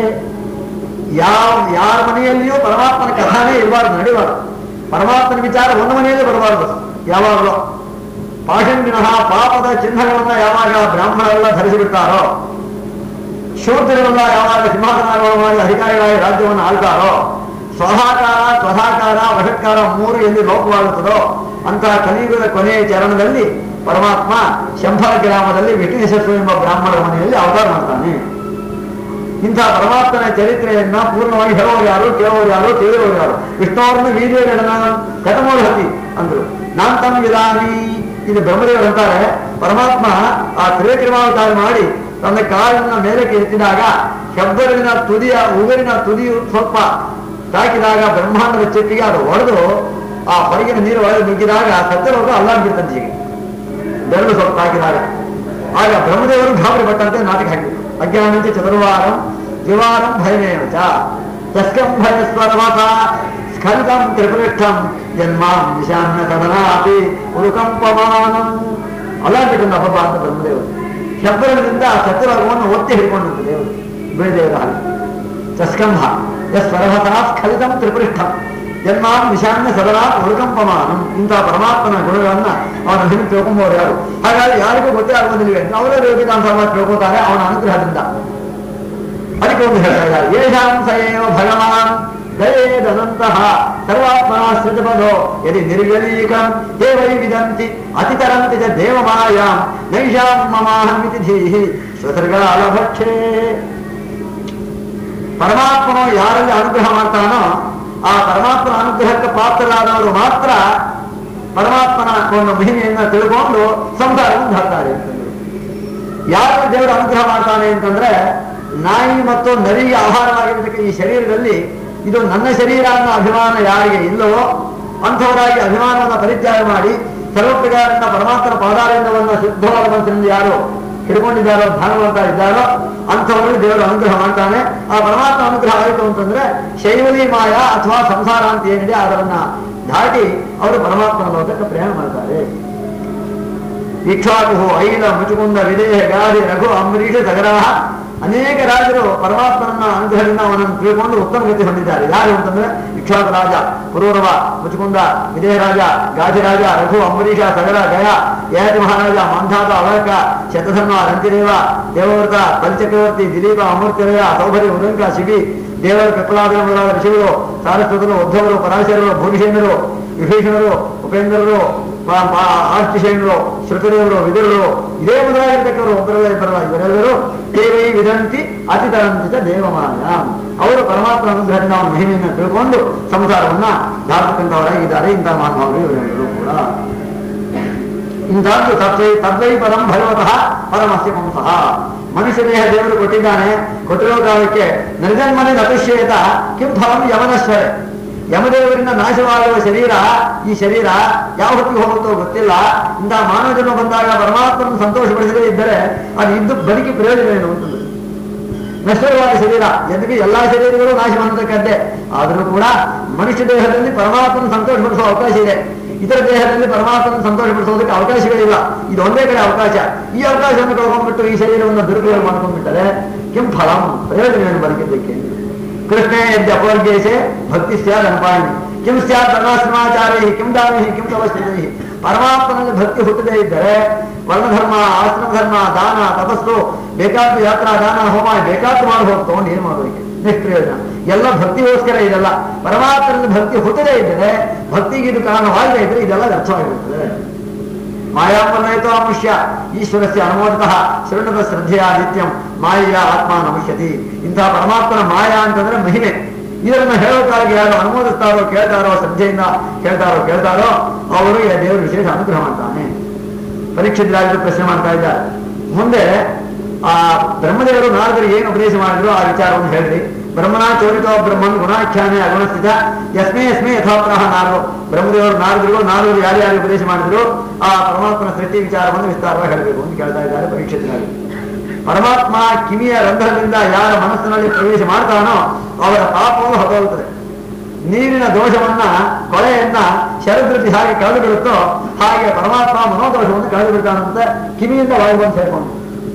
ಯಾವ ಯಾರ ಮನೆಯಲ್ಲಿಯೂ ಪರಮಾತ್ಮನ ಕಥಾನೇ ಇರಬಾರ್ದು ನಡಿಬಾರ್ದು ಪರಮಾತ್ಮನ ವಿಚಾರ ಒಂದು ಮನೆಯಲ್ಲಿ ಬರಬಾರ್ದು ಯಾವಾಗಲೂ ಪಾಷಂಡಿನಃ ಪಾಪದ ಚಿಹ್ನೆಗಳನ್ನ ಯಾವಾಗ ಬ್ರಾಹ್ಮಣರೆಲ್ಲ ಧರಿಸಿಬಿಡ್ತಾರೋ ಶೂದ್ರರೆಲ್ಲ ಯಾವಾಗ ಸಿಂಹಾಸನಗಳು ಮಾಡಿ ಅಧಿಕಾರಿಗಳಾಗಿ ರಾಜ್ಯವನ್ನು ಆಳ್ತಾರೋ ಸ್ವಹಾಕಾರ ಸ್ವಧಾಕಾರ ವಶತ್ಕಾರ ಮೂರು ಎಲ್ಲಿ ಲೋಪವಾಗುತ್ತದೋ ಅಂತಹ ಕಲಿಯುಗದ ಕೊನೆಯ ಚರಣದಲ್ಲಿ ಪರಮಾತ್ಮ ಶಂಭರ ಗ್ರಾಮದಲ್ಲಿ ವಿಠ್ಠೇಶ್ವರ ಎಂಬ ಬ್ರಾಹ್ಮಣರ ಮನೆಯಲ್ಲಿ ಅವತಾರ ಮಾಡ್ತಾನೆ ಇಂಥ ಪರಮಾತ್ಮನ ಚರಿತ್ರೆಯನ್ನ ಪೂರ್ಣವಾಗಿ ಹೇಳೋರು ಯಾರು ಕೇಳೋರು ಯಾರು ತಿಳಿಯೋರು ಯಾರು ವಿಷ್ಣುವರನ್ನು ವೀರ್ಯಗಳನ್ನ ಕಟಮೋಳು ಹತಿ ಅಂದ್ರು ನಾನ್ ತಮ್ಮ ವಿಧಾನಿ ಇದು ಬ್ರಹ್ಮದೇವರು ಅಂತಾರೆ ಪರಮಾತ್ಮ ಆ ತ್ರಿವಿಕ್ರಮಾವತಾರ ಮಾಡಿ ತನ್ನ ಕಾಲನ್ನ ಮೇಲಕ್ಕೆ ಎತ್ತಿದಾಗ ಶಬ್ದಗಳಿನ ತುದಿಯ ಉಗುರಿನ ತುದಿಯು ಸ್ವಲ್ಪ ತಾಕಿದಾಗ ಬ್ರಹ್ಮಾಂಡದ ಚೆಟ್ಟಿಗೆ ಅದು ಹೊಡೆದು ಆ ಹೊರಗಿನ ನೀರು ಒಳಗೆ ನುಗ್ಗಿದಾಗ ಸತ್ಯಲೋಕ ಅಲ್ಲಾಡ್ಬಿಡ್ತಂತೆ ಈಗ ಬೆರಳು ಸ್ವಲ್ಪ ತಾಕಿದಾಗ ಆಗ ಬ್ರಹ್ಮದೇವರು ಗಾಬರಿ ಪಟ್ಟಂತೆ ನಾಟಕ ಹಾಕಿದ್ರು ಅಜ್ಞಾನಂತೆ ಚತುರ್ವಾರಂ ದ್ವಿವಾರಂ ಭಯಮೇವ ಚ ತಸ್ಕಂ ಭಯ ಸ್ವರಮತ ಸ್ಖಲಿತಂ ತ್ರಿಪೃಷ್ಠಂ ಜನ್ಮಾಂ ನಿಶಾನ್ಯ ಸದನಾಪಿ ಉರುಕಂಪಮಾನಂ ಅಲ್ಲಾಡ್ಬಿಟ್ಟಂತ ಹಬ್ಬ ಅಂತ ಬ್ರಹ್ಮದೇವರು ಶಬ್ದಗಳಿಂದ ಸತ್ಯಲೋಕವನ್ನು ಒತ್ತಿ ಹಿಡ್ಕೊಂಡಂತೆ ದೇವರು ಬೀಳದೇವರ ಹಾಗೆ ತಸ್ಕಂಭ ಯಸ್ವರಭತಃ ಸ್ಖಲಿತಂ ತ್ರಿಪೃಷ್ಠಂ ಜನ್ಮಾಂ ನಿಶಾನ್ಯ ಸದನಾ ಉರುಕಂಪಮಾನಂ ಇಂತಹ ಪರಮಾತ್ಮನ ಗುಣಗಳನ್ನ ಅವನ ಹಿಂದೆ ತಿಳ್ಕೊಂಬೋರು ಯಾರು ಹಾಗಾಗಿ ಯಾರಿಗೂ ಗೊತ್ತೇ ಆಗುವುದಿಲ್ಲ ಅವರೇ ಯೋಗಿತಾಂಶ ತಿಳ್ಕೊತಾರೆ ಅವನ ಅನುಗ್ರಹದಿಂದ ಅದಕ್ಕೆ ಒಂದು ಹೇಳ್ತಾ ಇದ್ದಾರೆ ಯೇಷಾಂ ಸಯೇವ ಭಗವಾನ್ ದಯೇದಂತಹ ಸರ್ವಾತ್ಮನ ಸೃಜಪದೋ ಯದಿ ನಿರ್ವ್ಯಲೀಕಂ ಹೇ ವೈ ವಿದಂತಿ ಅತಿತರಂತಿ ಚ ದೇವಮಾಯಾಂ ನೈಷಾಂ ಮಮಾಹಮಿತಿ ಧೀಹಿ ಸ್ವಸರ್ಗಾಲಭಕ್ಷೇ ಪರಮಾತ್ಮನು ಯಾರಲ್ಲಿ ಅನುಗ್ರಹ ಮಾಡ್ತಾನೋ ಆ ಪರಮಾತ್ಮನ ಅನುಗ್ರಹಕ್ಕೆ ಪಾತ್ರರಾದವರು ಮಾತ್ರ ಪರಮಾತ್ಮನ ಒಂದು ಮಹಿಮೆಯನ್ನ ತಿಳ್ಕೊಂಡು ಸಂಸಾರವನ್ನು ಧಾಡ್ತಾರೆ ಅಂತಂದ್ರು ಯಾರು ದೇವರು ಅನುಗ್ರಹ ಮಾಡ್ತಾನೆ ಅಂತಂದ್ರೆ ನಾಯಿ ಮತ್ತು ನರಿಗೆ ಆಹಾರವಾಗಿರತಕ್ಕ ಈ ಶರೀರದಲ್ಲಿ ಇದು ನನ್ನ ಶರೀರ ಅನ್ನೋ ಅಭಿಮಾನ ಯಾರಿಗೆ ಇಲ್ಲವೋ ಅಂಥವರಾಗಿ ಅಭಿಮಾನವನ್ನು ಪರಿತ್ಯಾಗ ಮಾಡಿ ಸರ್ವ ಪ್ರಕಾರದಿಂದ ಪರಮಾತ್ಮನ ಪಾದಾರಿಂದವನ್ನು ಶುದ್ಧವಾದ ಮನಸ್ಸಿನಿಂದ ಯಾರು ಹಿಡ್ಕೊಂಡಿದ್ದಾರೋ ಧ್ಯಾನವಂತ ಇದ್ದಾರೋ ಅಂಥವರಿಗೆ ದೇವರು ಅನುಗ್ರಹ ಮಾಡ್ತಾನೆ ಆ ಪರಮಾತ್ಮ ಅನುಗ್ರಹ ಆಯಿತು ಅಂತಂದ್ರೆ ಶೈವಲಿ ಮಾಯ ಅಥವಾ ಸಂಸಾರ ಅಂತ ಏನಿದೆ ಅದರನ್ನ ದಾಟಿ ಅವರು ಪರಮಾತ್ಮನ ಲೋಕಕ್ಕೆ ಪ್ರಯಾಣ ಮಾಡ್ತಾರೆ ಇಕ್ಷಾಕು ಐಲ ಮುಚುಕುಂದ ವಿದೇಹ ಗಾದಿ ರಘು ಅಂಬರೀಷ ಸಗರಾಹ ಅನೇಕ ರಾಜರು ಪರಮಾತ್ಮನನ್ನ ಅನುಗ್ರಹದಿಂದ ಅವನನ್ನು ತಿಳ್ಕೊಂಡು ಉತ್ತಮ ಗತಿ ಹೊಂದಿದ್ದಾರೆ ಯಾರು ಅಂತಂದ್ರೆ ಇಕ್ಷಾಕು ರಾಜ ಪುರೂರವ ಮುಚುಕುಂದ ವಿದೇಹ ರಾಜ ಗಾಧಿರಾಜ ರಘು ಅಂಬರೀಷ ಸಗರ ಗಯ ಯಯಾತಿ ಮಹಾರಾಜ ಮಂಧಾತ ಅವಳಕ ಶತಧರ್ಮ ರಂತಿದೇವ ದೇವವ್ರತ ಬಲಿಚಕ್ರವರ್ತಿ ದಿಲೀಪ ಅಮೂರ್ತಿರಯ ಸೌಭರಿ ಉದಂಕ ಶಿಬಿ ದೇವರ ಪಿಪ್ಪಲಾದ ಮೊದಲಾದ ಋಷಿಗಳು ಸಾರಸ್ವತರು ಉದ್ಧವರು ಪರಾಶರರು ಭೂಮಿಷೇಂದ್ರರು ವಿಭೀಷಣರು ಉಪೇಂದ್ರರು ಪ- ಪ- ಆರ್ತಿಶೇನರು ಶ್ರುತದೇವರು ವಿದುರರು ಇದೇ ಮೊದಲಾಗಿರ್ತಕ್ಕವರು ಒಬ್ಬರಲ್ಲ ಇಬ್ಬರಲ್ಲ ಇವರೆಲ್ಲರೂ ದೇವೈ ವಿದಂತಿ ಅತಿತರಂತಿತ ದೇವಮಾಯ ಅವರು ಪರಮಾತ್ಮ ಅನುಗ್ರಹದಿಂದ ಅವನ ಮಹಿಮೆಯನ್ನು ತಿಳ್ಕೊಂಡು ಸಂಸಾರವನ್ನ ದಾಟತಕ್ಕಂಥವರಾಗಿದ್ದಾರೆ ಇಂತಹ ಮಹಾನುಭಾವರು ಇವರೆಲ್ಲರೂ ಕೂಡ ಇಂಥದ್ದು ತತ್ವೈ ತದ್ವೈ ಪರಂ ಭಗವತಃ ಪರಮಸ್ಯ ಪಂಸಃ ಮನುಷ್ಯ ದೇಹ ದೇವರು ಕೊಟ್ಟಿದ್ದಾನೆ ಕೊಟ್ಟಿರೋ ಕಾಲಕ್ಕೆ ನಿರ್ಜನ್ಮನೆ ನಪಶ್ಯೇತ ಕಿಂ ಫಲಂ ಯಮನಶ್ವರೆ ಯಮದೇವರಿಂದ ನಾಶವಾಗುವ ಶರೀರ ಈ ಶರೀರ ಯಾವ ಹೊತ್ತಿಗೆ ಹೋಗುತ್ತೋ ಗೊತ್ತಿಲ್ಲ ಇಂತಹ ಮಾನವ ಜನ್ಮ ಬಂದಾಗ ಪರಮಾತ್ಮನ ಸಂತೋಷಪಡಿಸದೇ ಇದ್ದರೆ ಅದು ಇದ್ದು ಬದುಕಿ ಪ್ರಯೋಜನ ಏನು ಅಂತಂದ್ರೆ ನಶ್ವರವಾದ ಶರೀರ ಎಂದಿಗೆ ಎಲ್ಲಾ ಶರೀರಗಳು ನಾಶ ಹೊಂದತಕ್ಕದ್ದೇ ಆದರೂ ಕೂಡ ಮನುಷ್ಯ ದೇಹದಲ್ಲಿ ಪರಮಾತ್ಮನ ಸಂತೋಷಪಡಿಸುವ ಅವಕಾಶ ಇದೆ ಇತರ ದೇಹದಲ್ಲಿ ಪರಮಾತ್ಮನ ಸಂತೋಷಪಡಿಸೋದಕ್ಕೆ ಅವಕಾಶಗಳಿಲ್ಲ ಇದು ಒಂದೇ ಕಡೆ ಅವಕಾಶ ಈ ಅವಕಾಶವನ್ನು ಕಳ್ಕೊಂಡ್ಬಿಟ್ಟು ಈ ಶರೀರವನ್ನು ದುರುಪಯೋಗ ಮಾಡ್ಕೊಂಡ್ಬಿಟ್ಟರೆ ಕೆಂ ಫಲಂ ಪ್ರಯೋಜನ ಏನು ಬದುಕಿದ್ದಕ್ಕೆ ಕೃಷ್ಣ ಯದ್ಯ ಅಪವರ್ಗೇಶೆ ಭಕ್ತಿ ಸ್ಯಾದ್ ಅನುಪಾಯಣಿ ಕಿಂ ಸ್ಯಾತ್ ವರ್ಣಾಶ್ರಮಾಚಾರ್ಯ ಕಿಂ ದಾನೈ ಕಿಂ ತಪಸ್ವಿ ಪರಮಾತ್ಮನಲ್ಲಿ ಭಕ್ತಿ ಹುಟ್ಟದೇ ಇದ್ದರೆ ವರ್ಣಧರ್ಮ ಆಶ್ರಮ ಧರ್ಮ ದಾನ ತಪಸ್ಸು ಬೇಕಾದ್ದು ಯಾತ್ರಾ ದಾನ ಹೋಮ ಬೇಕಾದ್ದು ಮಾಡಬಹುದು ತಗೊಂಡು ಏನ್ ಮಾಡೋದಕ್ಕೆ ನಿಷ್ಪ್ರಯೋಜನ ಎಲ್ಲ ಭಕ್ತಿಗೋಸ್ಕರ ಇದೆಲ್ಲ ಪರಮಾತ್ಮನಲ್ಲಿ ಭಕ್ತಿ ಹುಟ್ಟದೇ ಇದ್ದರೆ ಭಕ್ತಿಗೆ ಇದು ಕಾರಣವಾಗದೇ ಇದ್ರೆ ಇದೆಲ್ಲ ವ್ಯರ್ಥವಾಗಿರುತ್ತದೆ ಮಾಯಾಪನಯಿತೋ ಮನುಷ್ಯ ಈಶ್ವರಸ್ಯ ಅನುಮೋದತಃ ಶರಣದ ಶ್ರದ್ಧೆಯ ನಿತ್ಯಂ ಮಾಯೆಯ ಆತ್ಮ ನಮುಷ್ಯತಿ ಇಂತಹ ಪರಮಾತ್ಮನ ಮಾಯಾ ಅಂತಂದ್ರೆ ಮಹಿಮೆ ಇದನ್ನ ಹೇಳೋಕ್ಕಾಗಿ ಯಾರು ಅನುಮೋದಿಸ್ತಾರೋ ಕೇಳ್ತಾರೋ ಶ್ರದ್ಧೆಯಿಂದ ಕೇಳ್ತಾರೋ ಕೇಳ್ತಾರೋ ಅವರಿಗೆ ದೇವರು ವಿಶೇಷ ಅನುಗ್ರಹ ಮಾಡ್ತಾನೆ ಪರೀಕ್ಷಿತರಾಗಿ ಪ್ರಶ್ನೆ ಮಾಡ್ತಾ ಇದ್ದಾರೆ ಮುಂದೆ ಆ ಬ್ರಹ್ಮದೇವರು ನಾರದರಿಗೆ ಏನು ಉಪದೇಶ ಮಾಡಿದ್ರು ಆ ವಿಚಾರವನ್ನು ಹೇಳ್ರಿ ಬ್ರಹ್ಮನ ಚೋರಿತೋ ಬ್ರಹ್ಮನ್ ಗುಣಾಖ್ಯಾನೆ ಅಗುಣಸ್ಥಿತ ಯಸ್ಮೇ ಯಸ್ಮೇ ಯಥಾಪ್ರಹ ನಾರದು ಬ್ರಹ್ಮದೇವರು ನಾರದರು ನಾರದರು ಯಾರ್ಯಾರು ಉಪದೇಶ ಮಾಡಿದ್ರು ಆ ಪರಮಾತ್ಮನ ಸೃಷ್ಟಿ ವಿಚಾರವನ್ನು ವಿಸ್ತಾರವಾಗಿ ಹೇಳಬೇಕು ಅಂತ ಕೇಳ್ತಾ ಇದ್ದಾರೆ ಪರೀಕ್ಷಿತರಾಗಿ ಪರಮಾತ್ಮ ಕಿವಿಯ ರಂಧ್ರದಿಂದ ಯಾರ ಮನಸ್ಸಿನಲ್ಲಿ ಪ್ರವೇಶ ಮಾಡ್ತಾನೋ ಅವರ ಪಾಪವನ್ನು ಹೊರಟೋಗುತ್ತದೆ ನೀರಿನ ದೋಷವನ್ನ ಕೊಳೆಯನ್ನ ಶರದೃತಿ ಹಾಗೆ ಕಳೆದು ಬಿಡುತ್ತೋ ಹಾಗೆ ಪರಮಾತ್ಮ ಮನೋದೋಷವನ್ನು ಕಳೆದು ಬಿಡ್ತಾನಂತೆ ಕಿವಿಯಿಂದ ಒಳಗೆ ಬಂದು ಸೇರ್ಕೊಂಡು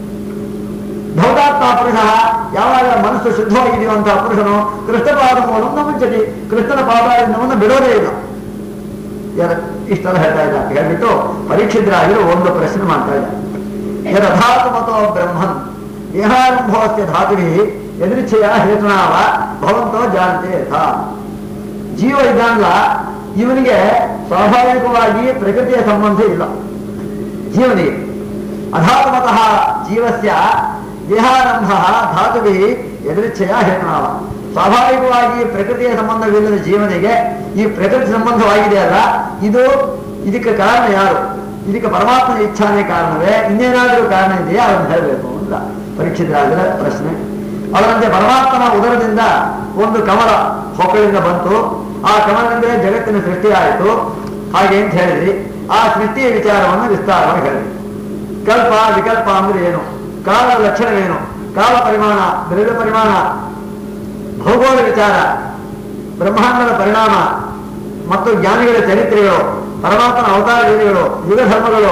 ಭೌತಾತ್ಮ ಪುರುಷ ಯಾವಾಗ ಮನಸ್ಸು ಶುದ್ಧವಾಗಿದೆಯುವಂತಹ ಪುರುಷನು ಕೃಷ್ಣ ಪಾದವನ್ನು ಮುಂಚಟಿ ಕೃಷ್ಣನ ಪಾದಾರಿಂದವನ್ನು ಬಿಡೋದೇ ಇಲ್ಲ ಯಾರ- ಇಷ್ಟೆಲ್ಲ ಹೇಳ್ತಾ ಇದ್ದಾರೆ ಹೇಳ್ಬಿಟ್ಟು ಪರೀಕ್ಷಿತರಾಗಿರೋ ಒಂದು ಪ್ರಶ್ನೆ ಮಾಡ್ತಾ ಇದ್ದಾರೆ ಯಧಾತು ಮತೋ ಬ್ರಹ್ಮನ್ ದೇಹಾರಂಭವಸ್ಯ ಧಾತುವಿ ಎದುರಿಚ್ಛೆಯ ಹೇತುನಾವ ಭವಂತೋ ಜಾನತೆ ಯಥಾ ಜೀವ ಇದ್ದಾನಲ್ಲ ಇವನಿಗೆ ಸ್ವಾಭಾವಿಕವಾಗಿ ಪ್ರಕೃತಿಯ ಸಂಬಂಧ ಇಲ್ಲ ಜೀವನಿಗೆ ಅಧಾತ್ಮತಃ ಜೀವಸ್ಯ ದೇಹಾರಂಭ ಧಾತುವಿ ಎದುರಿಚ್ಛೆಯ ಹೇತುನಾವ ಸ್ವಾಭಾವಿಕವಾಗಿ ಪ್ರಕೃತಿಯ ಸಂಬಂಧವಿಲ್ಲದ ಜೀವನಿಗೆ ಈ ಪ್ರಕೃತಿ ಸಂಬಂಧವಾಗಿದೆ ಅಲ್ಲ ಇದು ಇದಕ್ಕೆ ಕಾರಣ ಯಾರು ಇದಕ್ಕೆ ಪರಮಾತ್ಮನ ಇಚ್ಛಾನೇ ಕಾರಣವೇ ಇನ್ನೇನಾದರೂ ಕಾರಣ ಇದೆಯಾ ಅದನ್ನು ಹೇಳಬೇಕು ಅಂತ ಪರೀಕ್ಷಿತರಾಗಿರ ಪ್ರಶ್ನೆ ಅದರಂತೆ ಪರಮಾತ್ಮನ ಉದರದಿಂದ ಒಂದು ಕಮಲ ಹೊಕ್ಕಳಿಂದ ಬಂತು ಆ ಕಮಲದಿಂದಲೇ ಜಗತ್ತಿನ ಸೃಷ್ಟಿಯಾಯಿತು ಹಾಗೆ ಅಂತ ಹೇಳಿದ್ರಿ ಆ ಸೃಷ್ಟಿಯ ವಿಚಾರವನ್ನು ವಿಸ್ತಾರವಾಗಿ ಹೇಳಿದ್ರಿ ಕಲ್ಪ ವಿಕಲ್ಪ ಅಂದ್ರೆ ಏನು ಕಾಲದ ಲಕ್ಷಣವೇನು ಕಾಲ ಪರಿಮಾಣ ದ್ರವ್ಯ ಪರಿಮಾಣ ಭೌಗೋಳ ವಿಚಾರ ಬ್ರಹ್ಮಾಂಡದ ಪರಿಣಾಮ ಮತ್ತು ಜ್ಞಾನಿಗಳ ಚರಿತ್ರೆಗಳು ಪರಮಾತ್ಮನ ಅವತಾರ ಲೀಲೆಗಳು ಯುಗ ಧರ್ಮಗಳು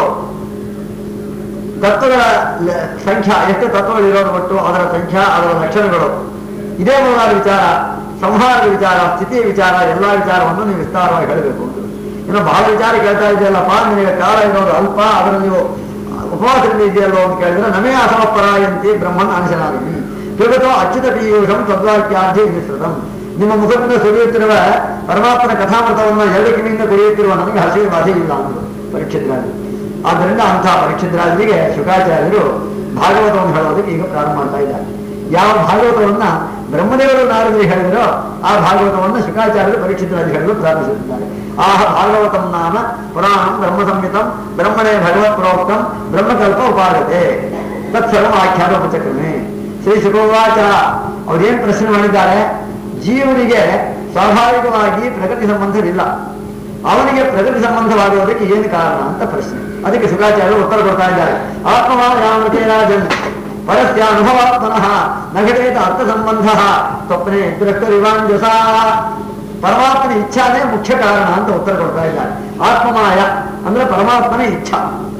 ತತ್ವಗಳ ಲ- ಸಂಖ್ಯಾ ಎಷ್ಟು ತತ್ವಗಳು ಇರೋದು ಒಟ್ಟು ಅದರ ಸಂಖ್ಯಾ ಅದರ ಲಕ್ಷಣಗಳು ಇದೇ ಮೊದಲಾದ ವಿಚಾರ ಸಂಹಾರದ ವಿಚಾರ ಸ್ಥಿತಿಯ ವಿಚಾರ ಎಲ್ಲಾ ವಿಚಾರವನ್ನು ನೀವು ವಿಸ್ತಾರವಾಗಿ ಹೇಳಬೇಕು ಅಂತ ಇನ್ನು ಬಹಳ ವಿಚಾರ ಕೇಳ್ತಾ ಇದೆಯಲ್ಲಪ್ಪ ನಿನಗೆ ಕಾಲ ಇರೋದು ಅಲ್ಪ ಅದರಲ್ಲಿ ನೀವು ಉಪವಾಸದಿಂದ ಇದೆಯಲ್ಲೋ ಅಂತ ಕೇಳಿದ್ರೆ ನಮೇ ಅಸಮಪರಾಯಂತಿ ಬ್ರಹ್ಮನ್ ಅನುಶನಾಗಲಿ ತಿರುಗತೋ ಅಚ್ಯುತ ಪೀಯೂಷಂ ತದ್ವಾಕ್ಯಾಧಿ ಮಿಶ್ರಿತಂ ನಿಮ್ಮ ಮುಖದಿಂದ ಸುರಿಯುತ್ತಿರುವ ಪರಮಾತ್ಮನ ಕಥಾಮೃತವನ್ನು ಎರಡು ಕಿವಿಯಿಂದ ಕುಡಿಯುತ್ತಿರುವ ನನಗೆ ಹಸಿವೆ ಬಾಧೆ ಇಲ್ಲ ಅಂದರು ಪರೀಕ್ಷಿತರಾಗಿ ಆದ್ದರಿಂದ ಅಂತಹ ಪರೀಕ್ಷಿತರಾಜರಿಗೆ ಶುಕಾಚಾರ್ಯರು ಭಾಗವತವನ್ನು ಹೇಳೋದಕ್ಕೆ ಈಗ ಪ್ರಾರಂಭ ಮಾಡ್ತಾ ಇದ್ದಾರೆ ಯಾವ ಭಾಗವತವನ್ನ ಬ್ರಹ್ಮದೇವರು ನಾರದರು ಹೇಳಿದರೋ ಆ ಭಾಗವತವನ್ನು ಶುಕಾಚಾರ್ಯರು ಪರೀಕ್ಷಿತರಾಜ ಹೇಳಲು ಪ್ರಾರಂಭಿಸುತ್ತಿದ್ದಾರೆ ಆ ಭಾಗವತಂ ನಾಮ ಪುರಾಣಂ ಬ್ರಹ್ಮ ಸಂಹಿತಂ ಬ್ರಹ್ಮಣೇ ಭಗವತ್ ಪ್ರೋಕ್ತಂ ಬ್ರಹ್ಮಕಲ್ಪ ಉಪಾಗತೆ ತತ್ಸರ್ವ ಆಖ್ಯಾನ ಉಪಚಕ್ರಮೆ ಶ್ರೀ ಶುಕೋವಾಚ ಅವ್ರೇನ್ ಪ್ರಶ್ನೆ ಮಾಡಿದ್ದಾರೆ ಜೀವನಿಗೆ ಸ್ವಾಭಾವಿಕವಾಗಿ ಪ್ರಗತಿ ಸಂಬಂಧವಿಲ್ಲ ಅವನಿಗೆ ಪ್ರಗತಿ ಸಂಬಂಧವಾಗುವುದಕ್ಕೆ ಏನು ಕಾರಣ ಅಂತ ಪ್ರಶ್ನೆ ಅದಕ್ಕೆ ಶುಕಾಚಾರ್ಯರು ಉತ್ತರ ಕೊಡ್ತಾ ಇದ್ದಾರೆ ಆತ್ಮವಾಯಾಮತೆ ರಾಜನ್ ಪರಸ್ಯ ಅನುಭವಾತ್ಮನಃ ನಗಟೇತ ಅರ್ಥ ಸಂಬಂಧ ಸ್ವಪ್ನೆ ದೃಷ್ಟರಿವಾಂಜಸ ಪರಮಾತ್ಮನ ಇಚ್ಛಾನೇ ಮುಖ್ಯ ಕಾರಣ ಅಂತ ಉತ್ತರ ಕೊಡ್ತಾ ಇದ್ದಾರೆ ಆತ್ಮಮಾಯ ಅಂದ್ರೆ ಪರಮಾತ್ಮನ ಇಚ್ಛಾ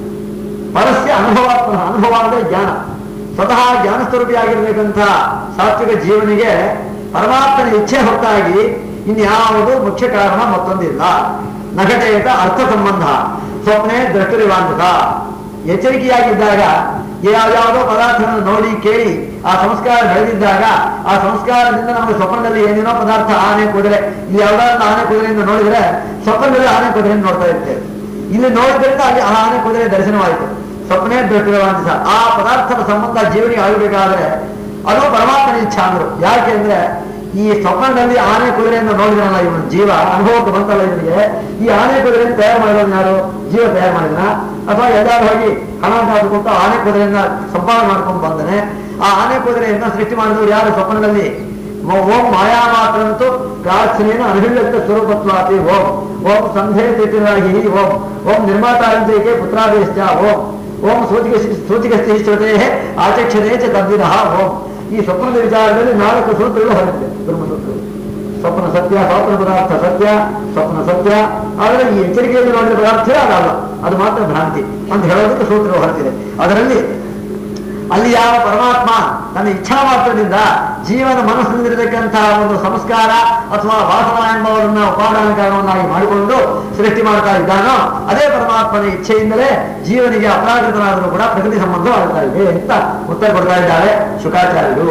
ಪರಸ್ಯ ಅನುಭವಾತ್ಮನ ಅನುಭವ ಅಂದ್ರೆ ಜ್ಞಾನ ಸ್ವತಃ ಜ್ಞಾನ ಸ್ವರೂಪಿಯಾಗಿರ್ಬೇಕಂತ ಸಾತ್ವಿಕ ಜೀವನಿಗೆ ಪರಮಾತ್ಮನ ಇಚ್ಛೆ ಹೊರತಾಗಿ ಇನ್ಯಾವುದು ಮುಖ್ಯ ಕಾರಣ ಮತ್ತೊಂದಿಲ್ಲ ನಗಟೇತ ಅರ್ಥ ಸಂಬಂಧ ಸ್ವಪ್ನೆ ದೃಷ್ಟರಿವಾಂಧತ ಎಚ್ಚರಿಕೆಯಾಗಿದ್ದಾಗ ಯಾವ್ಯಾವುದೋ ಪದಾರ್ಥವನ್ನು ನೋಡಿ ಕೇಳಿ ಆ ಸಂಸ್ಕಾರ ಬೆಳೆದಿದ್ದಾಗ ಆ ಸಂಸ್ಕಾರದಿಂದ ನಮಗೆ ಸ್ವಪ್ನದಲ್ಲಿ ಏನೇನೋ ಪದಾರ್ಥ ಆನೆ ಕುದುರೆ ಇಲ್ಲಿ ಯಾವ್ದಾದ್ರು ಆನೆ ಕುದುರೆಯಿಂದ ನೋಡಿದ್ರೆ ಸ್ವಪ್ನದಲ್ಲಿ ಆನೆ ಕುದುರೆಯನ್ನು ನೋಡ್ತಾ ಇರ್ತೇವೆ ಇಲ್ಲಿ ನೋಡಿದ್ರಿಂದ ಅಲ್ಲಿ ಆ ಆನೆ ಕುದುರೆ ದರ್ಶನವಾಯಿತು ಸ್ವಪ್ನೇ ದೃಷ್ಟಿರುವಂತ ಆ ಪದಾರ್ಥದ ಸಂಬಂಧ ಜೀವನಿಗೆ ಆಗಬೇಕಾದ್ರೆ ಅದು ಪರಮಾತ್ಮನ ಇಚ್ಛಾ ಅಂದ್ರು ಯಾಕೆ ಅಂದ್ರೆ ಈ ಸ್ವಪ್ನದಲ್ಲಿ ಆನೆ ಕುದುರೆಯನ್ನು ನೋಡಿದ್ರಲ್ಲ ಇವನು ಜೀವ ಅನುಭವಕ್ಕೆ ಬಂತಲ್ಲ ಇವನಿಗೆ ಈ ಆನೆ ಕುದುರೆಯನ್ನು ತಯಾರು ಮಾಡಿರೋದು ಯಾರು ಜೀವ ತಯಾರು ಮಾಡಿದ್ರ ಅಥವಾ ಎಲ್ಲಾರು ಹೋಗಿ ಹಣ ಕಾದು ಕೊಟ್ಟು ಆನೆ ಕುದುರೆಯನ್ನ ಸಂಪಾದನೆ ಮಾಡ್ಕೊಂಡು ಬಂದನೆ ಆ ಆನೆ ಕುದುರೆಯನ್ನ ಸೃಷ್ಟಿ ಮಾಡಿದವರು ಯಾರು ಸ್ವಪ್ನದಲ್ಲಿ ಮ- ಓಂ ಮಾಯಾ ಮಾತ್ರಂತೂ ಪ್ರಾರ್ಥನೆಯನ್ನು ಅನುಹಿಲ್ಲತ್ತ ಸ್ವರೂಪತ್ವಾತಿ ಓಂ ಓಂ ಸಂಧೆ ಸ್ಥಿತಿರಾಗಿ ಓಂ ಓಂ ನಿರ್ಮಾತಾರಂತಿಕೆ ಪುತ್ರಾದೇಶ ಓಂ ಓಂ ಸೂಚಿಕ ಸೂಚಿಕ ಸ್ಥಿತಿಶ್ರುತೆ ಆಚಕ್ಷತೆ ಚ ತದ್ವಿಧ ಓಂ ಈ ಸ್ವಪ್ನದ ವಿಚಾರದಲ್ಲಿ ನಾಲ್ಕು ಸೂತ್ರಗಳು ಹೊರಟಿದೆ ಬ್ರಹ್ಮಸೂತ್ರಗಳು ಸ್ವಪ್ನ ಸತ್ಯ ಸ್ವಪ್ನ ಪದಾರ್ಥ ಸತ್ಯ ಸ್ವಪ್ನ ಸತ್ಯ ಆದರೆ ಈ ಎಚ್ಚರಿಕೆಯಲ್ಲಿ ನೋಡಿದ ಪದಾರ್ಥವೇ ಅದಲ್ಲ ಅದು ಮಾತ್ರ ಭ್ರಾಂತಿ ಅಂತ ಹೇಳೋದಕ್ಕೆ ಸೂತ್ರ ಹೊರಟಿದೆ ಅದರಲ್ಲಿ ಅಲ್ಲಿ ಯಾವ ಪರಮಾತ್ಮ ತನ್ನ ಇಚ್ಛಾ ಮಾತ್ರದಿಂದ ಜೀವನ ಮನಸ್ಸಿನಲ್ಲಿರತಕ್ಕಂತಹ ಒಂದು ಸಂಸ್ಕಾರ ಅಥವಾ ವಾಸನ ಎಂಬವರನ್ನ ಉಪಾದಾನ ಕಾರಣವನ್ನಾಗಿ ಮಾಡಿಕೊಂಡು ಸೃಷ್ಟಿ ಮಾಡ್ತಾ ಇದ್ದಾನೋ ಅದೇ ಪರಮಾತ್ಮನ ಇಚ್ಛೆಯಿಂದಲೇ ಜೀವನಿಗೆ ಅಪರಾಧಿತನಾದರೂ ಕೂಡ ಪ್ರಕೃತಿ ಸಂಬಂಧವಾಗ್ತಾ ಇದೆ ಅಂತ ಉತ್ತರ ಕೊಡ್ತಾ ಇದ್ದಾರೆ ಶುಕಾಚಾರ್ಯರು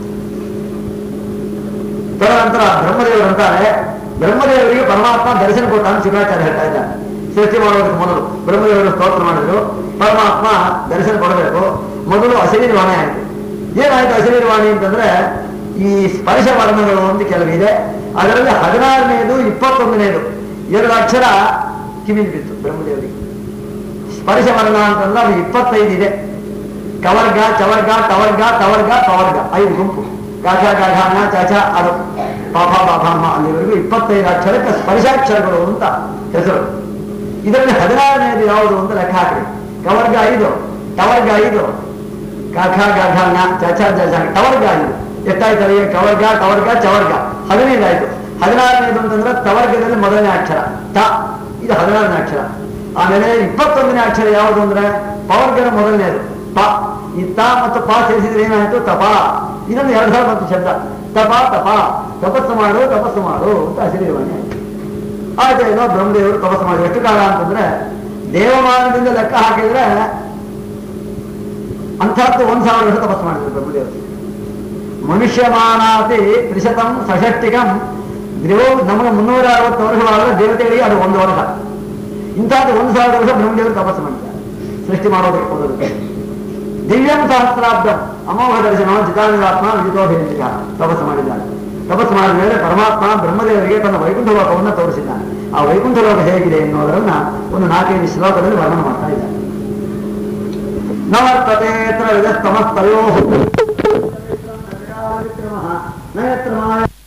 ತದನಂತರ ಬ್ರಹ್ಮದೇವರು ಅಂತಾರೆ ಬ್ರಹ್ಮದೇವರಿಗೆ ಪರಮಾತ್ಮ ದರ್ಶನ ಕೊಟ್ಟ ಅಂತ ಶುಕಾಚಾರ್ಯ ಹೇಳ್ತಾ ಇದ್ದಾರೆ ಸೃಷ್ಟಿ ಮಾಡೋದಕ್ಕೆ ಮೊದಲು ಬ್ರಹ್ಮದೇವರು ಸ್ತೋತ್ರ ಮಾಡಿದ್ರು ಪರಮಾತ್ಮ ದರ್ಶನ ಕೊಡಬೇಕು ಮೊದಲು ಅಶರೀರವಾಣಿ ಆಯಿತು ಏನಾಯ್ತು ಅಶರೀರವಾಣಿ ಅಂತಂದ್ರೆ ಈ ಸ್ಪರ್ಶ ವರ್ಣಗಳು ಅಂತ ಕೆಲವಿದೆ ಅದರಲ್ಲಿ ಹದಿನಾರನೇದು ಇಪ್ಪತ್ತೊಂದನೇದು ಎರಡು ಅಕ್ಷರ ಕಿವಿಲಿ ಬಿತ್ತು ಬ್ರಹ್ಮದೇವರಿಗೆ ಸ್ಪರ್ಶ ವರ್ಣ ಅಂತಂದ್ರೆ ಅದು ಇಪ್ಪತ್ತೈದು ಇದೆ ಕವರ್ಗ ಚವರ್ಗ ಟವರ್ಗ ಟವರ್ಗ ಪವರ್ಗ ಐದು ಗುಂಪು ಗಾಢ ಗಾಢಾನ ಚಾಚ ಅದು ಪಾಪ ಪಾಪಮ್ಮ ಅಲ್ಲಿವರೆಗೂ ಇಪ್ಪತ್ತೈದು ಅಕ್ಷರಕ್ಕೆ ಸ್ಪರ್ಶಾಕ್ಷರಗಳು ಅಂತ ಹೆಸರು ಇದರಲ್ಲಿ ಹದಿನಾರನೇದು ಯಾವುದು ಅಂತ ಲೆಕ್ಕ ಹಾಕ್ರಿ ಕವರ್ಗ ಐದು ಟವರ್ಗ ಐದು ಕಾಖ ಗಾಘಾನ ಚಚ ಚಚ ಟವರ್ಗ ಐದು ಎಷ್ಟಾಯ್ತು ಅಲ್ಲಿಗೆ ಕವರ್ಗ ಟವರ್ಗ ಚವರ್ಗ ಹದಿನೈದು ಆಯ್ತು ಹದಿನಾರನೇದು ಅಂತಂದ್ರೆ ತವರ್ಗದಲ್ಲಿ ಮೊದಲನೇ ಅಕ್ಷರ ತ ಇದು ಹದಿನಾರನೇ ಅಕ್ಷರ ಆಮೇಲೆ ಇಪ್ಪತ್ತೊಂದನೇ ಅಕ್ಷರ ಯಾವುದು ಅಂದ್ರೆ ಪವರ್ಗದ ಮೊದಲನೇದು ಪ ಈ ತ ಮತ್ತು ಪ ಸೇರಿಸಿದ್ರೆ ಏನಾಯ್ತು ತಪ ಇದೊಂದು ಎರಡು ಸಾವಿರ ಮತ್ತು ಶಬ್ದ ತಪ ತಪ ತಪಸ್ಸು ಮಾಡು ತಪಸ್ಸು ಮಾಡು ಅಂತ ಹಸಿರಿವಾಣಿ ಆಯ್ತು ಏನೋ ಬ್ರಹ್ಮದೇವರು ತಪಸ್ಸು ಮಾಡಿ ಎಷ್ಟು ಕಾಲ ಅಂತಂದ್ರೆ ದೇವಮಾನದಿಂದ ಲೆಕ್ಕ ಹಾಕಿದ್ರೆ ಅಂಥದ್ದು ಒಂದ್ ಸಾವಿರ ವರ್ಷ ತಪಸ್ಸು ಮಾಡಿದ್ರು ಬ್ರಹ್ಮದೇವರು ಮನುಷ್ಯಮಾನಾತಿ ತ್ರಿಶತಂ ಸಷಷ್ಟಿಕಂ ದೇವ ನಮಗೆ ಮುನ್ನೂರ ಅರವತ್ತು ವರ್ಷವಾದ್ರೆ ದೇವತೆಗಳಿಗೆ ಅದು ಒಂದು ವರ್ಷ ಇಂಥದ್ದು ಒಂದು ಸಾವಿರ ವರ್ಷ ಬ್ರಹ್ಮದೇವರು ತಪಸ್ಸು ಮಾಡಿದ್ದಾರೆ ಸೃಷ್ಟಿ ಮಾಡೋದಕ್ಕೆ ಹೋದಕ್ಕೆ ದಿವ್ಯಂ ಸಹಸ್ರಾಬ್ದಂ ಅಮೋಘ ದರ್ಶನ ಚಿತಾನಿರಾತ್ಮ ವಿಜಿತೋಭಿನಿಕ ತಪಸ್ಸು ಮಾಡಿದ್ದಾರೆ ತಪಸ್ಸು ಮಾಡಿದ ಮೇಲೆ ಪರಮಾತ್ಮ ಬ್ರಹ್ಮದೇವರಿಗೆ ತನ್ನ ವೈಕುಂಠ ಲೋಕವನ್ನು ತೋರಿಸಿದ್ದಾನೆ ಆ ವೈಕುಂಠ ಲೋಕ ಹೇಗಿದೆ ಎನ್ನುವುದರನ್ನ ಒಂದು ನಾಲ್ಕೈದು ಶ್ಲೋಕದಲ್ಲಿ ವರ್ಣನೆ ಮಾಡ್ತಾ ಇದ್ದಾರೆ ನವರ್ತತೆ ತ್ರಯಸ್ತಮಸ್ತಯೋ ನಯತ್ರ ಮಾಯ